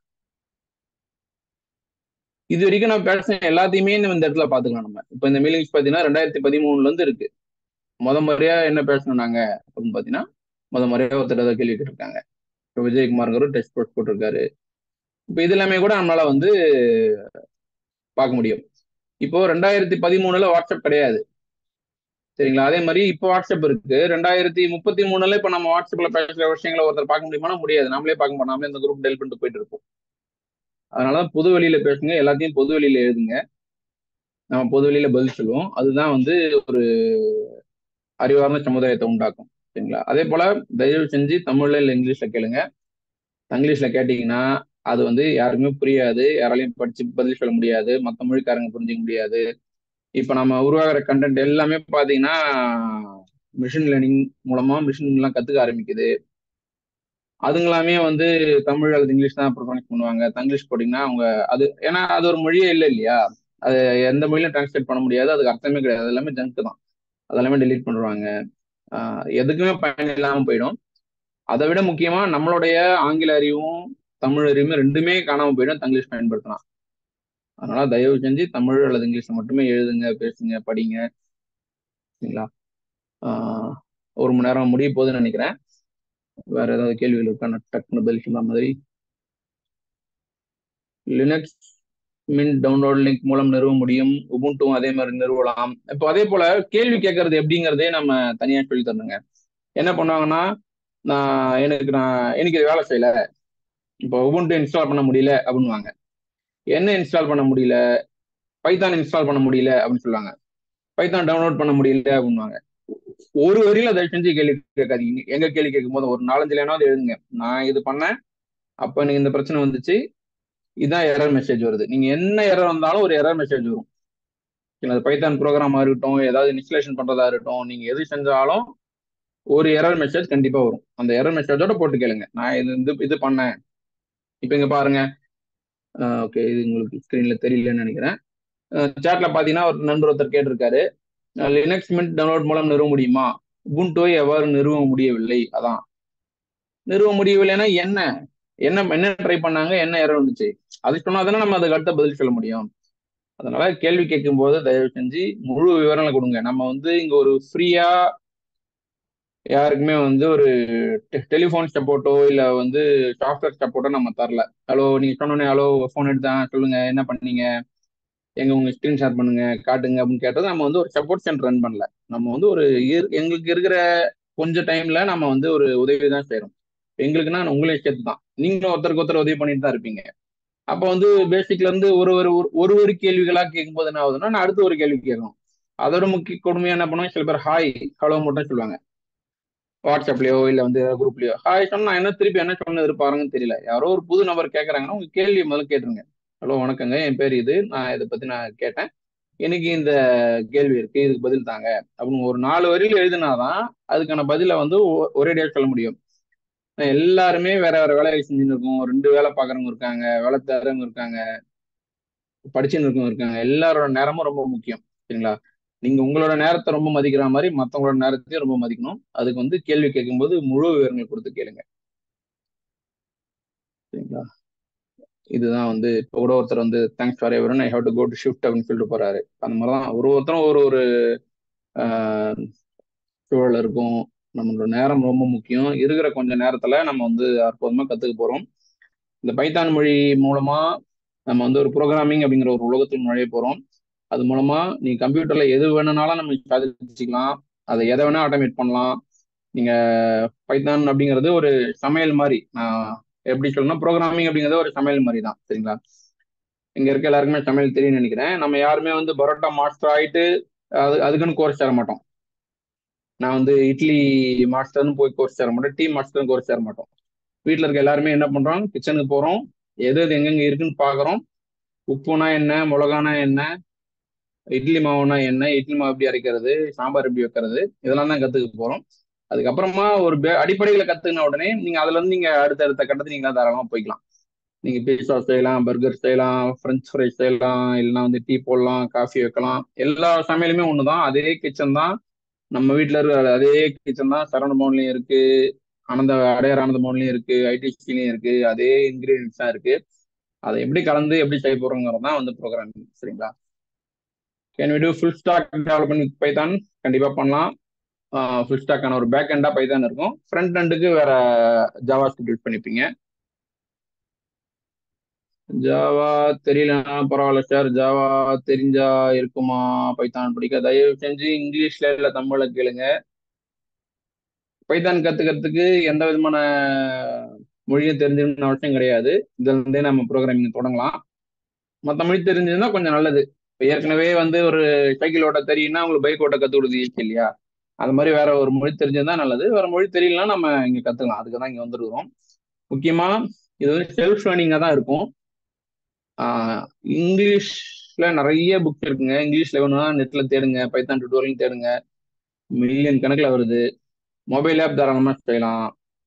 இது வரைக்கும் நான் பேசின எல்லாத்தையுமே இந்த இடத்துல பாத்துக்கலாம் நம்ம இப்போ இந்த மெயிலிங் லிஸ்ட் பாத்தீங்கன்னா ரெண்டாயிரத்தி பதிமூணுல இருந்து இருக்கு முத முறையா என்ன பேசணும் நாங்க அப்படின்னு பாத்தீங்கன்னா முத முறையா ஒருத்தர் ஏதாவது கேள்வி கேட்டிருக்காங்க இப்போ விஜயகுமார்ங்கிற டெஸ்ட் போஸ்ட் போட்டிருக்காரு இப்போ இது எல்லாமே கூட நம்மளால வந்து பார்க்க முடியும் இப்போ ரெண்டாயிரத்தி பதிமூணுல வாட்ஸ்அப் கிடையாது சரிங்களா அதே மாதிரி இப்போ வாட்ஸ்அப் இருக்கு ரெண்டாயிரத்தி முப்பத்தி மூணுல இப்போ நம்ம வாட்ஸ்அப்ல பேசுற விஷயங்களை ஒருத்தர் பார்க்க முடியுமா முடியாது நாமளே பார்க்க மாட்டோம் நாமளே இந்த குரூப் டெல் பண்ணிட்டு போயிட்டு இருப்போம் அதனால பொது வெளியில பேசுங்க எல்லாத்தையும் பொது வெளியில எழுதுங்க நம்ம பொது வெளியில பதில் சொல்லுவோம் அதுதான் வந்து ஒரு அறிவார்ந்த சமுதாயத்தை உண்டாக்கும் சரிங்களா அதே போல தயவு செஞ்சு தமிழ்ல இல்லை இங்கிலீஷ்ல கேளுங்க இங்கிலீஷ்ல கேட்டீங்கன்னா அது வந்து யாருக்குமே புரியாது யாராலையும் படிச்சு பதில் சொல்ல முடியாது மற்ற மொழிக்காரங்க புரிஞ்சுக்க முடியாது இப்போ நம்ம உருவாகிற கண்டென்ட் எல்லாமே பார்த்தீங்கன்னா மிஷின் லேர்னிங் மூலமா மிஷின் எல்லாம் கத்துக்க ஆரம்பிக்குது அதுங்களாமே வந்து தமிழ் அல்லது இங்கிலீஷ் தான் ப்ரிஃபரன்ஸ் பண்ணுவாங்க தங்கிலீஷ் போட்டிங்கன்னா அவங்க அது ஏன்னா அது ஒரு மொழியே இல்லை இல்லையா அது எந்த மொழியிலும் டிரான்ஸ்லேட் பண்ண முடியாது அதுக்கு அர்த்தமே கிடையாது அது எல்லாமே ஜங்க் தான் அதெல்லாமே டெலீட் பண்ணுவாங்க எதுக்குமே பயன் இல்லாமல் போயிடும் அதை விட முக்கியமா நம்மளுடைய ஆங்கில அறிவும் தமிழ் அறிவும் ரெண்டுமே காணாமல் போயிடும் தங்கிலீஷ் பயன்படுத்தலாம் அதனால தயவு செஞ்சு தமிழ் அல்லது இங்கிலீஷ்ல மட்டுமே எழுதுங்க பேசுங்க படிங்க சரிங்களா ஒரு மணி நேரம் முடிய போகுதுன்னு நினைக்கிறேன் வேற ஏதாவது கேள்விகள் இருக்கா நான் டக்குன்னு பதில் சொல்ற மாதிரி லினக்ஸ் மின் டவுன்லோட் லிங்க் மூலம் நிறுவ முடியும் உபுண்டும் அதே மாதிரி நிறுவலாம் இப்போ அதே போல கேள்வி கேட்கறது எப்படிங்கிறதே நம்ம தனியா சொல்லி தரணுங்க என்ன பண்ணுவாங்கன்னா நான் எனக்கு நான் எனக்கு இது வேலை செய்யல இப்போ உபுண்டு இன்ஸ்டால் பண்ண முடியல அப்படின்வாங்க என்ன இன்ஸ்டால் பண்ண முடியல பைத்தான் இன்ஸ்டால் பண்ண முடியல அப்படின்னு சொல்லுவாங்க பைத்தான் டவுன்லோட் பண்ண முடியல அப்படின்வாங்க ஒரு வரியில தயவு செஞ்சு கேள்வி கேட்காதீங்க எங்க கேள்வி கேட்கும் போது ஒரு நாலஞ்சு லேனாவது எழுதுங்க நான் இது பண்ணேன் அப்ப எனக்கு இந்த பிரச்சனை வந்துச்சு இதான் எரர் மெசேஜ் வருது நீங்க என்ன எரர் வந்தாலும் ஒரு எரர் மெசேஜ் வரும் அது பைத்தான் ப்ரோக்ராமா இருக்கட்டும் ஏதாவது இன்ஸ்டலேஷன் பண்றதா இருக்கட்டும் நீங்க எது செஞ்சாலும் ஒரு எரர் மெசேஜ் கண்டிப்பா வரும் அந்த எரர் மெசேஜோட போட்டு கேளுங்க நான் இது இது இது பண்ணேன் இப்போ இங்க பாருங்க ஓகே இது உங்களுக்கு ஸ்க்ரீன்ல தெரியலன்னு நினைக்கிறேன் சாட்ல பாத்தீங்கன்னா ஒரு நண்பர் ஒருத்தர் கேட்டிருக்காரு லினக்ஸ் மின்ட் டவுன்லோட் மூலம் நிறுவ முடியுமா உபுண்டோய் எவ்வாறு நிறுவ முடியவில்லை அதான் நிறுவ முடியவில்லைன்னா என்ன என்ன என்ன ட்ரை பண்ணாங்க என்ன எரர் வந்துச்சு அது சொன்னா தானே நம்ம அதுக்கு அடுத்த பதில் சொல்ல முடியும் அதனால கேள்வி கேட்கும் போது தயவு செஞ்சு முழு விவரங்களை கொடுங்க நம்ம வந்து இங்க ஒரு ஃப்ரீயா யாருக்குமே வந்து ஒரு டெலிஃபோன் சப்போர்ட்டோ இல்லை வந்து சாஃப்ட்வேர் சப்போர்ட்டோ நம்ம தரல ஹலோ நீங்க சொன்னோன்னே ஹலோ ஃபோன் எடுத்தேன் சொல்லுங்க என்ன பண்ணீங்க எங்க உங்க ஸ்கிரீன் ஷேர் பண்ணுங்க காட்டுங்க அப்படின்னு கேட்டது நம்ம வந்து ஒரு சப்போர்ட் சென்டர் ரன் பண்ணல நம்ம வந்து ஒரு எங்களுக்கு இருக்கிற கொஞ்சம் டைம்ல நம்ம வந்து ஒரு உதவி தான் செய்யறோம் எங்களுக்குன்னா உங்களையும் சேர்த்து தான் நீங்களும் ஒருத்தருக்கு ஒருத்தர் உதவி பண்ணிட்டு தான் இருப்பீங்க அப்போ வந்து பேசிக்ல இருந்து ஒரு ஒரு ஒரு ஒரு கேள்விகளா கேட்கும்போது என்ன ஆகுதுன்னா நான் அடுத்து ஒரு கேள்வி கேட்கணும் அதோட முக்கிய கொடுமையா என்ன பண்ணுவாங்க சில பேர் ஹாய் ஹலோ மட்டும் சொல்லுவாங்க வாட்ஸ்அப்லயோ இல்லை வந்து குரூப்லயோ ஹாய் சொன்னா என்ன திருப்பி என்ன சொன்ன இருப்பாருங்கன்னு தெரியல யாரோ ஒரு புது நபர் கேட்கறாங்கன்னா உங்க கேள்வி முதல்ல கேட்டுருங்க ஹலோ வணக்கங்க என் பேர் இது நான் இதை பத்தி நான் கேட்டேன் எனக்கு இந்த கேள்வி இருக்கு இதுக்கு பதில் தாங்க அப்படின்னு ஒரு நாலு வரியில எழுதினாதான் அதுக்கான பதில வந்து ஒரேடியா சொல்ல முடியும் எல்லாருமே வேற வேற வேலையை செஞ்சுன்னு இருக்கோம் ரெண்டு வேலை பார்க்குறவங்க இருக்காங்க வேலை தேடுறவங்க இருக்காங்க படிச்சுன்னு இருக்கவங்க இருக்காங்க எல்லாரோட நேரமும் ரொம்ப முக்கியம் சரிங்களா நீங்க உங்களோட நேரத்தை ரொம்ப மதிக்கிற மாதிரி மற்றவங்களோட நேரத்தையும் ரொம்ப மதிக்கணும் அதுக்கு வந்து கேள்வி கேட்கும்போது முழு விவரங்கள் கொடுத்து கேளுங்க சரிங்களா இதுதான் வந்து இப்போ கூட ஒருத்தர் வந்து thanks for everyone I have to go to shift அப்படின்னு சொல்லிட்டு போறாரு அந்த மாதிரி தான் ஒரு ஒருத்தரும் ஒரு ஒரு சூழல் இருக்கும் நம்மளோட நேரம் ரொம்ப முக்கியம் இருக்கிற கொஞ்ச நேரத்துல நம்ம வந்து அற்புதமா கத்துக்க போறோம் இந்த பைத்தான் மொழி மூலமா நம்ம வந்து ஒரு ப்ரோக்ராமிங் அப்படிங்கிற ஒரு உலகத்துக்கு நுழைய போறோம் அது மூலமா நீ கம்ப்யூட்டர்ல எது வேணும்னாலும் நம்ம சாதிச்சுக்கலாம் அதை எதை வேணா ஆட்டோமேட் பண்ணலாம் நீங்க பைத்தான் அப்படிங்கிறது ஒரு சமையல் மாதிரி நான் எப்படி சொல்லணும் ப்ரோக்ராமிங் அப்படிங்கிறது ஒரு சமையல் மாதிரி தான் சரிங்களா இங்க இருக்க எல்லாருக்குமே சமையல் தெரியும்னு நினைக்கிறேன் நம்ம யாருமே வந்து பரோட்டா மாஸ்டர் ஆயிட்டு அது அதுக்குன்னு கோர்ஸ் தர மாட்டோம் நான் வந்து இட்லி மாஸ்டர்னு போய் கோர்ஸ் தர மாட்டோம் டீ மாஸ்டர்னு கோர்ஸ் தர மாட்டோம் வீட்டில் இருக்க எல்லாருமே என்ன பண்றோம் கிச்சனுக்கு போறோம் எது எது எங்கெங்க இருக்குன்னு பாக்குறோம் உப்புனா என்ன மிளகானா என்ன இட்லி மாவுனா என்ன இட்லி மாவு எப்படி அரைக்கிறது சாம்பார் எப்படி வைக்கிறது இதெல்லாம் தான் கத்துக்க போறோம் அதுக்கப்புறமா ஒரு பே- அடிப்படைகளை கத்துக்கின உடனே நீங்க அதுல இருந்து நீங்க அடுத்தடுத்த கட்டத்துக்கு நீங்க தாராளமா போய்க்கலாம் நீங்க பீஸா செய்யலாம் பர்கர் செய்யலாம் ஃப்ரெஞ்ச் ஃப்ரை செய்யலாம் இல்லைன்னா வந்து டீ போடலாம் காஃபி வைக்கலாம் எல்லா சமையலுமே ஒண்ணுதான் அதே கிச்சன் தான் நம்ம வீட்ல இருக்கிற அதே கிச்சன் தான் சரவண பவன்லயும் இருக்கு ஆனந்த அடையார் ஆனந்த பவன்லயும் இருக்கு ஐடிசிலையும் இருக்கு அதே இன்கிரீடியன்ஸ் தான் இருக்கு அதை எப்படி கலந்து எப்படி செய்ய போறோங்கிறது தான் வந்து ப்ரோக்ராமிங் சரிங்களா can we do full stack development with Python கண்டிப்பா பண்ணலாம் ஃபுல் ஸ்டாக்கான ஒரு பேக் எண்டா பைத்தான் இருக்கும் ஃப்ரண்ட் எண்டுக்கு வேற ஜாவா ஸ்கிரிப்ட் யூஸ் பண்ணிப்பீங்க ஜாவா தெரியலனா பரவாயில்ல சார் ஜாவா தெரிஞ்சா இருக்குமா பைத்தான் படிக்க தயவு செஞ்சு இங்கிலீஷ்ல இல்ல தமிழ்ல கேளுங்க பைத்தான் கத்துக்கிறதுக்கு எந்த விதமான மொழியும் தெரிஞ்சுக்கணும்னு அவசியம் கிடையாது இதுல இருந்தே நம்ம ப்ரோக்ராமிங் தொடங்கலாம் மற்ற மொழி தெரிஞ்சிருந்தா கொஞ்சம் நல்லது இப்ப ஏற்கனவே வந்து ஒரு சைக்கிள் ஓட்ட தெரியும்னா உங்களுக்கு பைக் ஓட்ட கத்து கொடுக்குது ஈஸி இல்லையா அது மாதிரி வேற ஒரு மொழி தெரிஞ்சிருந்தா நல்லது வேற மொழி தெரியலனா நம்ம இங்க கத்துக்கலாம் அதுக்கு தான் இங்க வந்துருக்கிறோம் முக்கியமா இது வந்து செல்ஃப் லேர்னிங்கா தான் இருக்கும் ஆஹ் இங்கிலீஷ்ல நிறைய புக் இருக்குங்க இங்கிலீஷ்ல வேணும்னா நெட்ல தேடுங்க பைத்தான் டுட்டோரியல் தேடுங்க மில்லியன் கணக்குல வருது மொபைல் ஆப் தாராளமா செய்யலாம்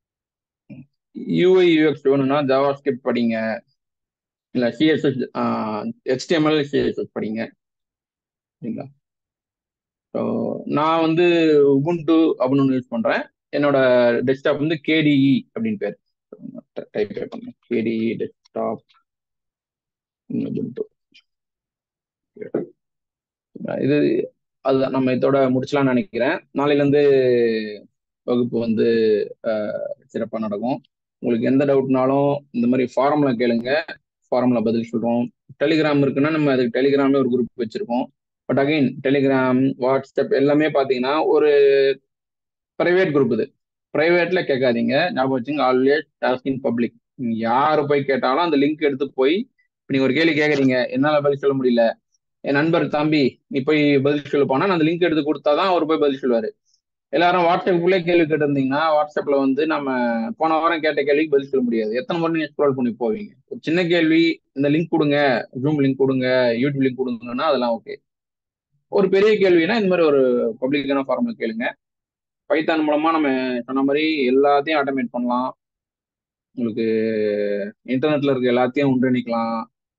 யூஐ யூஎக்ஸ் வேணும்னா ஜாவா ஸ்கிரிப்ட் படிங்க இல்ல சிஎஸ்எஸ் HTML சிஎஸ்எஸ் படிங்க சரிங்களா ஸோ நான் வந்து உபுண்டு அப்படின்னு ஒன்று யூஸ் பண்றேன் என்னோட டெஸ்க்டாப் வந்து கேடிஇ அப்படின்னு பேர் டைப் பண்ணேன் கேடிஇ டெஸ்க்டாப் உபுண்டு இது அதுதான் நம்ம இதோட முடிச்சலாம்னு நினைக்கிறேன் நாளையில இருந்து வகுப்பு வந்து சிறப்பாக நடக்கும் உங்களுக்கு எந்த டவுட்னாலும் இந்த மாதிரி ஃபாரம்ல கேளுங்க ஃபாரம்ல பதில் சொல்றோம் டெலிகிராம் இருக்குன்னா நம்ம அதுக்கு டெலிகிராமே ஒரு குரூப் வச்சிருக்கோம் பட் அகைன் டெலிகிராம் வாட்ஸ்அப் எல்லாமே பார்த்தீங்கன்னா ஒரு பிரைவேட் குரூப் இது பிரைவேட்ல கேட்காதீங்க ஞாபகம் வச்சுங்க ஆல்வேஸ் டாஸ்கிங் பப்ளிக் நீங்க யாரு போய் கேட்டாலும் அந்த லிங்க் எடுத்து போய் இப்போ நீங்க ஒரு கேள்வி கேட்குறீங்க என்னால பதில் சொல்ல முடியல என் நண்பர் தம்பி நீ போய் பதில் சொல்ல போனா அந்த லிங்க் எடுத்து கொடுத்தாதான் அவர் போய் பதில் சொல்லுவாரு எல்லாரும் வாட்ஸ்அப்புக்குள்ளே கேள்வி கேட்டிருந்தீங்கன்னா வாட்ஸ்அப்ல வந்து நம்ம போன வாரம் கேட்ட கேள்விக்கு பதில் சொல்ல முடியாது எத்தனை முறை நீங்க ஸ்க்ரோல் பண்ணி போவீங்க ஒரு சின்ன கேள்வி இந்த லிங்க் கொடுங்க ஜூம் லிங்க் கொடுங்க யூடியூப் லிங்க் கொடுங்கன்னா அதெல்லாம் ஓகே ஒரு பெரிய கேள்வினா இந்த மாதிரி ஒரு பப்ளிக்கான ஃபார்ம்ல கேளுங்க பைத்தான் மூலமா நம்ம சொன்ன மாதிரி எல்லாத்தையும் ஆட்டோமேட் பண்ணலாம் உங்களுக்கு இன்டர்நெட்ல இருக்க எல்லாத்தையும் ஒன்றிணைக்கலாம்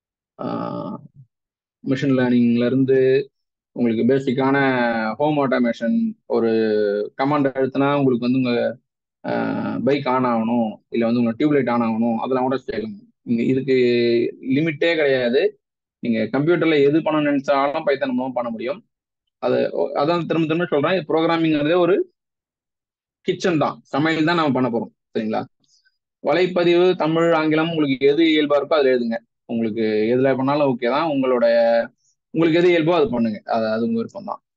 மிஷின் லேர்னிங்ல இருந்து உங்களுக்கு பேசிக்கான ஹோம் ஆட்டோமேஷன் ஒரு கமாண்ட் அழுத்தினா உங்களுக்கு வந்து உங்க பைக் ஆன் ஆகணும் இல்லை வந்து உங்க டியூப்லைட் ஆன் ஆகணும் அதெல்லாம் கூட செய்யலாம் நீங்க இதுக்கு லிமிட்டே கிடையாது நீங்க கம்ப்யூட்டர்ல எது பண்ண நினைச்சாலும் பைத்தன் மூலம் பண்ண முடியும் அது அதான் திரும்ப திரும்ப சொல்றேன் ப்ரோக்ராமிங்கிறதே ஒரு கிச்சன் தான் சமையல் தான் நம்ம பண்ண போறோம் சரிங்களா வலைப்பதிவு தமிழ் ஆங்கிலம் உங்களுக்கு எது இயல்பா இருக்கோ அதில் எழுதுங்க உங்களுக்கு எதுல பண்ணாலும் ஓகே தான் உங்களோட உங்களுக்கு எது இயல்போ அது பண்ணுங்க அது அது உங்க விருப்பம் தான்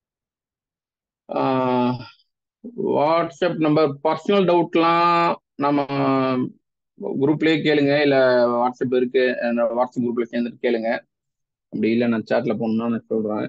வாட்ஸ்அப் நம்பர் பர்சனல் டவுட்லாம் நம்ம குரூப்லயே கேளுங்க இல்ல வாட்ஸ்அப் இருக்கு என்னோட வாட்ஸ்அப் குரூப்ல சேர்ந்துட்டு கேளுங்க அப்படி இல்லை நான் சாட்ல போகணும்னா நான் சொல்றேன்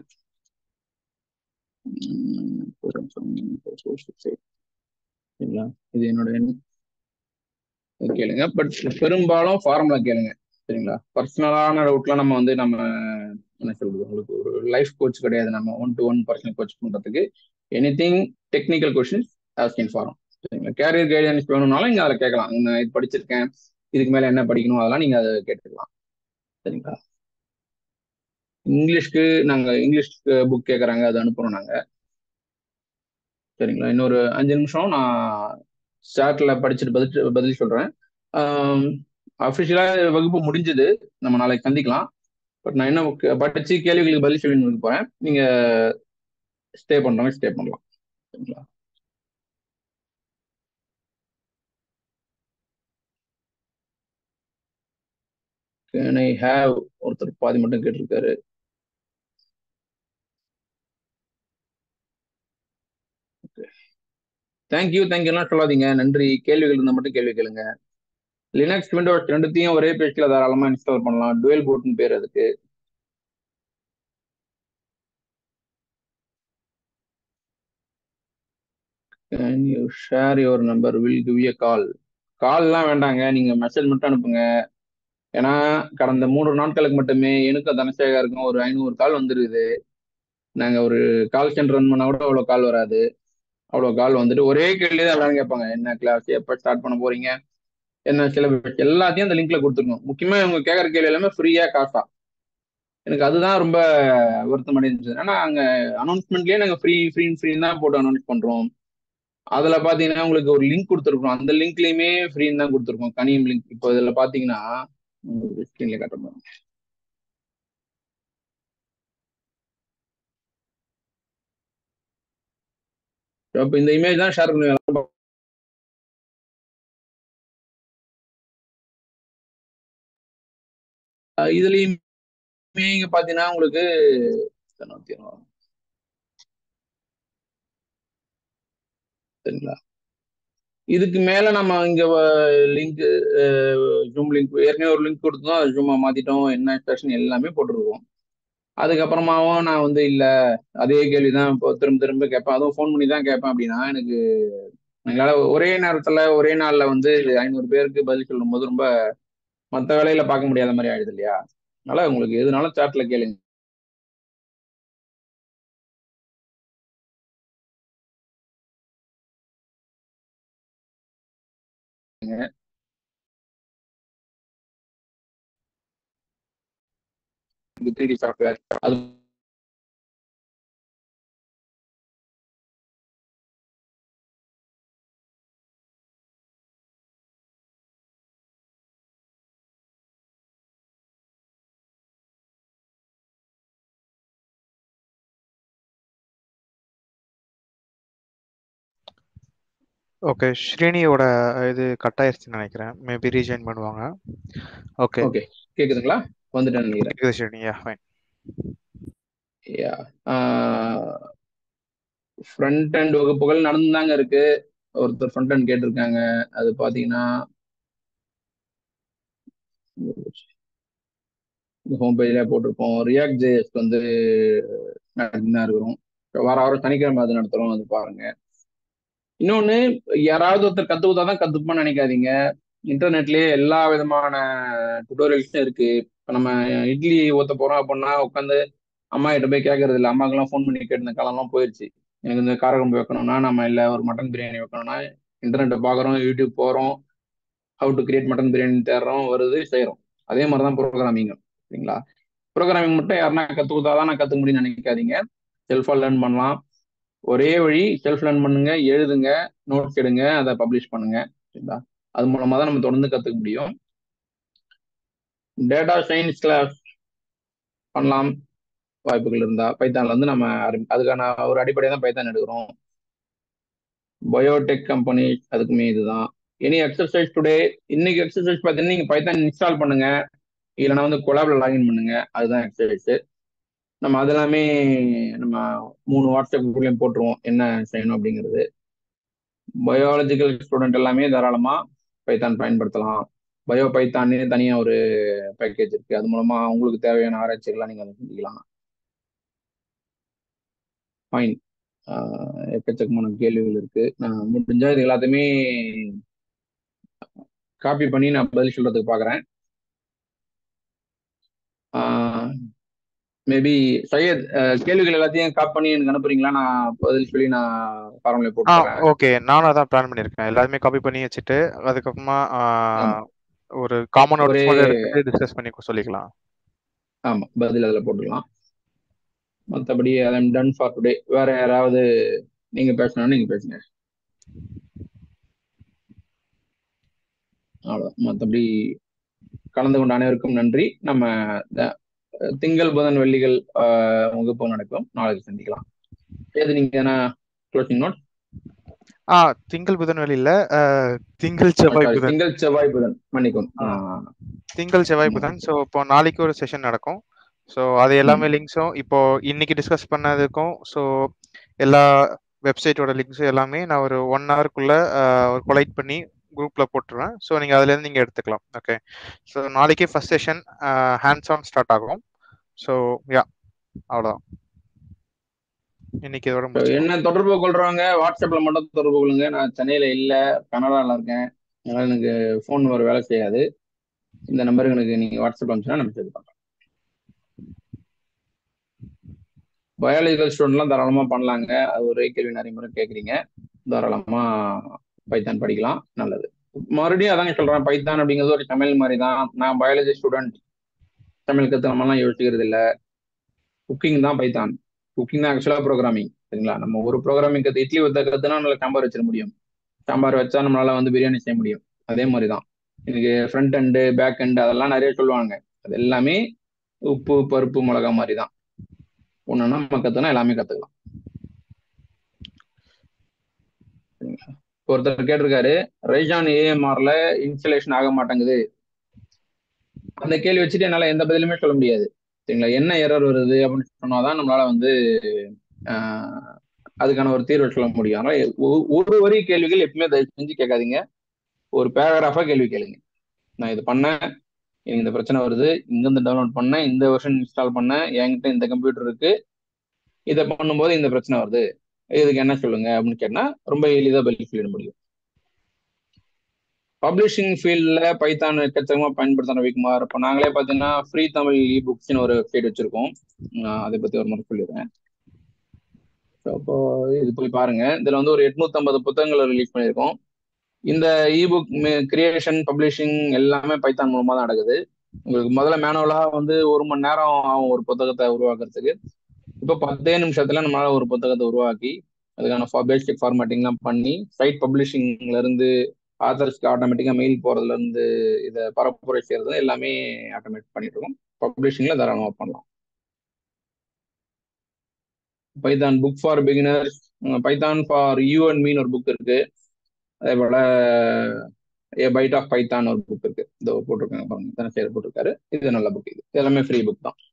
சரிங்களா இது என்னோட எண் கேளுங்க பட் பெரும்பாலும் ஃபார்முலா கேளுங்க சரிங்களா பர்சனலான டவுட்லாம் நம்ம வந்து நம்ம என்ன சொல்றது உங்களுக்கு ஒரு லைஃப் கோச் கிடையாது நம்ம one to one personal coach பண்றதுக்கு anything technical questions asking forum சரிங்களா கேரியர் கைடன்ஸ் வேணும்னாலும் நீங்க அதில் கேட்கலாம் நான் இது படிச்சிருக்கேன் இதுக்கு மேல என்ன படிக்கணும் அதெல்லாம் நீங்க அதை கேட்டுக்கலாம் சரிங்களா இங்கிலீஷ்க்கு நாங்க இங்கிலீஷ் புக் கேட்குறாங்க அது அனுப்புறோம் நாங்க சரிங்களா இன்னொரு அஞ்சு நிமிஷம் நான் சாட்ல படிச்சுட்டு பதில் பதில் சொல்றேன் அஃபிஷியலா வகுப்பு முடிஞ்சது நம்ம நாளைக்கு சந்திக்கலாம் பட் நான் என்ன படிச்சு கேள்விகளுக்கு பதில் சொல்லி போறேன் நீங்க ஸ்டே பண்றவங்க ஸ்டே பண்ணலாம் சரிங்களா கேன் ஐ ஹேவ் ஒருத்தர் பாதி மட்டும் கேட்டிருக்காரு தேங்க்யூ தேங்க்யூலாம் சொல்லாதீங்க நன்றி கேள்விகள் இருந்தால் மட்டும் கேள்வி கேளுங்க லினக்ஸ் விண்டோஸ் ரெண்டுத்தையும் ஒரே பேஜ்ல தாராளமா இன்ஸ்டால் பண்ணலாம் டுவெல் போட்னு பேர் அதுக்கு can you share your number will give a call கால்லாம் வேண்டாங்க நீங்க மெசேஜ் மட்டும் அனுப்புங்க ஏன்னா கடந்த மூன்று நாட்களுக்கு மட்டுமே எனக்கும் தனசேகருக்கும் ஒரு ஐநூறு கால் வந்துருக்குது நாங்க ஒரு கால் சென்டர் ரன் பண்ணா கூட அவ்வளோ கால் வராது அவ்வளோ கால் வந்துட்டு ஒரே கேள்வி தான் எல்லாரும் கேட்பாங்க என்ன கிளாஸ் எப்போ ஸ்டார்ட் பண்ண போறீங்க என்ன சிலபஸ் எல்லாத்தையும் அந்த லிங்க்ல கொடுத்துருக்கோம் முக்கியமா இவங்க கேட்கற கேள்வி எல்லாமே ஃப்ரீயா காசா எனக்கு அதுதான் ரொம்ப வருத்தம் அடைஞ்சிச்சு ஏன்னா அங்க அனௌன்ஸ்மெண்ட்லயே நாங்க ஃப்ரீ ஃப்ரீ ஃப்ரீன்னு தான் போட்டு அனௌன்ஸ் பண்றோம் அதுல பாத்தீங்கன்னா உங்களுக்கு ஒரு லிங்க் கொடுத்துருக்கோம் அந்த லிங்க்லயுமே ஃப்ரீன்னு தான் கொடுத்துருக்கோம் கனியம் லிங்க் இப்போ இதுல பாத்தீங்கன்னா ஸ்கிரீன்ல காட்டுறோம் அப்ப இந்த இமேஜ் தான் ஷேர் பண்ணுவேன் இதுலயுமே இங்க பாத்தீங்கன்னா உங்களுக்கு சரிங்களா இதுக்கு மேல நம்ம இங்க லிங்க் ஜூம் லிங்க் ஏற்கனவே ஒரு லிங்க் கொடுத்தோம் அது ஜூமா மாத்திட்டோம் என்ன ஸ்டேஷன் எல்லாமே போட்டிருக்கோம் அதுக்கப்புறமாவும் நான் வந்து இல்ல அதே கேள்விதான் இப்போ திரும்ப திரும்ப கேட்பேன் அதுவும் ஃபோன் பண்ணி தான் கேட்பேன் அப்படின்னா எனக்கு எங்களால ஒரே நேரத்துல ஒரே நாள்ல வந்து ஐநூறு பேருக்கு பதில் சொல்லும் போது ரொம்ப மற்ற வேலையில பார்க்க முடியாத மாதிரி ஆயிடுது இல்லையா அதனால உங்களுக்கு எதுனாலும் சாட்ல கேளுங்க த்ரீ டி சாஃப்ட்வேர் அது ஓகே ஸ்ரீனியோட இது கட் ஆயிருச்சுன்னு நினைக்கிறேன் மேபி ரீஜாயின் பண்ணுவாங்க ஓகே ஓகே கேக்குதுங்களா வந்துட்டேன் நினைக்கிறேன் கேக்குது Srini yeah fine yeah front end வகுப்புகள் நடந்துதாங்க இருக்கு ஒருத்தர் ஃப்ரண்ட் அண்ட் கேட்டிருக்காங்க அது பாத்தீங்கன்னா ஹோம் பேஜ்ல போட்டிருப்போம் ரியாக்ட் ஜேஎஸ் வந்து நடந்துதான் இருக்கிறோம் வார வாரம் சனிக்கிழமை அது நடத்துறோம் அது பாருங்க இன்னொன்னு யாராவது ஒருத்தர் கத்து கொடுத்தாதான் கத்துப்பான்னு நினைக்காதீங்க இன்டர்நெட்லயே எல்லா விதமான டுட்டோரியல்ஸும் இருக்கு இப்போ நம்ம இட்லி ஊத்த போறோம் அப்படின்னா உட்காந்து அம்மா கிட்ட போய் கேட்கறது இல்லை அம்மாக்கெல்லாம் ஃபோன் பண்ணி கேட்ட காலம்லாம் போயிடுச்சு எனக்கு இந்த காரக்குழம்பு வைக்கணும்னா நம்ம இல்லை ஒரு மட்டன் பிரியாணி வைக்கணும்னா இன்டர்நெட்டை பார்க்குறோம் யூடியூப் போகிறோம் how to create mutton biryani தேடுறோம் வருது செய்கிறோம் அதே மாதிரி தான் ப்ரோக்ராமிங் சரிங்களா ப்ரோக்ராமிங் மட்டும் யாருன்னா கற்றுக் கொடுத்தாதான் நான் கற்றுக்க முடியும்னு நினைக்காதீங்க செல்ஃபாக லேர்ன் பண்ணலாம் ஒரே வழி செல்ஃப் லேர்ன் பண்ணுங்க எழுதுங்க நோட்ஸ் எடுங்க அதை பப்ளிஷ் பண்ணுங்க சரிங்களா அது மூலமாக தான் நம்ம தொடர்ந்து கற்றுக்க முடியும் டேட்டா சயின்ஸ் கிளாஸ் பண்ணலாம் வாய்ப்புகள் இருந்தா பைத்தான்ல இருந்து நம்ம அதுக்கான ஒரு அடிப்படையை தான் பைத்தான் எடுக்கிறோம் பயோடெக் கம்பெனி அதுக்குமே இதுதான் எனி எக்ஸசைஸ் டுடே இன்னைக்கு எக்ஸசைஸ் பார்த்தீங்கன்னா நீங்க பைத்தான் இன்ஸ்டால் பண்ணுங்க இல்லைன்னா வந்து கொலாப்ல லாகின் பண்ணுங்க அதுதான் எக்ஸசைஸ் நம்ம அதெல்லாமே நம்ம மூணு வாட்ஸ்அப் குரூப்லையும் போட்டுருவோம் என்ன செய்யணும் அப்படிங்கிறது பயாலஜிக்கல் ஸ்டூடெண்ட் எல்லாமே தாராளமா பைத்தான் பயன்படுத்தலாம் பயோ பைத்தானே தனியாக ஒரு பேக்கேஜ் இருக்கு அது மூலமா உங்களுக்கு தேவையான ஆராய்ச்சிகள்லாம் நீங்க அதை செஞ்சுக்கலாம் ஃபைன் எக்கச்சக்கமான கேள்விகள் இருக்கு நான் முடிஞ்சா இது எல்லாத்தையுமே காப்பி பண்ணி நான் பதில் சொல்றதுக்கு பாக்குறேன் மேபி சையத் கேள்விகள் எல்லாத்தையும் காப்பி பண்ணி எனக்கு அனுப்புறீங்களா நான் பதில் சொல்லி நான் ஃபார்ம்ல ஆ போட்டுறேன் ஓகே நானும் அதான் பிளான் பண்ணியிருக்கேன் எல்லாருமே காப்பி பண்ணி வச்சுட்டு அதுக்கப்புறமா ஆ, ஒரு காமன் ஒரே நோட்ஸ் எடுத்து டிஸ்கஸ் பண்ணி சொல்லிக்கலாம் ஆமா பதில் அதில் போட்டுக்கலாம் மற்றபடி ஐம் டன் ஃபார் டுடே வேற யாராவது நீங்க பேசணும்னா நீங்க பேசுங்க அவ்வளோதான் மற்றபடி கலந்து கொண்ட அனைவருக்கும் நன்றி நம்ம த- திங்கள் புதன் வெள்ளிகள் ஆஹ், வகுப்பு நடக்கும் நாளைக்கு சந்திக்கலாம் எது நீங்க க்ளோசிங் நோட் ஆ திங்கள் புதன் வெளியில திங்கள் செவ்வாய் சாரி புதன் திங்கள் செவ்வாய் புதன் மன்னிக்கும் ஆ. ஆ, திங்கள் செவ்வாய் ஆமா. புதன் ஸோ இப்போ நாளைக்கு ஒரு செஷன் நடக்கும் ஸோ அது எல்லாமே லிங்க்ஸும் இப்போ இன்னைக்கு டிஸ்கஸ் பண்ணதுக்கும் ஸோ எல்லா வெப்சைட்டோட லிங்க்ஸும் எல்லாமே நான் ஒரு ஒன் ஹவருக்குள்ள ஒரு கொலைட் பண்ணி குரூப்ல போட்டுருவேன் ஸோ நீங்க அதுல இருந்து நீங்க எடுத்துக்கலாம் ஓகே ஸோ நாளைக்கே first session hands on start ஆகும் ஸோ யா அவ்வளோதான் இன்னைக்கு இதோட So, முடிச்சுக்கலாம் என்ன தொடர்பு கொள்றவங்க வாட்ஸ்அப்ல மட்டும் தொடர்பு கொள்ளுங்க நான் சென்னையில இல்ல கனடால இருக்கேன் அதனால எனக்கு ஃபோன் நம்பர் வேலை செய்யாது இந்த நம்பருக்கு எனக்கு நீங்க வாட்ஸ்அப் அனுப்பிச்சுன்னா நான் மெசேஜ் பண்றேன் பயாலஜிக்கல் ஸ்டூடெண்ட்லாம் தாராளமா பண்ணலாங்க அது ஒரே கேள்வி நிறைய முறை கேட்குறீங்க தாராளமா பைத்தான் படிக்கலாம் நல்லது மறுபடியும் அதாங்க சொல்றேன் பைத்தான் அப்படிங்கிறது ஒரு தமிழ் மாதிரி தான் நான் பயாலஜி ஸ்டூடெண்ட் தமிழ் கற்றுக்கணும்லாம் யோசிக்கிறது இல்லை குக்கிங் தான் பைத்தான் குக்கிங் தான் ஆக்சுவலாக ப்ரோக்ராமிங் சரிங்களா நம்ம ஒரு ப்ரோக்ராமிங் கற்று இட்லி ஊற்ற கற்றுனா நம்மளால சாம்பார் வச்சிட முடியும் சாம்பார் வச்சா நம்மளால வந்து பிரியாணி செய்ய முடியும் அதே மாதிரி தான் எனக்கு ஃப்ரண்ட் எண்டு பேக் எண்டு அதெல்லாம் நிறைய சொல்லுவாங்க அது எல்லாமே உப்பு பருப்பு மிளகா மாதிரி தான் ஒன்றுனா நம்ம கற்றுனா எல்லாமே கற்றுக்கலாம் ஒருத்தர் கேட்டிருக்காரு ரைஜான் ஏஎம்ஆர்ல இன்ஸ்டலேஷன் ஆக மாட்டேங்குது அந்த கேள்வி வச்சுட்டு என்னால எந்த பதிலுமே சொல்ல முடியாது சரிங்களா என்ன எரர் வருது அப்படின்னு சொன்னாதான் நம்மளால வந்து ஆஹ், அதுக்கான ஒரு தீர்வை சொல்ல முடியும் அதனால ஒ- ஒரு வரி கேள்விகள் எப்பவுமே தயவு செஞ்சு கேட்காதீங்க ஒரு பேராகிராஃபா கேள்வி கேளுங்க நான் இது பண்ணேன் எனக்கு இந்த பிரச்சனை வருது இங்கிருந்து டவுன்லோட் பண்ணேன் இந்த வெர்ஷன் இன்ஸ்டால் பண்ணேன் என்கிட்ட இந்த கம்ப்யூட்டர் இருக்கு இதை பண்ணும்போது இந்த பிரச்சனை வருது இதுக்கு என்ன சொல்லுங்க அப்படின்னு கேட்டா ரொம்ப எளிதாக பதில் சொல்லிட முடியும் பப்ளிஷிங் ஃபீல்டில் பைத்தான் எக்கச்சக்கமா பயன்படுத்தின விக்குமார் இப்போ நாங்களே பார்த்தீங்கன்னா ஃப்ரீ தமிழ் இ புக்ஸ்னு ஒரு வெப்சைட் வச்சிருக்கோம் நான் அதை பற்றி ஒரு முறை சொல்லிடுறேன் ஸோ அப்போ இது போய் பாருங்க இதில் வந்து ஒரு எட்நூத்தம்பது புத்தகங்களை ரிலீஸ் பண்ணியிருக்கோம் இந்த இபுக் கிரியேஷன் பப்ளிஷிங் எல்லாமே பைத்தான் மூலமாக தான் நடக்குது உங்களுக்கு முதல்ல மேனுவலாக வந்து ஒரு மணி நேரம் ஆகும் ஒரு புத்தகத்தை உருவாக்குறதுக்கு இப்போ பத்தே நிமிஷத்துல நம்மளால ஒரு புத்தகத்தை உருவாக்கி அதுக்கான பேசிக் ஃபார்மேட்டிங்லாம் பண்ணி சைட் பப்ளிஷிங்ல இருந்து ஆத்தர்ஸ்க்கு ஆட்டோமேட்டிக்காக மெயில் போறதுல இருந்து இதை பரப்புரை செய்யறது எல்லாமே ஆட்டோமேட் பண்ணிட்டு இருக்கோம் பப்ளிஷிங்ல தாராளமாக பண்ணலாம் Python book for beginners Python for you and mean ஒரு புக் இருக்கு அதே போல ஏ பைட் ஆஃப் பைத்தான் ஒரு புக் இருக்கு இதோ போட்டிருக்காங்க பாருங்க தனசேகர் போட்டிருக்காரு இது நல்ல புக் இது எல்லாமே ஃப்ரீ புக் தான்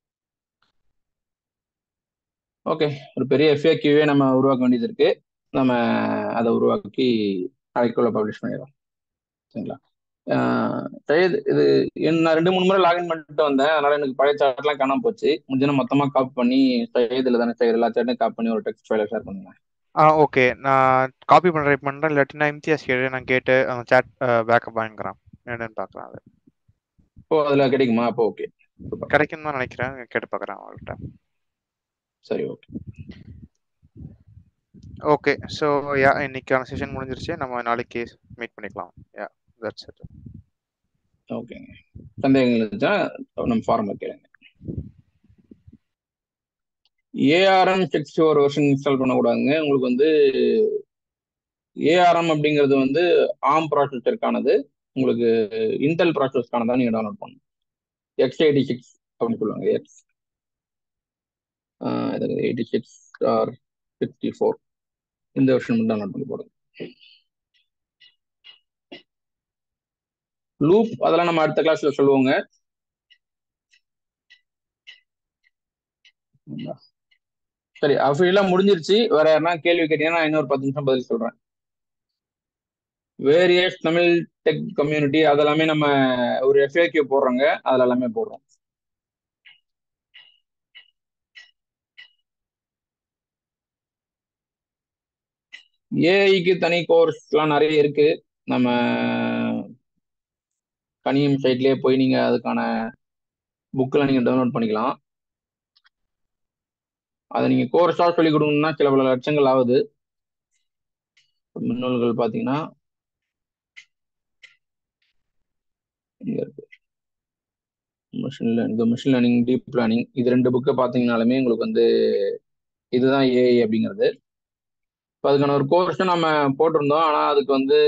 ஓகே ஒரு பெரிய எஃப்ஏக்யூவே நம்ம உருவாக்க வேண்டியது இருக்கு நம்ம அதை உருவாக்கி நாளைக்குள்ள பப்ளிஷ் பண்ணிடுறோம் சரிங்களா ஆஹ் சையத் இது என் நான் ரெண்டு மூணு முறை லாகின் பண்ணிட்டு வந்தேன் அதனால எனக்கு பழைய சார்ட்லாம் காணாம போச்சு முடிஞ்சா மொத்தமா காப்பி பண்ணி சையதுல தானே சையத் எல்லா சார்ட்டையும் காப்பி பண்ணி ஒரு டெக்ஸ்ட் ஃபைல ஷேர் பண்ணுங்க ஆ ஓகே நான் காப்பி பண்ண ட்ரை பண்ணுறேன் இல்லாட்டி நான் இம்தியாஸ் கேட்டு நான் கேட்டு அந்த சேட் பேக்கப் வாங்கிக்கிறேன் என்னன்னு பார்க்குறேன் அது இப்போ அதுல கிடைக்குமா அப்போ ஓகே சூப்பர் கிடைக்கும் தான் நினைக்கிறேன் கேட்டு பார்க்குறேன் அவங்கள்ட்ட சரி ஓகே ஓகே ஸோ யா இன்னைக்கான செஷன் முடிஞ்சிருச்சு நம்ம நாளைக்கு மீட் பண்ணிக்கலாம் யா தட்ஸ் இட் ஓகேங்க சந்தேகங்கள் இருந்துச்சா நம்ம ஃபார்ம்ல கேளுங்க ஏஆர்எம் சிக்ஸ்டி ஒரு வருஷன் இன்ஸ்டால் பண்ணக்கூடாதுங்க உங்களுக்கு வந்து ஏஆர்எம் அப்படிங்கிறது வந்து ஆம் ப்ராசஸருக்கானது உங்களுக்கு இன்டெல் ப்ராசஸ்க்கானதான் நீங்க டவுன்லோட் பண்ணணும் எக்ஸ் எயிட்டி சிக்ஸ் அப்படின்னு சொல்லுவாங்க X eighty six or sixty four இந்த வருஷன் மட்டும் டவுன்லோட் பண்ணி போடுங்க லூப் அதெல்லாம் நம்ம அடுத்த கிளாஸ்ல சொல்லுவோங்க சரி அஃபீஷியலா முடிஞ்சிருச்சு வேற யாருன்னா கேள்வி கேட்டீங்கன்னா நான் இன்னொரு பத்து நிமிஷம் பதில் சொல்றேன் வேரியஸ் தமிழ் டெக் கம்யூனிட்டி அதெல்லாமே நம்ம ஒரு எஃப்ஏக்யூ போடுறோங்க அதுல எல்லாமே போடுறோம் ஏஐக்கு தனி கோர்ஸ்லாம் நிறைய இருக்கு நம்ம கனியம் சைட்லயே போய் நீங்க அதுக்கான புக்கில் நீங்க டவுன்லோட் பண்ணிக்கலாம் அதை நீங்க கோர்ஸா சொல்லி கொடுக்கணும்னா சில பல லட்சங்கள் ஆகுது மின்னல்கள் பாத்தீங்கன்னா இங்க இருக்கு machine learning machine learning deep learning இது ரெண்டு புக்கை பார்த்தீங்கனாலுமே உங்களுக்கு வந்து இதுதான் ஏஐ அப்படிங்கிறது இப்போ அதுக்கான ஒரு கோர்ஸ் நம்ம போட்டிருந்தோம் ஆனால் அதுக்கு வந்து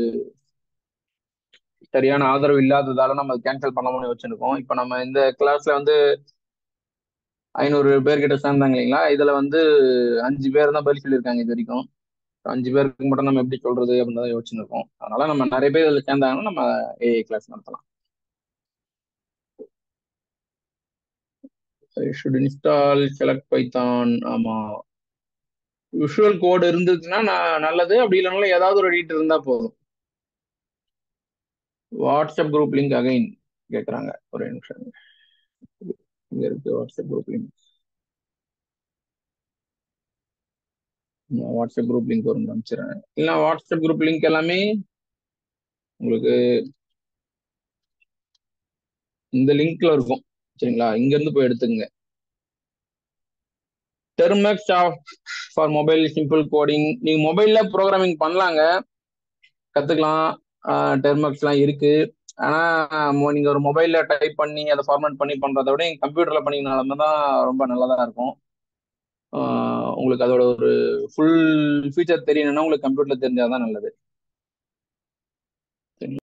சரியான ஆதரவு இல்லாததால நம்ம கேன்சல் பண்ண வச்சிருக்கோம் இப்போ நம்ம இந்த கிளாஸ்ல வந்து ஐநூறு பேர்கிட்ட சேர்ந்தாங்க இல்லைங்களா இதுல வந்து அஞ்சு பேர் தான் பதில் சொல்லியிருக்காங்க இது வரைக்கும் அஞ்சு பேருக்கு மட்டும் நம்ம எப்படி சொல்றது அப்படின்னு தான் யோசிச்சுன்னு இருக்கோம் அதனால நம்ம நிறைய பேர் இதில் சேர்ந்தாங்கன்னா நம்ம ஏஐ கிளாஸ் நடத்தலாம் ஷுட் இன்ஸ்டால் செலக்ட் பைத்தான் ஆமா விஷுவல் கோடு இருந்துச்சுன்னா நான் நல்லது அப்படி இல்லைனாலும் ஏதாவது ஒரு எடிட்டர் இருந்தா போதும் வாட்ஸ்அப் குரூப் லிங்க் அகைன் கேட்குறாங்க ஒரே நிமிஷம் இங்க இருக்கு WhatsApp group link WhatsApp group link ஒரு அனுப்பிச்சிடுறேன் இல்லை வாட்ஸ்அப் குரூப் லிங்க் எல்லாமே உங்களுக்கு இந்த லிங்க்ல இருக்கும் சரிங்களா இங்க இருந்து போய் எடுத்துக்கங்க Termux for mobile simple coding நீங்க மொபைல்ல ப்ரோக்ராமிங் பண்ணலாங்க கத்துக்கலாம் டெர்மெக்ஸ்லாம் இருக்கு ஆனா மொ- நீங்க ஒரு மொபைல்ல டைப் பண்ணி அதை ஃபார்மேட் பண்ணி பண்றதை விட நீங்க கம்ப்யூட்டர்ல பண்ணீங்கனால தான் ரொம்ப நல்லதா இருக்கும் ஆஹ் உங்களுக்கு அதோட ஒரு ஃபுல் ஃபீச்சர் தெரியணும்னா உங்களுக்கு கம்ப்யூட்டர்ல தெரிஞ்சாதான் நல்லது